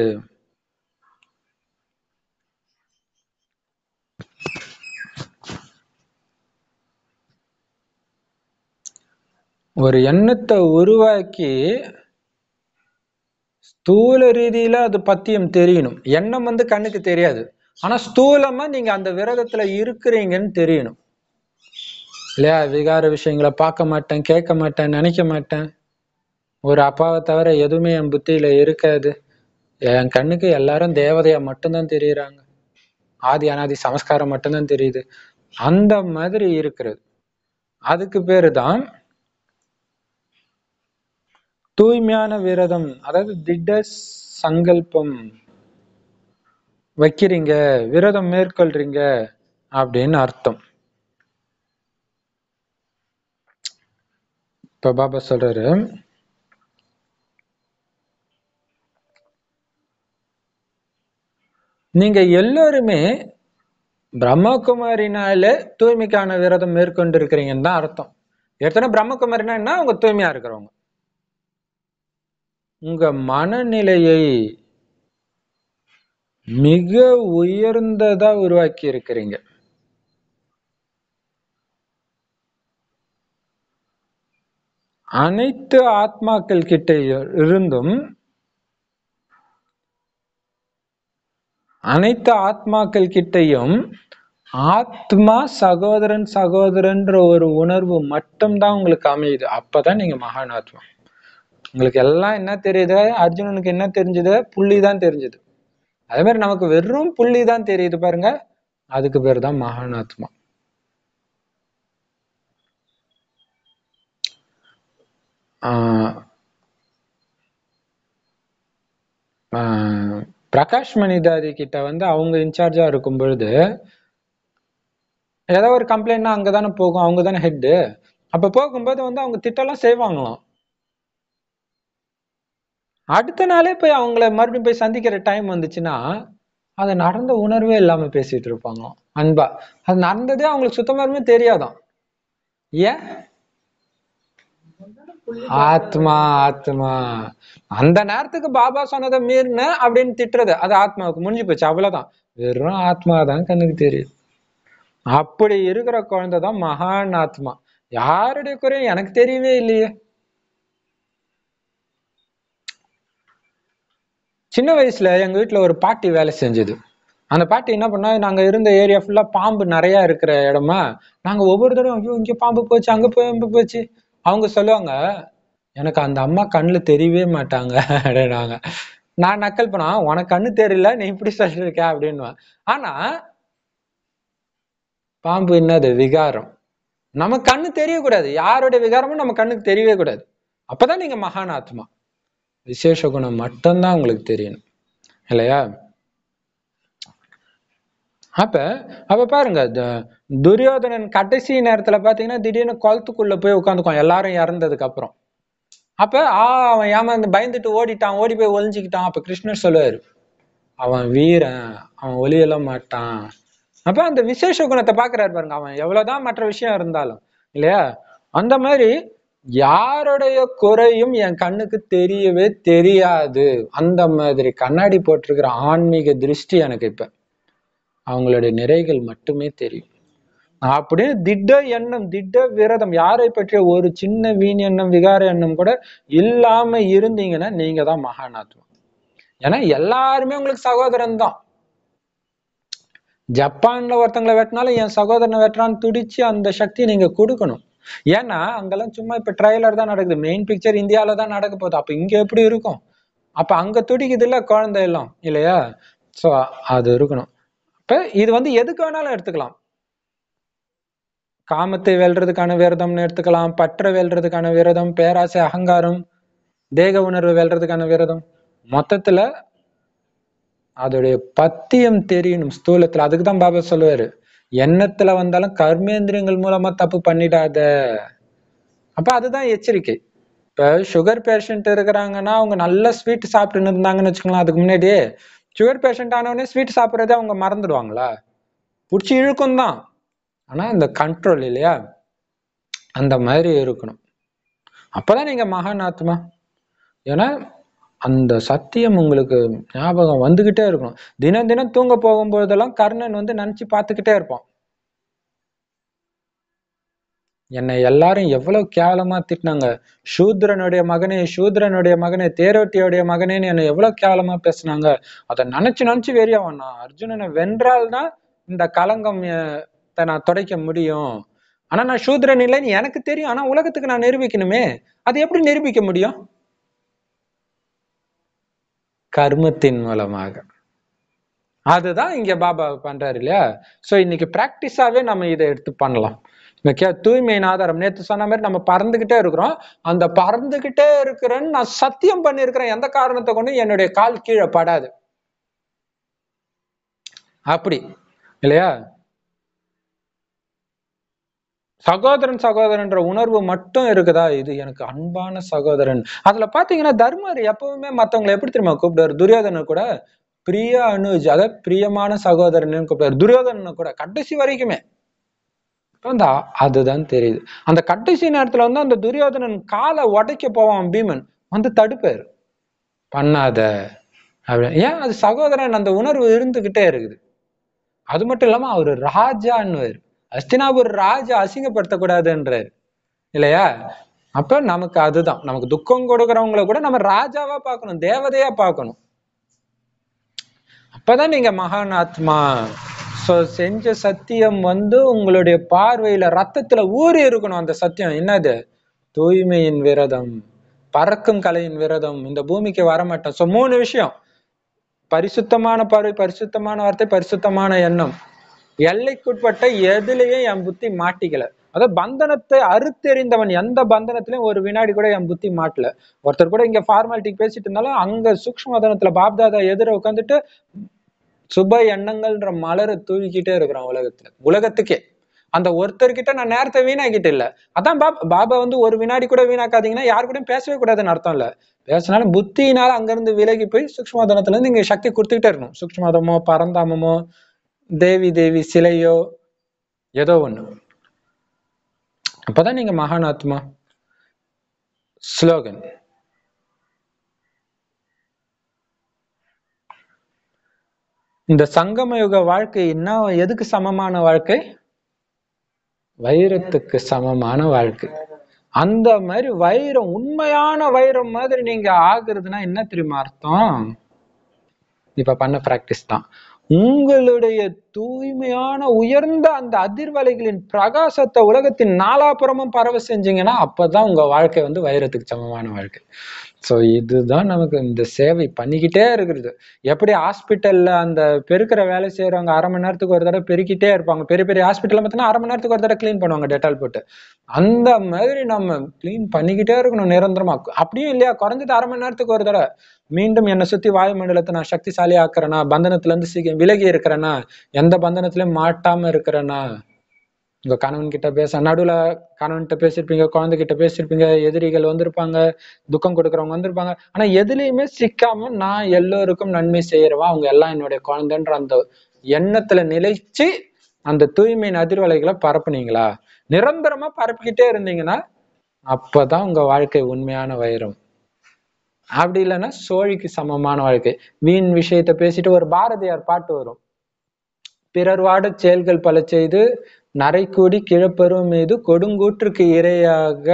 ஒரு எண்ணத்தை உருவாக்கி ஸ்தூல ரீதியில அது பத்தியம் தெரியணும் எண்ணம் வந்து கண்ணுக்கு தெரியாது ஆனா ஸ்தூலமா நீங்க அந்த விரதத்துல இருக்கிறீங்கன்னு தெரியணும் இல்லையா விகார விஷயங்களை பார்க்க மாட்டேன் கேட்க மாட்டேன் நினைக்க மாட்டேன் ஒரு அப்பாவை தவிர எதுவுமே என் புத்தியில இருக்காது என் கண்ணுக்கு எல்லாரும் தேவதையா மட்டும்தான் தெரியுறாங்க ஆதி அனாதி சமஸ்காரம் மட்டும்தான் தெரியுது அந்த மாதிரி இருக்கிறது அதுக்கு பேரு தான் தூய்மையான விரதம் அதாவது திட சங்கல்பம் வைக்கிறீங்க விரதம் மேற்கொள்றீங்க அப்படின்னு அர்த்தம் இப்ப பாபா சொல்றாரு நீங்க எல்லாருமே பிரம்மகுமாரினால தூய்மைக்கான விரதம் மேற்கொண்டு இருக்கிறீங்கன்னு தான் அர்த்தம் ஏற்கனவே பிரம்மகுமாரினா என்ன அவங்க தூய்மையா இருக்கிறவங்க உங்க மனநிலையை மிக உயர்ந்ததா உருவாக்கி இருக்கிறீங்க அனைத்து ஆத்மாக்கள் கிட்ட இருந்தும் அனைத்து ஆத்மாக்கள் கிட்டையும் ஆத்மா சகோதரன் சகோதரன்ற ஒரு உணர்வு மட்டும்தான் உங்களுக்கு அமையுது அப்பதான் நீங்க மகான் ஆத்மா உங்களுக்கு எல்லாம் என்ன தெரியுது அர்ஜுனனுக்கு என்ன தெரிஞ்சது புள்ளி தான் தெரிஞ்சது அதே மாதிரி நமக்கு வெறும் புள்ளி தான் தெரியுது பாருங்க அதுக்கு பேர் தான் மகான் ஆத்மா ஆஹ் ஆஹ் பிரகாஷ் மணிதாரி கிட்ட வந்து அவங்க இன்சார்ஜா இருக்கும் பொழுது ஏதோ ஒரு கம்ப்ளைண்ட்னா அங்கதானே போகும் அவங்க தானே ஹெட்டு அப்ப போகும்போது வந்து அவங்க திட்டம்லாம் செய்வாங்களாம் அடுத்த நாளே போய் அவங்கள மறுபடியும் போய் சந்திக்கிற டைம் வந்துச்சுன்னா அது நடந்த உணர்வே இல்லாம பேசிட்டு இருப்பாங்களாம் அன்பா அது நடந்ததே அவங்களுக்கு சுத்தமாருமே தெரியாதாம் ஏன் ஆத்மா ஆத்மா அந்த நேரத்துக்கு பாபா சொன்னதை மீறின அப்படின்னு திட்டுறது அது ஆத்மாவுக்கு முடிஞ்சு போச்சு அவ்வளவுதான் வெறும் ஆத்மா தான் கண்ணுக்கு தெரியுது அப்படி இருக்கிற குழந்தை தான் மகான் ஆத்மா யாருடைய குறையும் எனக்கு தெரியவே இல்லையே சின்ன வயசுல எங்க வீட்டுல ஒரு பாட்டி வேலை செஞ்சது அந்த பாட்டி என்ன பண்ணா நாங்க இருந்த ஏரியா ஃபுல்லா பாம்பு நிறைய இருக்கிற இடமா நாங்க ஒவ்வொரு தடவை ஐயோ இங்க பாம்பு போச்சு அங்க பாம்பு போச்சு அவங்க சொல்லுவாங்க எனக்கு அந்த அம்மா கண்ணுல தெரியவே மாட்டாங்க அப்படின்னாங்க நான் நக்கல் பண்ணா உனக்கு கண்ணு தெரியல நீ இப்படி சொல்லிருக்க அப்படின்னுவேன் ஆனா பாம்பு என்னது விகாரம் நம்ம கண்ணு தெரியக்கூடாது யாரோட விகாரமும் நம்ம கண்ணுக்கு தெரியவே கூடாது அப்பதான் நீங்க மகான் ஆத்மா விசேஷ குணம் மட்டும்தான் உங்களுக்கு தெரியணும் இல்லையா அப்ப அப்ப பாருங்க த- துரியோதனன் கடைசி நேரத்துல பாத்தீங்கன்னா திடீர்னு குளத்துக்குள்ள போய் உட்காந்துக்குவான் எல்லாரும் இறந்ததுக்கு அப்புறம் அப்ப ஆ அவன் ஏமாந்து பயந்துட்டு ஓடிட்டான் ஓடி போய் ஒளிஞ்சுக்கிட்டான் அப்ப கிருஷ்ணர் சொல்லுவாரு அவன் வீரன் அவன் ஒளியல மாட்டான் அப்ப அந்த விசேஷ குணத்தை பாக்குறாரு பாருங்க அவன் எவ்வளவுதான் மற்ற விஷயம் இருந்தாலும் இல்லையா அந்த மாதிரி யாருடைய குறையும் என் கண்ணுக்கு தெரியவே தெரியாது அந்த மாதிரி கண்ணாடி போட்டிருக்கிற ஆன்மீக திருஷ்டி எனக்கு இப்ப அவங்களுடைய நிறைகள் மட்டுமே தெரியும் அப்படியே திட்ட எண்ணம் திட்ட விரதம் யாரை பற்றிய ஒரு சின்ன வீண் எண்ணம் விகார எண்ணம் கூட இல்லாம இருந்தீங்கன்னா நீங்க தான் மகானாத்மா ஏன்னா எல்லாருமே உங்களுக்கு சகோதரன் தான் ஜப்பான்ல ஒருத்தங்களை வெட்டினாலும் என் சகோதரனை வெட்டுறான்னு துடிச்சு அந்த சக்தி நீங்க கொடுக்கணும் ஏன்னா அங்கெல்லாம் சும்மா இப்ப ட்ரைலர் தான் நடக்குது மெயின் பிக்சர் இந்தியால தான் நடக்க போகுது அப்ப இங்க எப்படி இருக்கும் அப்ப அங்க துடிக்குது இல்ல குழந்தை எல்லாம் இல்லையா சோ அது இருக்கணும் இப்ப இது வந்து எதுக்கு வேணாலும் எடுத்துக்கலாம் காமத்தை வெல்றதுக்கான விரதம்னு எடுத்துக்கலாம் பற்ற வெல்றதுக்கான விரதம் பேராசை அகங்காரம் தேக உணர்வு வெல்றதுக்கான விரதம் மொத்தத்துல அதோடைய பத்தியம் தெரியணும் ஸ்தூலத்துல அதுக்கு தான் பாபா சொல்லுவாரு எண்ணத்துல வந்தாலும் கர்மேந்திரியங்கள் மூலமா தப்பு பண்ணிடாத அப்ப அதுதான் எச்சரிக்கை இப்ப சுகர் பேஷண்ட் இருக்கிறாங்கன்னா அவங்க நல்ல ஸ்வீட் சாப்பிட்டுன்னு இருந்தாங்கன்னு வச்சுக்கலாம் அதுக்கு முன்னாடியே சுகர் பேஷண்ட் ஆனவொடனே ஸ்வீட் சாப்பிட்றதே அவங்க மறந்துடுவாங்களா பிடிச்சி இழுக்கும் தான் ஆனா இந்த கண்ட்ரோல் இல்லையா அந்த மாதிரி இருக்கணும் அப்பதான் நீங்க மகான் ஆத்மா ஏன்னா அந்த சத்தியம் உங்களுக்கு ஞாபகம் வந்துகிட்டே இருக்கணும் தினம் தினம் தூங்க போகும்போதெல்லாம் கர்ணன் வந்து நினைச்சு பார்த்துக்கிட்டே இருப்பான் என்னை எல்லாரும் எவ்வளவு கேவலமா திட்டினாங்க சூத்ரனுடைய மகனே சூத்ரனுடைய மகனே தேரோட்டியோடைய மகனேன்னு என்னை எவ்வளவு கேவலமா பேசுனாங்க அதை நினைச்சு நினைச்சு வெறியாவான் நான் அர்ஜுனனை வென்றால்தான் இந்த களங்கம் அஹ், த நான் துடைக்க முடியும் ஆனா நான் சூத்ரன் இல்லைன்னு எனக்கு தெரியும் ஆனா உலகத்துக்கு நான் நிரூபிக்கணுமே அது எப்படி நிரூபிக்க முடியும் கர்மத்தின் மூலமாக அதுதான் இங்க பாபா பண்றாரு இல்லையா சோ இன்னைக்கு பிராக்டிஸாவே நம்ம இதை எடுத்து பண்ணலாம் இந்த கே தூய்மையின் ஆதாரம் நேத்து சொன்ன மாதிரி நம்ம பறந்துகிட்டே இருக்கிறோம் அந்த பறந்துகிட்டே இருக்கிறேன்னு நான் சத்தியம் பண்ணியிருக்கிறேன் எந்த காரணத்தை கொண்டு என்னுடைய கால் கீழே படாது அப்படி இல்லையா சகோதரன் சகோதரன்ற உணர்வு மட்டும் இருக்குதா இது எனக்கு அன்பான சகோதரன் அதுல பாத்தீங்கன்னா தர்மர் எப்பவுமே மத்தவங்களை எப்படி தெரியுமா கூப்பிடுவாரு துரியோதனை கூட பிரிய அனுஜ் அதாவது பிரியமான சகோதரன் கூப்பிடுவாரு துரியோதனனை கூட கடைசி வரைக்குமே இப்ப அந்த அதுதான் தெரியுது அந்த கடைசி நேரத்துல வந்து அந்த துரியோதனன் காலை உடைக்க போவான் பீமன் வந்து தடுப்பாரு பண்ணாத அப்படி ஏன் அது சகோதரன் அந்த உணர்வு இருந்துகிட்டே இருக்குது அது மட்டும் இல்லாம அவரு ராஜான்னுவாரு அஸ்தினாபுர் ராஜா அசிங்கப்படுத்தக்கூடாதுன்றாரு இல்லையா அப்ப நமக்கு அதுதான் நமக்கு துக்கம் கொடுக்கறவங்கள கூட நம்ம ராஜாவா பார்க்கணும் தேவதையா பார்க்கணும் அப்பதான் நீங்க மகான் ஆத்மா சோ செஞ்ச சத்தியம் வந்து உங்களுடைய பார்வையில ரத்தத்துல ஊறி இருக்கணும் அந்த சத்தியம் என்னது தூய்மையின் விரதம் பறக்கும் கலையின் விரதம் இந்த பூமிக்கு வரமாட்டோம் சோ மூணு விஷயம் பரிசுத்தமான பார்வை பரிசுத்தமான வார்த்தை பரிசுத்தமான எண்ணம் எல்லைக்குட்பட்ட எதுலயும் என் புத்தி மாட்டிக்கல அதாவது பந்தனத்தை அறுத்தெறிந்தவன் எந்த பந்தனத்திலயும் ஒரு வினாடி கூட என் புத்தி மாட்டல ஒருத்தர் கூட இங்க ஃபார்மாலிட்டிக்கு பேசிட்டு இருந்தாலும் அங்க சூக்ஷ்ம வதனத்துல பாப்தாதா எதிர உட்காந்துட்டு சுப எண்ணங்கள்ன்ற மலரை தூவிக்கிட்டே இருக்கிறான் உலகத்துல உலகத்துக்கே அந்த ஒருத்தர்கிட்ட நான் நேரத்தை வீணாக்கிட்டு இல்ல அதான் பாபா பாபா வந்து ஒரு வினாடி கூட வீணாக்காதீங்கன்னா யாரு கூடயும் பேசவே கூடாதுன்னு அர்த்தம் இல்ல பேசினாலும் புத்தியினால அங்கிருந்து விலகி போய் சூக்ஷ்மதனத்துல இருந்து இங்க சக்தி கொடுத்துக்கிட்டே இருக்கணும் சூக்ஷ்மதமோ பரந்தாமமோ தேவி தேவி சிலையோ ஏதோ ஒண்ணு அப்பதான் நீங்க மகான் ஆத்மா ஸ்லோகன் இந்த சங்கம யுக வாழ்க்கை என்ன எதுக்கு சமமான வாழ்க்கை வைரத்துக்கு சமமான வாழ்க்கை அந்த மாதிரி வைரம் உண்மையான வைரம் மாதிரி நீங்க ஆகுறதுன்னா என்ன தெரியுமா அர்த்தம் இப்ப பண்ண பிராக்டிஸ் தான் உங்களுடைய தூய்மையான உயர்ந்த அந்த அதிர்வலைகளின் பிரகாசத்தை உலகத்தின் நாலாபுறமும் பரவ செஞ்சீங்கன்னா அப்பதான் உங்க வாழ்க்கை வந்து வைரத்துக்கு சமமான வாழ்க்கை சோ இதுதான் நமக்கு இந்த சேவை பண்ணிக்கிட்டே இருக்கிறது எப்படி ஹாஸ்பிட்டல்ல அந்த பெருக்கிற வேலை செய்யறவங்க அரை மணி நேரத்துக்கு ஒரு தடவை பெருக்கிட்டே இருப்பாங்க பெரிய பெரிய ஹாஸ்பிட்டல்ல பார்த்தீங்கன்னா அரை மணி நேரத்துக்கு ஒரு தடவை க்ளீன் பண்ணுவாங்க டெட்டால் போட்டு அந்த மாதிரி நம்ம க்ளீன் பண்ணிக்கிட்டே இருக்கணும் நிரந்தரமா அப்படியும் இல்லையா குறைஞ்சது அரை மணி நேரத்துக்கு ஒரு தடவை மீண்டும் என்னை சுத்தி வாயுமண்டலத்தை நான் சக்திசாலி ஆக்குறேனா பந்தனத்துல இருந்து சீக்கிரம் விலகி இருக்கிறேனா எந்த பந்தனத்திலயும் மாட்டாம இருக்கிறேனா உங்க கணவன் கிட்ட பேச நடுவுல கணவன்கிட்ட பேசியிருப்பீங்க குழந்தைகிட்ட பேசியிருப்பீங்க எதிரிகள் வந்திருப்பாங்க துக்கம் கொடுக்கறவங்க வந்திருப்பாங்க ஆனா எதுலயுமே சிக்காம நான் எல்லோருக்கும் நன்மை செய்யறவா அவங்க எல்லாம் என்னுடைய குழந்தைன்ற அந்த எண்ணத்துல நிலைச்சு அந்த தூய்மையின் அதிர்வலைகளை பரப்புனீங்களா நிரந்தரமா பரப்பிக்கிட்டே இருந்தீங்கன்னா அப்பதான் உங்க வாழ்க்கை உண்மையான வைரம் அப்படி இல்லைன்னா சோழிக்கு சமமான வாழ்க்கை வீண் விஷயத்தை பேசிட்டு ஒரு பாரதியார் பாட்டு வரும் பிறர் வாடச் செயல்கள் பல செய்து நரைக்கூடி கிழப்பருவம் மீது கொடுங்கூற்றுக்கு இரையாக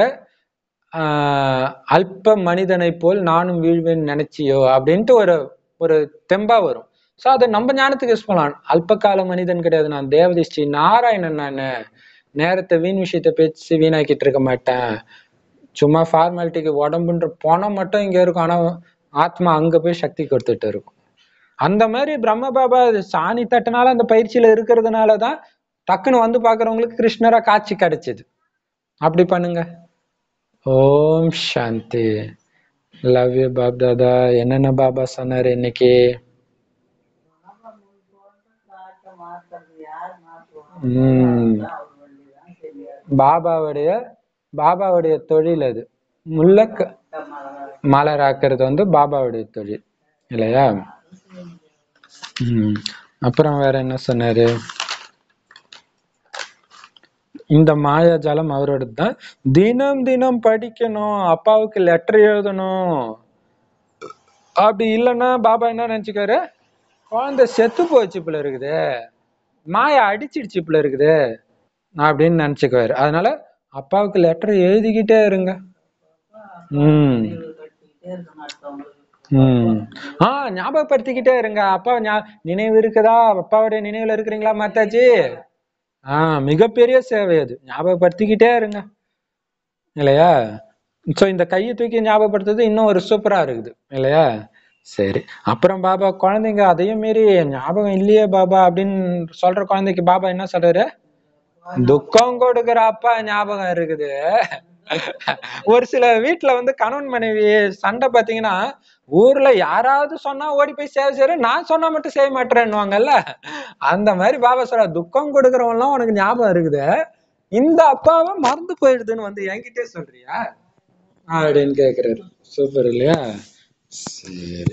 ஆஹ் அல்ப மனிதனைப் போல் நானும் வீழ்வேன் நினைச்சியோ அப்படின்ட்டு ஒரு ஒரு தெம்பா வரும் சோ அதை நம்ம ஞானத்துக்கு யூஸ் பண்ணலாம் அல்பகால மனிதன் கிடையாது நான் தேவதை ஸ்ரீ நாராயணன் நானு நேரத்தை வீண் விஷயத்தை பேசி வீணாக்கிட்டு இருக்க மாட்டேன் சும்மா ஃபார்மாலிட்டிக்கு உடம்புன்ற பணம் மட்டும் இங்க இருக்கும் ஆனா ஆத்மா அங்க போய் சக்தி கொடுத்துட்டு இருக்கும் அந்த மாதிரி பிரம்ம பாபா சாணி தட்டுனால அந்த பயிற்சியில இருக்கிறதுனால தான் டக்குன்னு வந்து பாக்குறவங்களுக்கு கிருஷ்ணரா காட்சி கிடைச்சது அப்படி பண்ணுங்க ஓம் சாந்தி லவ் யூ பாப் தாதா என்னென்ன பாபா சொன்னாரு இன்னைக்கு பாபா முன் போன்ற காட்டை மாத்துறது யார் மாற்றுவாங்க ம் அவர் வழிதான் தெரியாது பாபாவுடைய பாபாவுடைய தொழில் அது முல்லை மலர் மலராக்குறது வந்து பாபாவுடைய தொழில் இல்லையா ம் அப்புறம் வேற என்ன சொன்னாரு இந்த மாயாஜாலம் அவரோட தான் தினம் தினம் படிக்கணும் அப்பாவுக்கு லெட்டர் எழுதணும் அப்படி இல்லைன்னா பாபா என்ன நினைச்சுக்காரு குழந்தை செத்து போச்சு போல இருக்குது மாயா அடிச்சிடுச்சு போல இருக்குது அப்படின்னு நினைச்சுக்குவாரு அதனால அப்பாவுக்கு லெட்டர் எழுதிக்கிட்டே இருங்க ம் கட்டிக்கிட்டே இருக்கணும் அடுத்தவங்களுக்கு ம் ஆ ஞாபகப்படுத்திக்கிட்டே இருங்க அப்பா ஞா- நினைவு இருக்குதா அப்பாவுடைய நினைவுல இருக்கிறீங்களா மாத்தாஜி ஆ மிகப்பெரிய சேவை அது ஞாபகப்படுத்திக்கிட்டே இருங்க இல்லையா சோ இந்த கையை தூக்கி ஞாபகப்படுத்துறது இன்னும் ஒரு சூப்பரா இருக்குது இல்லையா சரி அப்புறம் பாபா குழந்தைங்க அதையும் மீறி ஞாபகம் இல்லையே பாபா அப்படின்னு சொல்ற குழந்தைக்கு பாபா என்ன சொல்றாரு துக்கம் கொடுக்கிற அப்பா ஞாபகம் இருக்குது ஒரு சில வீட்ல வந்து கணவன் மனைவி சண்டை பாத்தீங்கன்னா ஊர்ல யாராவது சொன்னா ஓடி போய் சேவை செய்யற நான் சொன்னா மட்டும் செய்ய மாட்டேன்னுவாங்கல்ல அந்த மாதிரி பாபா சொல்ற துக்கம் கொடுக்கறவன்லாம் உனக்கு ஞாபகம் இருக்குது இந்த அப்பாவை மறந்து போயிடுதுன்னு வந்து என்கிட்டே சொல்றியா அப்படின்னு கேக்குறாரு சூப்பர் இல்லையா சரி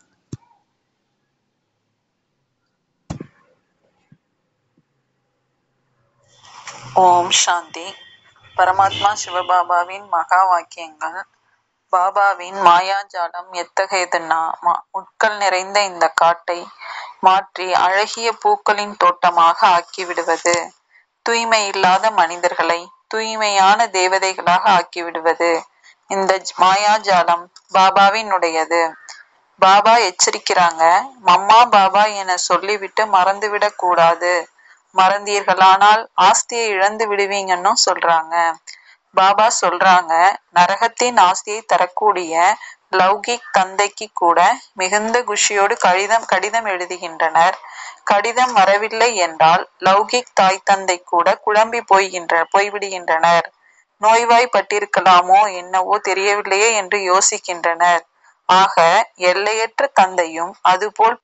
ஓம் சாந்தி பரமாத்மா சிவபாபாவின் மகா வாக்கியங்கள் பாபாவின் மாயாஜாலம் எத்தகையதுன்னா மா- முட்கள் நிறைந்த இந்த காட்டை மாற்றி அழகிய பூக்களின் தோட்டமாக ஆக்கிவிடுவது தூய்மை இல்லாத மனிதர்களை தூய்மையான தேவதைகளாக ஆக்கிவிடுவது இந்த ஜ- மாயாஜாலம் பாபாவினுடையது பாபா எச்சரிக்கிறாங்க மம்மா பாபா என சொல்லிவிட்டு மறந்துவிடக் கூடாது மறந்தீர்களானால் ஆஸ்தியை இழந்து விடுவீங்கன்னு சொல்றாங்க பாபா சொல்றாங்க நரகத்தின் ஆஸ்தியை தரக்கூடிய லௌகிக் தந்தைக்கு கூட மிகுந்த குஷியோடு கடிதம் கடிதம் எழுதுகின்றனர் கடிதம் வரவில்லை என்றால் லௌகிக் தாய் தந்தை கூட குழம்பி போய்கின்ற போய்விடுகின்றனர் நோய்வாய்ப்பட்டிருக்கலாமோ என்னவோ தெரியவில்லையே என்று யோசிக்கின்றனர் ஆக எல்லையற்ற தந்தையும் அதுபோல்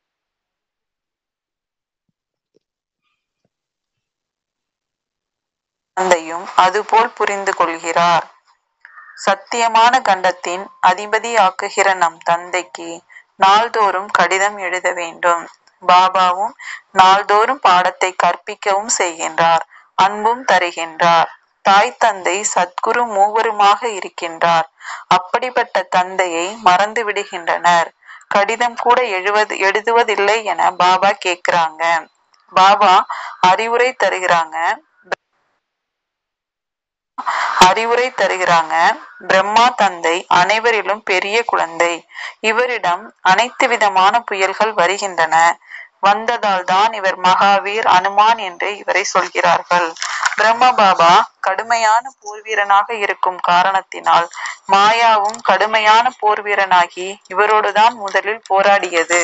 தந்தையும் அதுபோல் புரிந்து கொள்கிறார் சத்தியமான கண்டத்தின் அதிபதியாக்குகிற நம் தந்தைக்கு நாள்தோறும் கடிதம் எழுத வேண்டும் பாபாவும் நாள்தோறும் பாடத்தை கற்பிக்கவும் செய்கின்றார் அன்பும் தருகின்றார் தாய் தந்தை சத்குரு மூவருமாக இருக்கின்றார் அப்படிப்பட்ட தந்தையை மறந்து விடுகின்றனர் கடிதம் கூட எழுவது எழுதுவதில்லை என பாபா கேக்குறாங்க பாபா அறிவுரை தருகிறாங்க அறிவுரை தருகிறாங்க பிரம்மா தந்தை அனைவரிலும் பெரிய குழந்தை இவரிடம் அனைத்து விதமான புயல்கள் வருகின்றன வந்ததால் தான் இவர் மகாவீர் அனுமான் என்று இவரை சொல்கிறார்கள் பிரம்ம பாபா கடுமையான போர்வீரனாக இருக்கும் காரணத்தினால் மாயாவும் கடுமையான போர்வீரனாகி இவரோடுதான் முதலில் போராடியது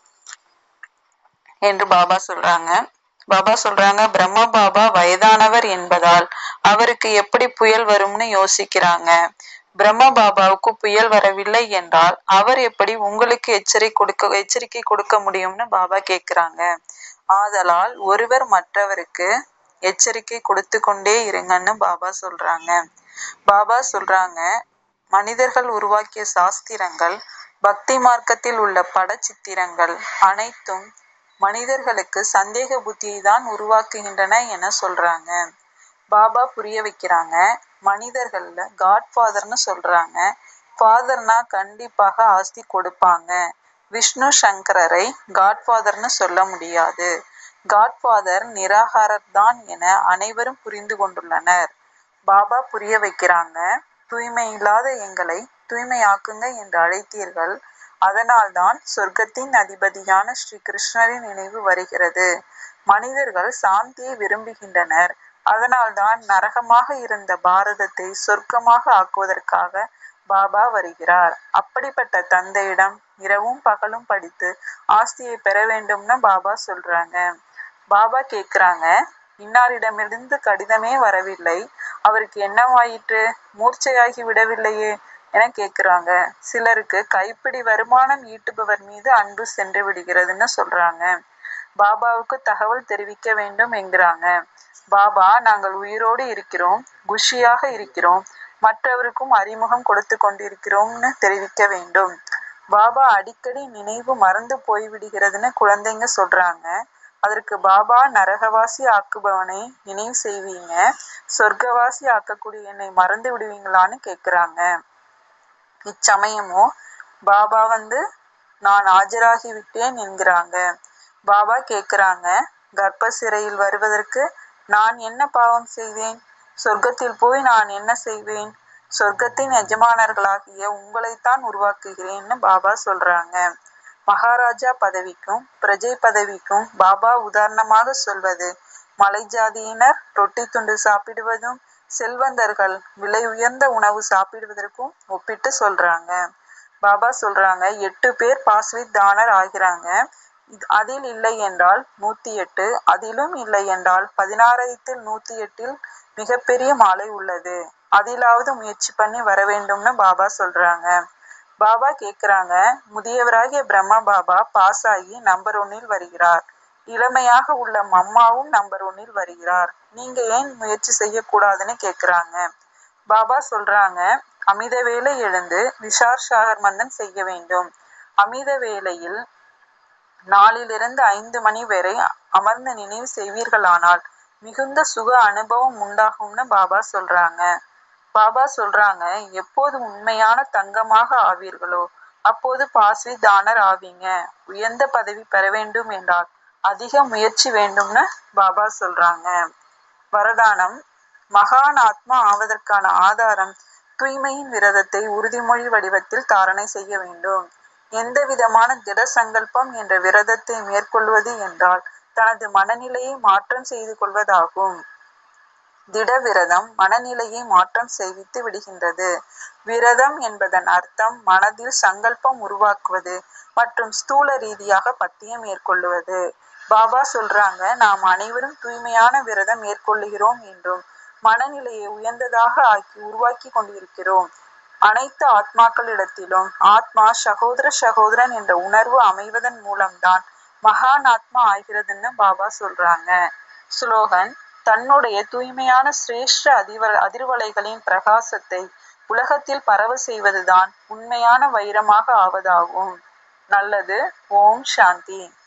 என்று பாபா சொல்றாங்க பாபா சொல்றாங்க பிரம்ம பாபா வயதானவர் என்பதால் அவருக்கு எப்படி புயல் வரும்னு யோசிக்கிறாங்க பிரம்ம பாபாவுக்கு புயல் வரவில்லை என்றால் அவர் எப்படி உங்களுக்கு எச்சரிக்கை கொடுக்க எச்சரிக்கை கொடுக்க முடியும்னு பாபா கேக்குறாங்க ஆதலால் ஒருவர் மற்றவருக்கு எச்சரிக்கை கொடுத்து கொண்டே இருங்கன்னு பாபா சொல்றாங்க பாபா சொல்றாங்க மனிதர்கள் உருவாக்கிய சாஸ்திரங்கள் பக்தி மார்க்கத்தில் உள்ள படச்சித்திரங்கள் அனைத்தும் மனிதர்களுக்கு சந்தேக புத்தியை தான் உருவாக்குகின்றன என சொல்றாங்க பாபா புரிய வைக்கிறாங்க மனிதர்கள்ல காட்ஃபாதர்னு சொல்றாங்க ஃபாதர்னா கண்டிப்பாக ஆஸ்தி கொடுப்பாங்க விஷ்ணு சங்கரரை காட்ஃபாதர்னு சொல்ல முடியாது காட்ஃபாதர் நிராகாரர் தான் என அனைவரும் புரிந்து கொண்டுள்ளனர் பாபா புரிய வைக்கிறாங்க தூய்மை இல்லாத எங்களை தூய்மையாக்குங்க என்று அழைத்தீர்கள் அதனால்தான் சொர்க்கத்தின் அதிபதியான ஸ்ரீ கிருஷ்ணரின் நினைவு வருகிறது மனிதர்கள் சாந்தியை விரும்புகின்றனர் அதனால்தான் நரகமாக இருந்த பாரதத்தை சொர்க்கமாக ஆக்குவதற்காக பாபா வருகிறார் அப்படிப்பட்ட தந்தையிடம் இரவும் பகலும் படித்து ஆஸ்தியை பெற வேண்டும்னு பாபா சொல்றாங்க பாபா கேக்குறாங்க இன்னாரிடமிருந்து கடிதமே வரவில்லை அவருக்கு என்னவாயிற்று மூர்ச்சையாகி விடவில்லையே என கேக்குறாங்க சிலருக்கு கைப்பிடி வருமானம் ஈட்டுபவர் மீது அன்பு சென்று விடுகிறதுன்னு சொல்றாங்க பாபாவுக்கு தகவல் தெரிவிக்க வேண்டும் என்கிறாங்க பாபா நாங்கள் உயிரோடு இருக்கிறோம் குஷியாக இருக்கிறோம் மற்றவருக்கும் அறிமுகம் கொடுத்து கொண்டிருக்கிறோம்னு தெரிவிக்க வேண்டும் பாபா அடிக்கடி நினைவு மறந்து போய்விடுகிறதுன்னு குழந்தைங்க சொல்றாங்க அதற்கு பாபா நரகவாசி ஆக்குபவனை நினைவு செய்வீங்க சொர்க்கவாசி ஆக்கக்கூடிய என்னை மறந்து விடுவீங்களான்னு கேக்குறாங்க இச்சமயமோ பாபா வந்து நான் ஆஜராகி விட்டேன் என்கிறாங்க பாபா கேக்குறாங்க கர்ப்ப சிறையில் வருவதற்கு நான் என்ன பாவம் செய்தேன் சொர்க்கத்தில் போய் நான் என்ன செய்வேன் சொர்க்கத்தின் எஜமானர்களாகிய உங்களைத்தான் உருவாக்குகிறேன்னு பாபா சொல்றாங்க மகாராஜா பதவிக்கும் பிரஜை பதவிக்கும் பாபா உதாரணமாக சொல்வது மலை ஜாதியினர் ரொட்டி துண்டு சாப்பிடுவதும் செல்வந்தர்கள் விலை உயர்ந்த உணவு சாப்பிடுவதற்கும் ஒப்பிட்டு சொல்றாங்க பாபா சொல்றாங்க எட்டு பேர் பாஸ்வித் தானர் ஆகிறாங்க இது- அதில் இல்லை என்றால் நூத்தி எட்டு அதிலும் இல்லை என்றால் பதினாறாயிரத்தில் நூத்தி எட்டில் மிகப்பெரிய மாலை உள்ளது அதிலாவது முயற்சி பண்ணி வர வேண்டும்னு பாபா சொல்றாங்க பாபா கேக்குறாங்க முதியவராகிய பிரம்மா பாபா பாஸ் ஆகி நம்பர் ஒன்னில் வருகிறார் இளமையாக உள்ள மம்மாவும் நம்பர் ஒன்னில் வருகிறார் நீங்க ஏன் முயற்சி செய்யக்கூடாதுன்னு கேக்குறாங்க பாபா சொல்றாங்க அமித வேலை எழுந்து விஷார் சாகர் மந்தன் செய்ய வேண்டும் அமித வேளையில் நாலிலிருந்து ஐந்து மணி வரை அமர்ந்து நினைவு செய்வீர்களானால் மிகுந்த சுக அனுபவம் உண்டாகும்னு பாபா சொல்றாங்க பாபா சொல்றாங்க எப்போது உண்மையான தங்கமாக ஆவீர்களோ அப்போது பாஸ்வி தானர் ஆவீங்க உயர்ந்த பதவி பெற வேண்டும் என்றால் அதிக முயற்சி வேண்டும்னு பாபா சொல்றாங்க வரதானம் மகான் ஆத்மா ஆவதற்கான ஆதாரம் தூய்மையின் விரதத்தை உறுதிமொழி வடிவத்தில் தாரணை செய்ய வேண்டும் எந்த விதமான திட சங்கல்பம் என்ற விரதத்தை மேற்கொள்வது என்றால் தனது மனநிலையை மாற்றம் செய்து கொள்வதாகும் திட விரதம் மனநிலையை மாற்றம் செய்வித்து விடுகின்றது விரதம் என்பதன் அர்த்தம் மனதில் சங்கல்பம் உருவாக்குவது மற்றும் ஸ்தூல ரீதியாக பத்தியம் மேற்கொள்ளுவது பாபா சொல்றாங்க நாம் அனைவரும் தூய்மையான விரதம் மேற்கொள்ளுகிறோம் என்றும் மனநிலையை உயர்ந்ததாக ஆக்கி உருவாக்கி கொண்டிருக்கிறோம் அனைத்து ஆத்மாக்களிடத்திலும் ஆத்மா சகோதர சகோதரன் என்ற உணர்வு அமைவதன் மூலம்தான் மகான் ஆத்மா ஆகிறதுன்னு பாபா சொல்றாங்க ஸ்லோகன் தன்னுடைய தூய்மையான சிரேஷ்ட அதிர்வ அதிர்வலைகளின் பிரகாசத்தை உலகத்தில் பரவ செய்வதுதான் உண்மையான வைரமாக ஆவதாகும் நல்லது ஓம் சாந்தி